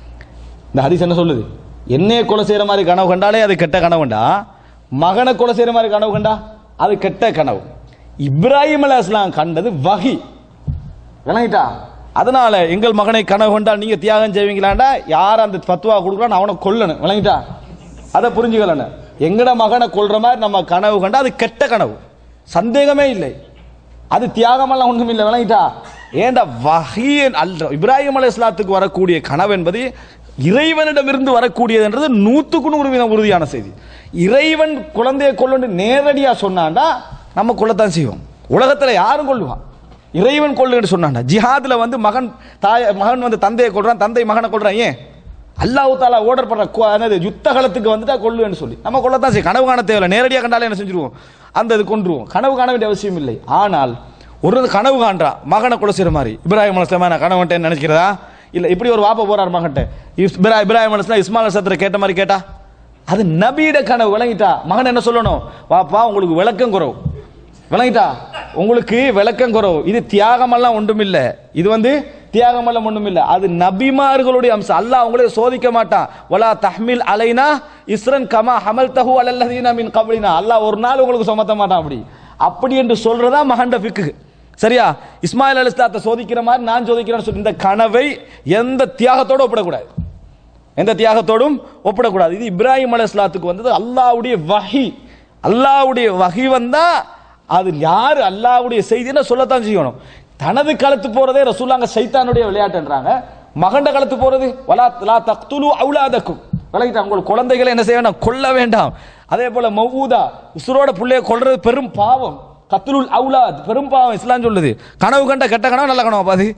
C: இந்த ஹதீஸ் என்ன சொல்லுது என்னைய கொலை செய்யற மாதிரி கனவு கண்டாலே அது கெட்ட கனவுண்டா மகனை கொலை செய்யற மாதிரி கனவு கண்டா அது கெட்ட கனவு இப்ராஹிம் அலி அஸ்லாம் கண்டது வகி விளங்கிட்டா அதனால எங்கள் மகனை கனவு கொண்டால் நீங்க தியாகம் செய்வீங்களாண்டா யார் அந்த பத்துவா கொடுக்குறான்னு அவனை கொல்லணும் விளங்கிட்டா அதை புரிஞ்சுக்கலன்னு எங்கட மகனை கொல்ற மாதிரி நம்ம கனவு கண்டா அது கெட்ட கனவு சந்தேகமே இல்லை அது தியாகமெல்லாம் ஒன்றும் இல்லை விளங்கிட்டா ஏண்டா வகையன் அல்ற இப்ராஹிம் அலி இஸ்லாத்துக்கு வரக்கூடிய கனவு என்பது இறைவனிடமிருந்து வரக்கூடியதுன்றது நூற்றுக்கு நூறு வீதம் உறுதியான செய்தி இறைவன் குழந்தையை கொள்ளு நேரடியாக சொன்னாண்டா நம்ம கொள்ளத்தான் செய்வோம் உலகத்துல யாரும் கொள்ளுவான் இறைவன் கொள்ளுன்னு சொன்னாண்டா ஜிஹாதுல வந்து மகன் தாய மகன் வந்து தந்தையை கொள்றான் தந்தை மகனை கொள்றான் ஏன் அல்லாஹ் தாலா ஓர்டர் பண்ற கு- என்னது யுத்த காலத்துக்கு வந்துட்டா கொல்லுன்னு சொல்லி நம்ம கொல்லத்தான் செய்யும் கனவு காண தேவையில்லை நேரடியாக கண்டாலே என்ன செஞ்சிருவோம் அந்த இது கொன்றுவோம் கனவு காண வேண்டிய அவசியம் இல்லை ஆனால் ஒரு கனவு காண்றா மகனை கொலை செய்யற மாதிரி இப்ராஹிம் அலுவலாம் நான் கனவுன்ட்டேன்னு நினைக்கிறதா இல்ல இப்படி ஒரு வாப்பா போறார் மகன்ட்ட இப்ரா இப்ராஹிம் அலுவலாம் இஸ்மாயில் சத்திர கேட்ட மாதிரி கேட்டா அது நபியிட கனவு விளங்கிட்டா மகன் என்ன சொல்லணும் வாப்பா உங்களுக்கு விளக்கம் குறவு விளங்கிட்டா உங்களுக்கு விளக்கம் குறவு இது தியாகமெல்லாம் ஒன்றும் இல்ல இது வந்து தியாகமெல்லாம் ஒன்றும் இல்ல அது நபிமார்களுடைய அம்சம் அல்லாஹ் அவங்களே சோதிக்க மாட்டான் வலா தஹ்மில் அலைனா இஸ்ரன் கமா ஹமல் தஹு அலல்லதீனா மின் கபலினா அல்லாஹ் ஒரு நாள் உங்களுக்கு சுமத்த மாட்டான் அப்படி அப்படி என்று சொல்றதா மகண்ட ஃபிக்கு சரியா இஸ்மாயில் அலிஸ்லாத்தை சோதிக்கிற மாதிரி நான் சோதிக்கிறேன்னு சொல்லி இந்த கனவை எந்த தியாகத்தோட ஒப்பிடக்கூடாது எந்த தியாகத்தோடும் ஒப்பிடக்கூடாது இது இப்ராஹிம் அலைஹிஸ்ஸலாத்துக்கு வந்தது அல்லாஹ்வுடைய வஹி அல்லாஹ்வுடைய வஹி வந்தா அது யாரு அல்லாஹ்வுடைய செய்தின்னு சொல்லத்தான் செய்யணும் தனது களத்து போறதே ரசூலாங்க சைத்தானுடைய விளையாட்டுன்றாங்க மகண்ட களத்து போறது வலா லா தக்துலு அவுலாதக்கும் விளக்கிட்டாங்க உங்கள் குழந்தைகளை என்ன செய்ய வேண்டாம் கொல்ல வேண்டாம் அதே போல மௌதா உசுரோட பிள்ளைய கொல்றது பெரும் பாவம் கத்துலுல் அவுலாத் பெரும் பாவம் இஸ்லாம் சொல்லுது கனவு கண்ட கெட்ட கனவு நல்ல கனவு பாது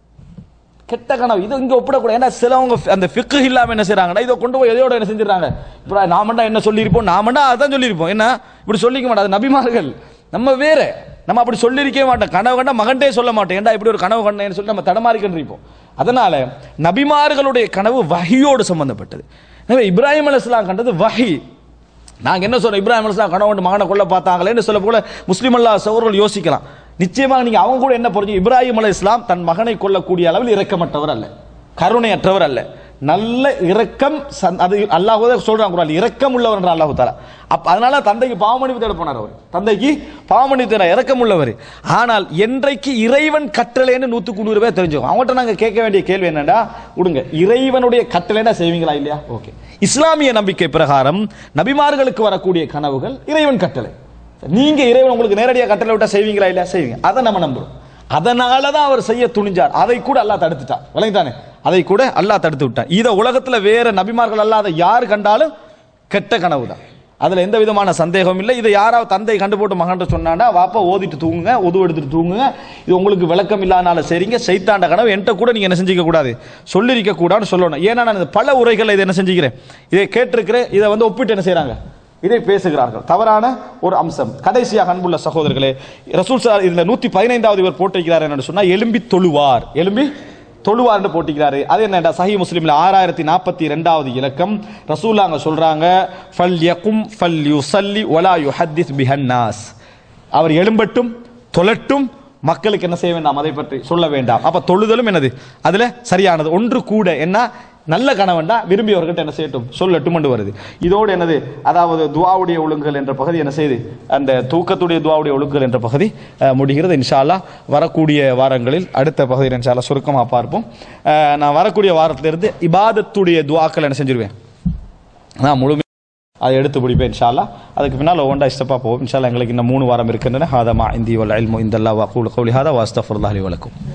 C: கெட்ட கனவு இது இங்க ஒப்பிடக்கூடாது ஏன்னா சிலவங்க அந்த ஃபிக்கு இல்லாம என்ன செய்றாங்கன்னா இதை கொண்டு போய் எதையோட என்ன செஞ்சிடறாங்க இப்போ நாமண்டா என்ன சொல்லியிருப்போம் நாமண்டா அதான் சொல்லியிருப்போம் என்ன இப்படி சொல்லிக்க மாட்டோம் அது நபிமார்கள் நம்ம வேற நம்ம அப்படி சொல்லியிருக்கவே மாட்டோம் கனவு கண்டா மகன்டே சொல்ல மாட்டோம் ஏன்டா இப்படி ஒரு கனவு கண்டேன்னு சொல்லி நம்ம தடமாறிக்கின்றிருப்போம் அதனால நபிமார்களுடைய கனவு வஹியோடு சம்பந்தப்பட்டது எனவே இப்ராஹிம் அலைஹிஸ்ஸலாம் கண்டது வஹி நாங்க என்ன சொல்றோம் இப்ராஹிம் அலிஸ்லாம் கனவு கண்டு மகனை கொல்ல பார்த்தாங்களேன்னு சொல்ல போல முஸ்லீம் அல்லா சகோதரர்கள் யோசிக்கலாம் நிச்சயமாக நீங்க அவங்க கூட என்ன புரிஞ்சு இப்ராஹிம் அலை இஸ்லாம் தன் மகனை கொல்லக்கூடிய அளவில் இரக்கமற்றவர் அல்ல கருணையற்றவர் அல்ல நல்ல இரக்கம் சந்- அது அல்லாஹ் சொல்றாங்க குரான் இரக்கம் உள்ளவர் என்ற அல்லாஹு தாலா அப்ப அதனால தந்தைக்கு பாவமணிவு தேட போனார் அவர் தந்தைக்கு பாவமணிவு தேட இரக்கம் உள்ளவர் ஆனால் என்றைக்கு இறைவன் கட்டளைன்னு நூத்துக்கு நூறு பேர் தெரிஞ்சோம் அவங்கள்ட்ட நாங்க கேட்க வேண்டிய கேள்வி என்னடா விடுங்க இறைவனுடைய கட்டளைன்னா செய்வீங்களா இல்லையா ஓகே இஸ்லாமிய நம்பிக்கை பிரகாரம் நபிமார்களுக்கு வரக்கூடிய கனவுகள் இறைவன் கட்டளை நீங்க இறைவன் உங்களுக்கு நேரடியாக கட்டளை விட்டா செய்வீங்களா இல்லையா செய்வீங்க அதை நம்ம நம்புறோம் அதனால தான் அவர் செய்ய துணிஞ்சார் அதை கூட அல்லாஹ் தடுத்துட்டான் விளங்கிட்டானே அதை கூட அல்லாஹ் தடுத்து விட்டான் இதை உலகத்துல வேற நபிமார்கள் அல்லாத யார் கண்டாலும் கெட்ட கனவு தான் அதுல எந்த விதமான சந்தேகம் இல்லை இதை யாராவது தந்தை கண்டு போட்டு மகன்கிட்ட சொன்னாண்டா வாப்பா ஓதிட்டு தூங்குங்க உது எடுத்துட்டு தூங்குங்க இது உங்களுக்கு விளக்கம் இல்லாதனால சரிங்க சைத்தாண்ட கனவு என்கிட்ட கூட நீங்க என்ன செஞ்சிக்க கூடாது சொல்லிருக்க கூடாதுன்னு சொல்லணும் ஏன்னா நான் இது பல உரைகளை இதை என்ன செஞ்சுக்கிறேன் இதை கேட்டிருக்கிறேன் இதை வந்து ஒப்பிட்டு என்ன செய்றாங்க இதை பேசுகிறார்கள் தவறான ஒரு அம்சம் கடைசியாக அன்புள்ள சகோதரர்களே ரசூல் சார் இந்த நூத்தி பதினைந்தாவது இவர் போட்டிருக்கிறார் என்று சொன்னா எலும்பி தொழுவார் எலும்பி தொழுவார் என்று போட்டிக்கிறாரு அது என்னடா சஹி முஸ்லிம்ல ஆறாயிரத்தி நாற்பத்தி ரெண்டாவது இலக்கம் ரசூலாங்க சொல்றாங்க ஃபல் யகும் ஃபல் யுசல்லி ஒலா யுஹத்திஸ் பிஹன்னாஸ் அவர் எழும்பட்டும் தொழட்டும் மக்களுக்கு என்ன செய்ய வேண்டாம் அதை பற்றி சொல்ல வேண்டாம் அப்ப தொழுதலும் என்னது அதுல சரியானது ஒன்று கூட என்ன நல்ல கணவன்டா விரும்பியவர்கிட்ட என்ன செய்யட்டும் சொல்லட்டும் என்று வருது இதோடு என்னது அதாவது துவாவுடைய ஒழுங்குகள் என்ற பகுதி என்ன செய்யுது அந்த தூக்கத்துடைய துவாவுடைய ஒழுங்குகள் என்ற பகுதி அஹ், முடிகிறது இன்ஷா அல்லாஹ் வரக்கூடிய வாரங்களில் அடுத்த பகுதியில் இன்ஷா அல்லாஹ் சுருக்கமாக பார்ப்போம் அஹ், நான் வரக்கூடிய வாரத்திலிருந்து இபாதத்துடைய துவாக்கள் என்ன செஞ்சிருவேன் நான் முழுமை அதை எடுத்து பிடிப்பேன் இன்ஷா அல்லாஹ் அதுக்கு பின்னால் ஒன்றா இஷ்டப்பா போவோம் இன்ஷா அல்லாஹ் எங்களுக்கு இன்னும் மூணு வாரம் இருக்கின்றன ஹாதமா இந்தி வல் இல்மு இந்தல்லா வக்கூல் கௌலி ஹாதா வாஸ்தஃபுல்லாஹி வலக்கும்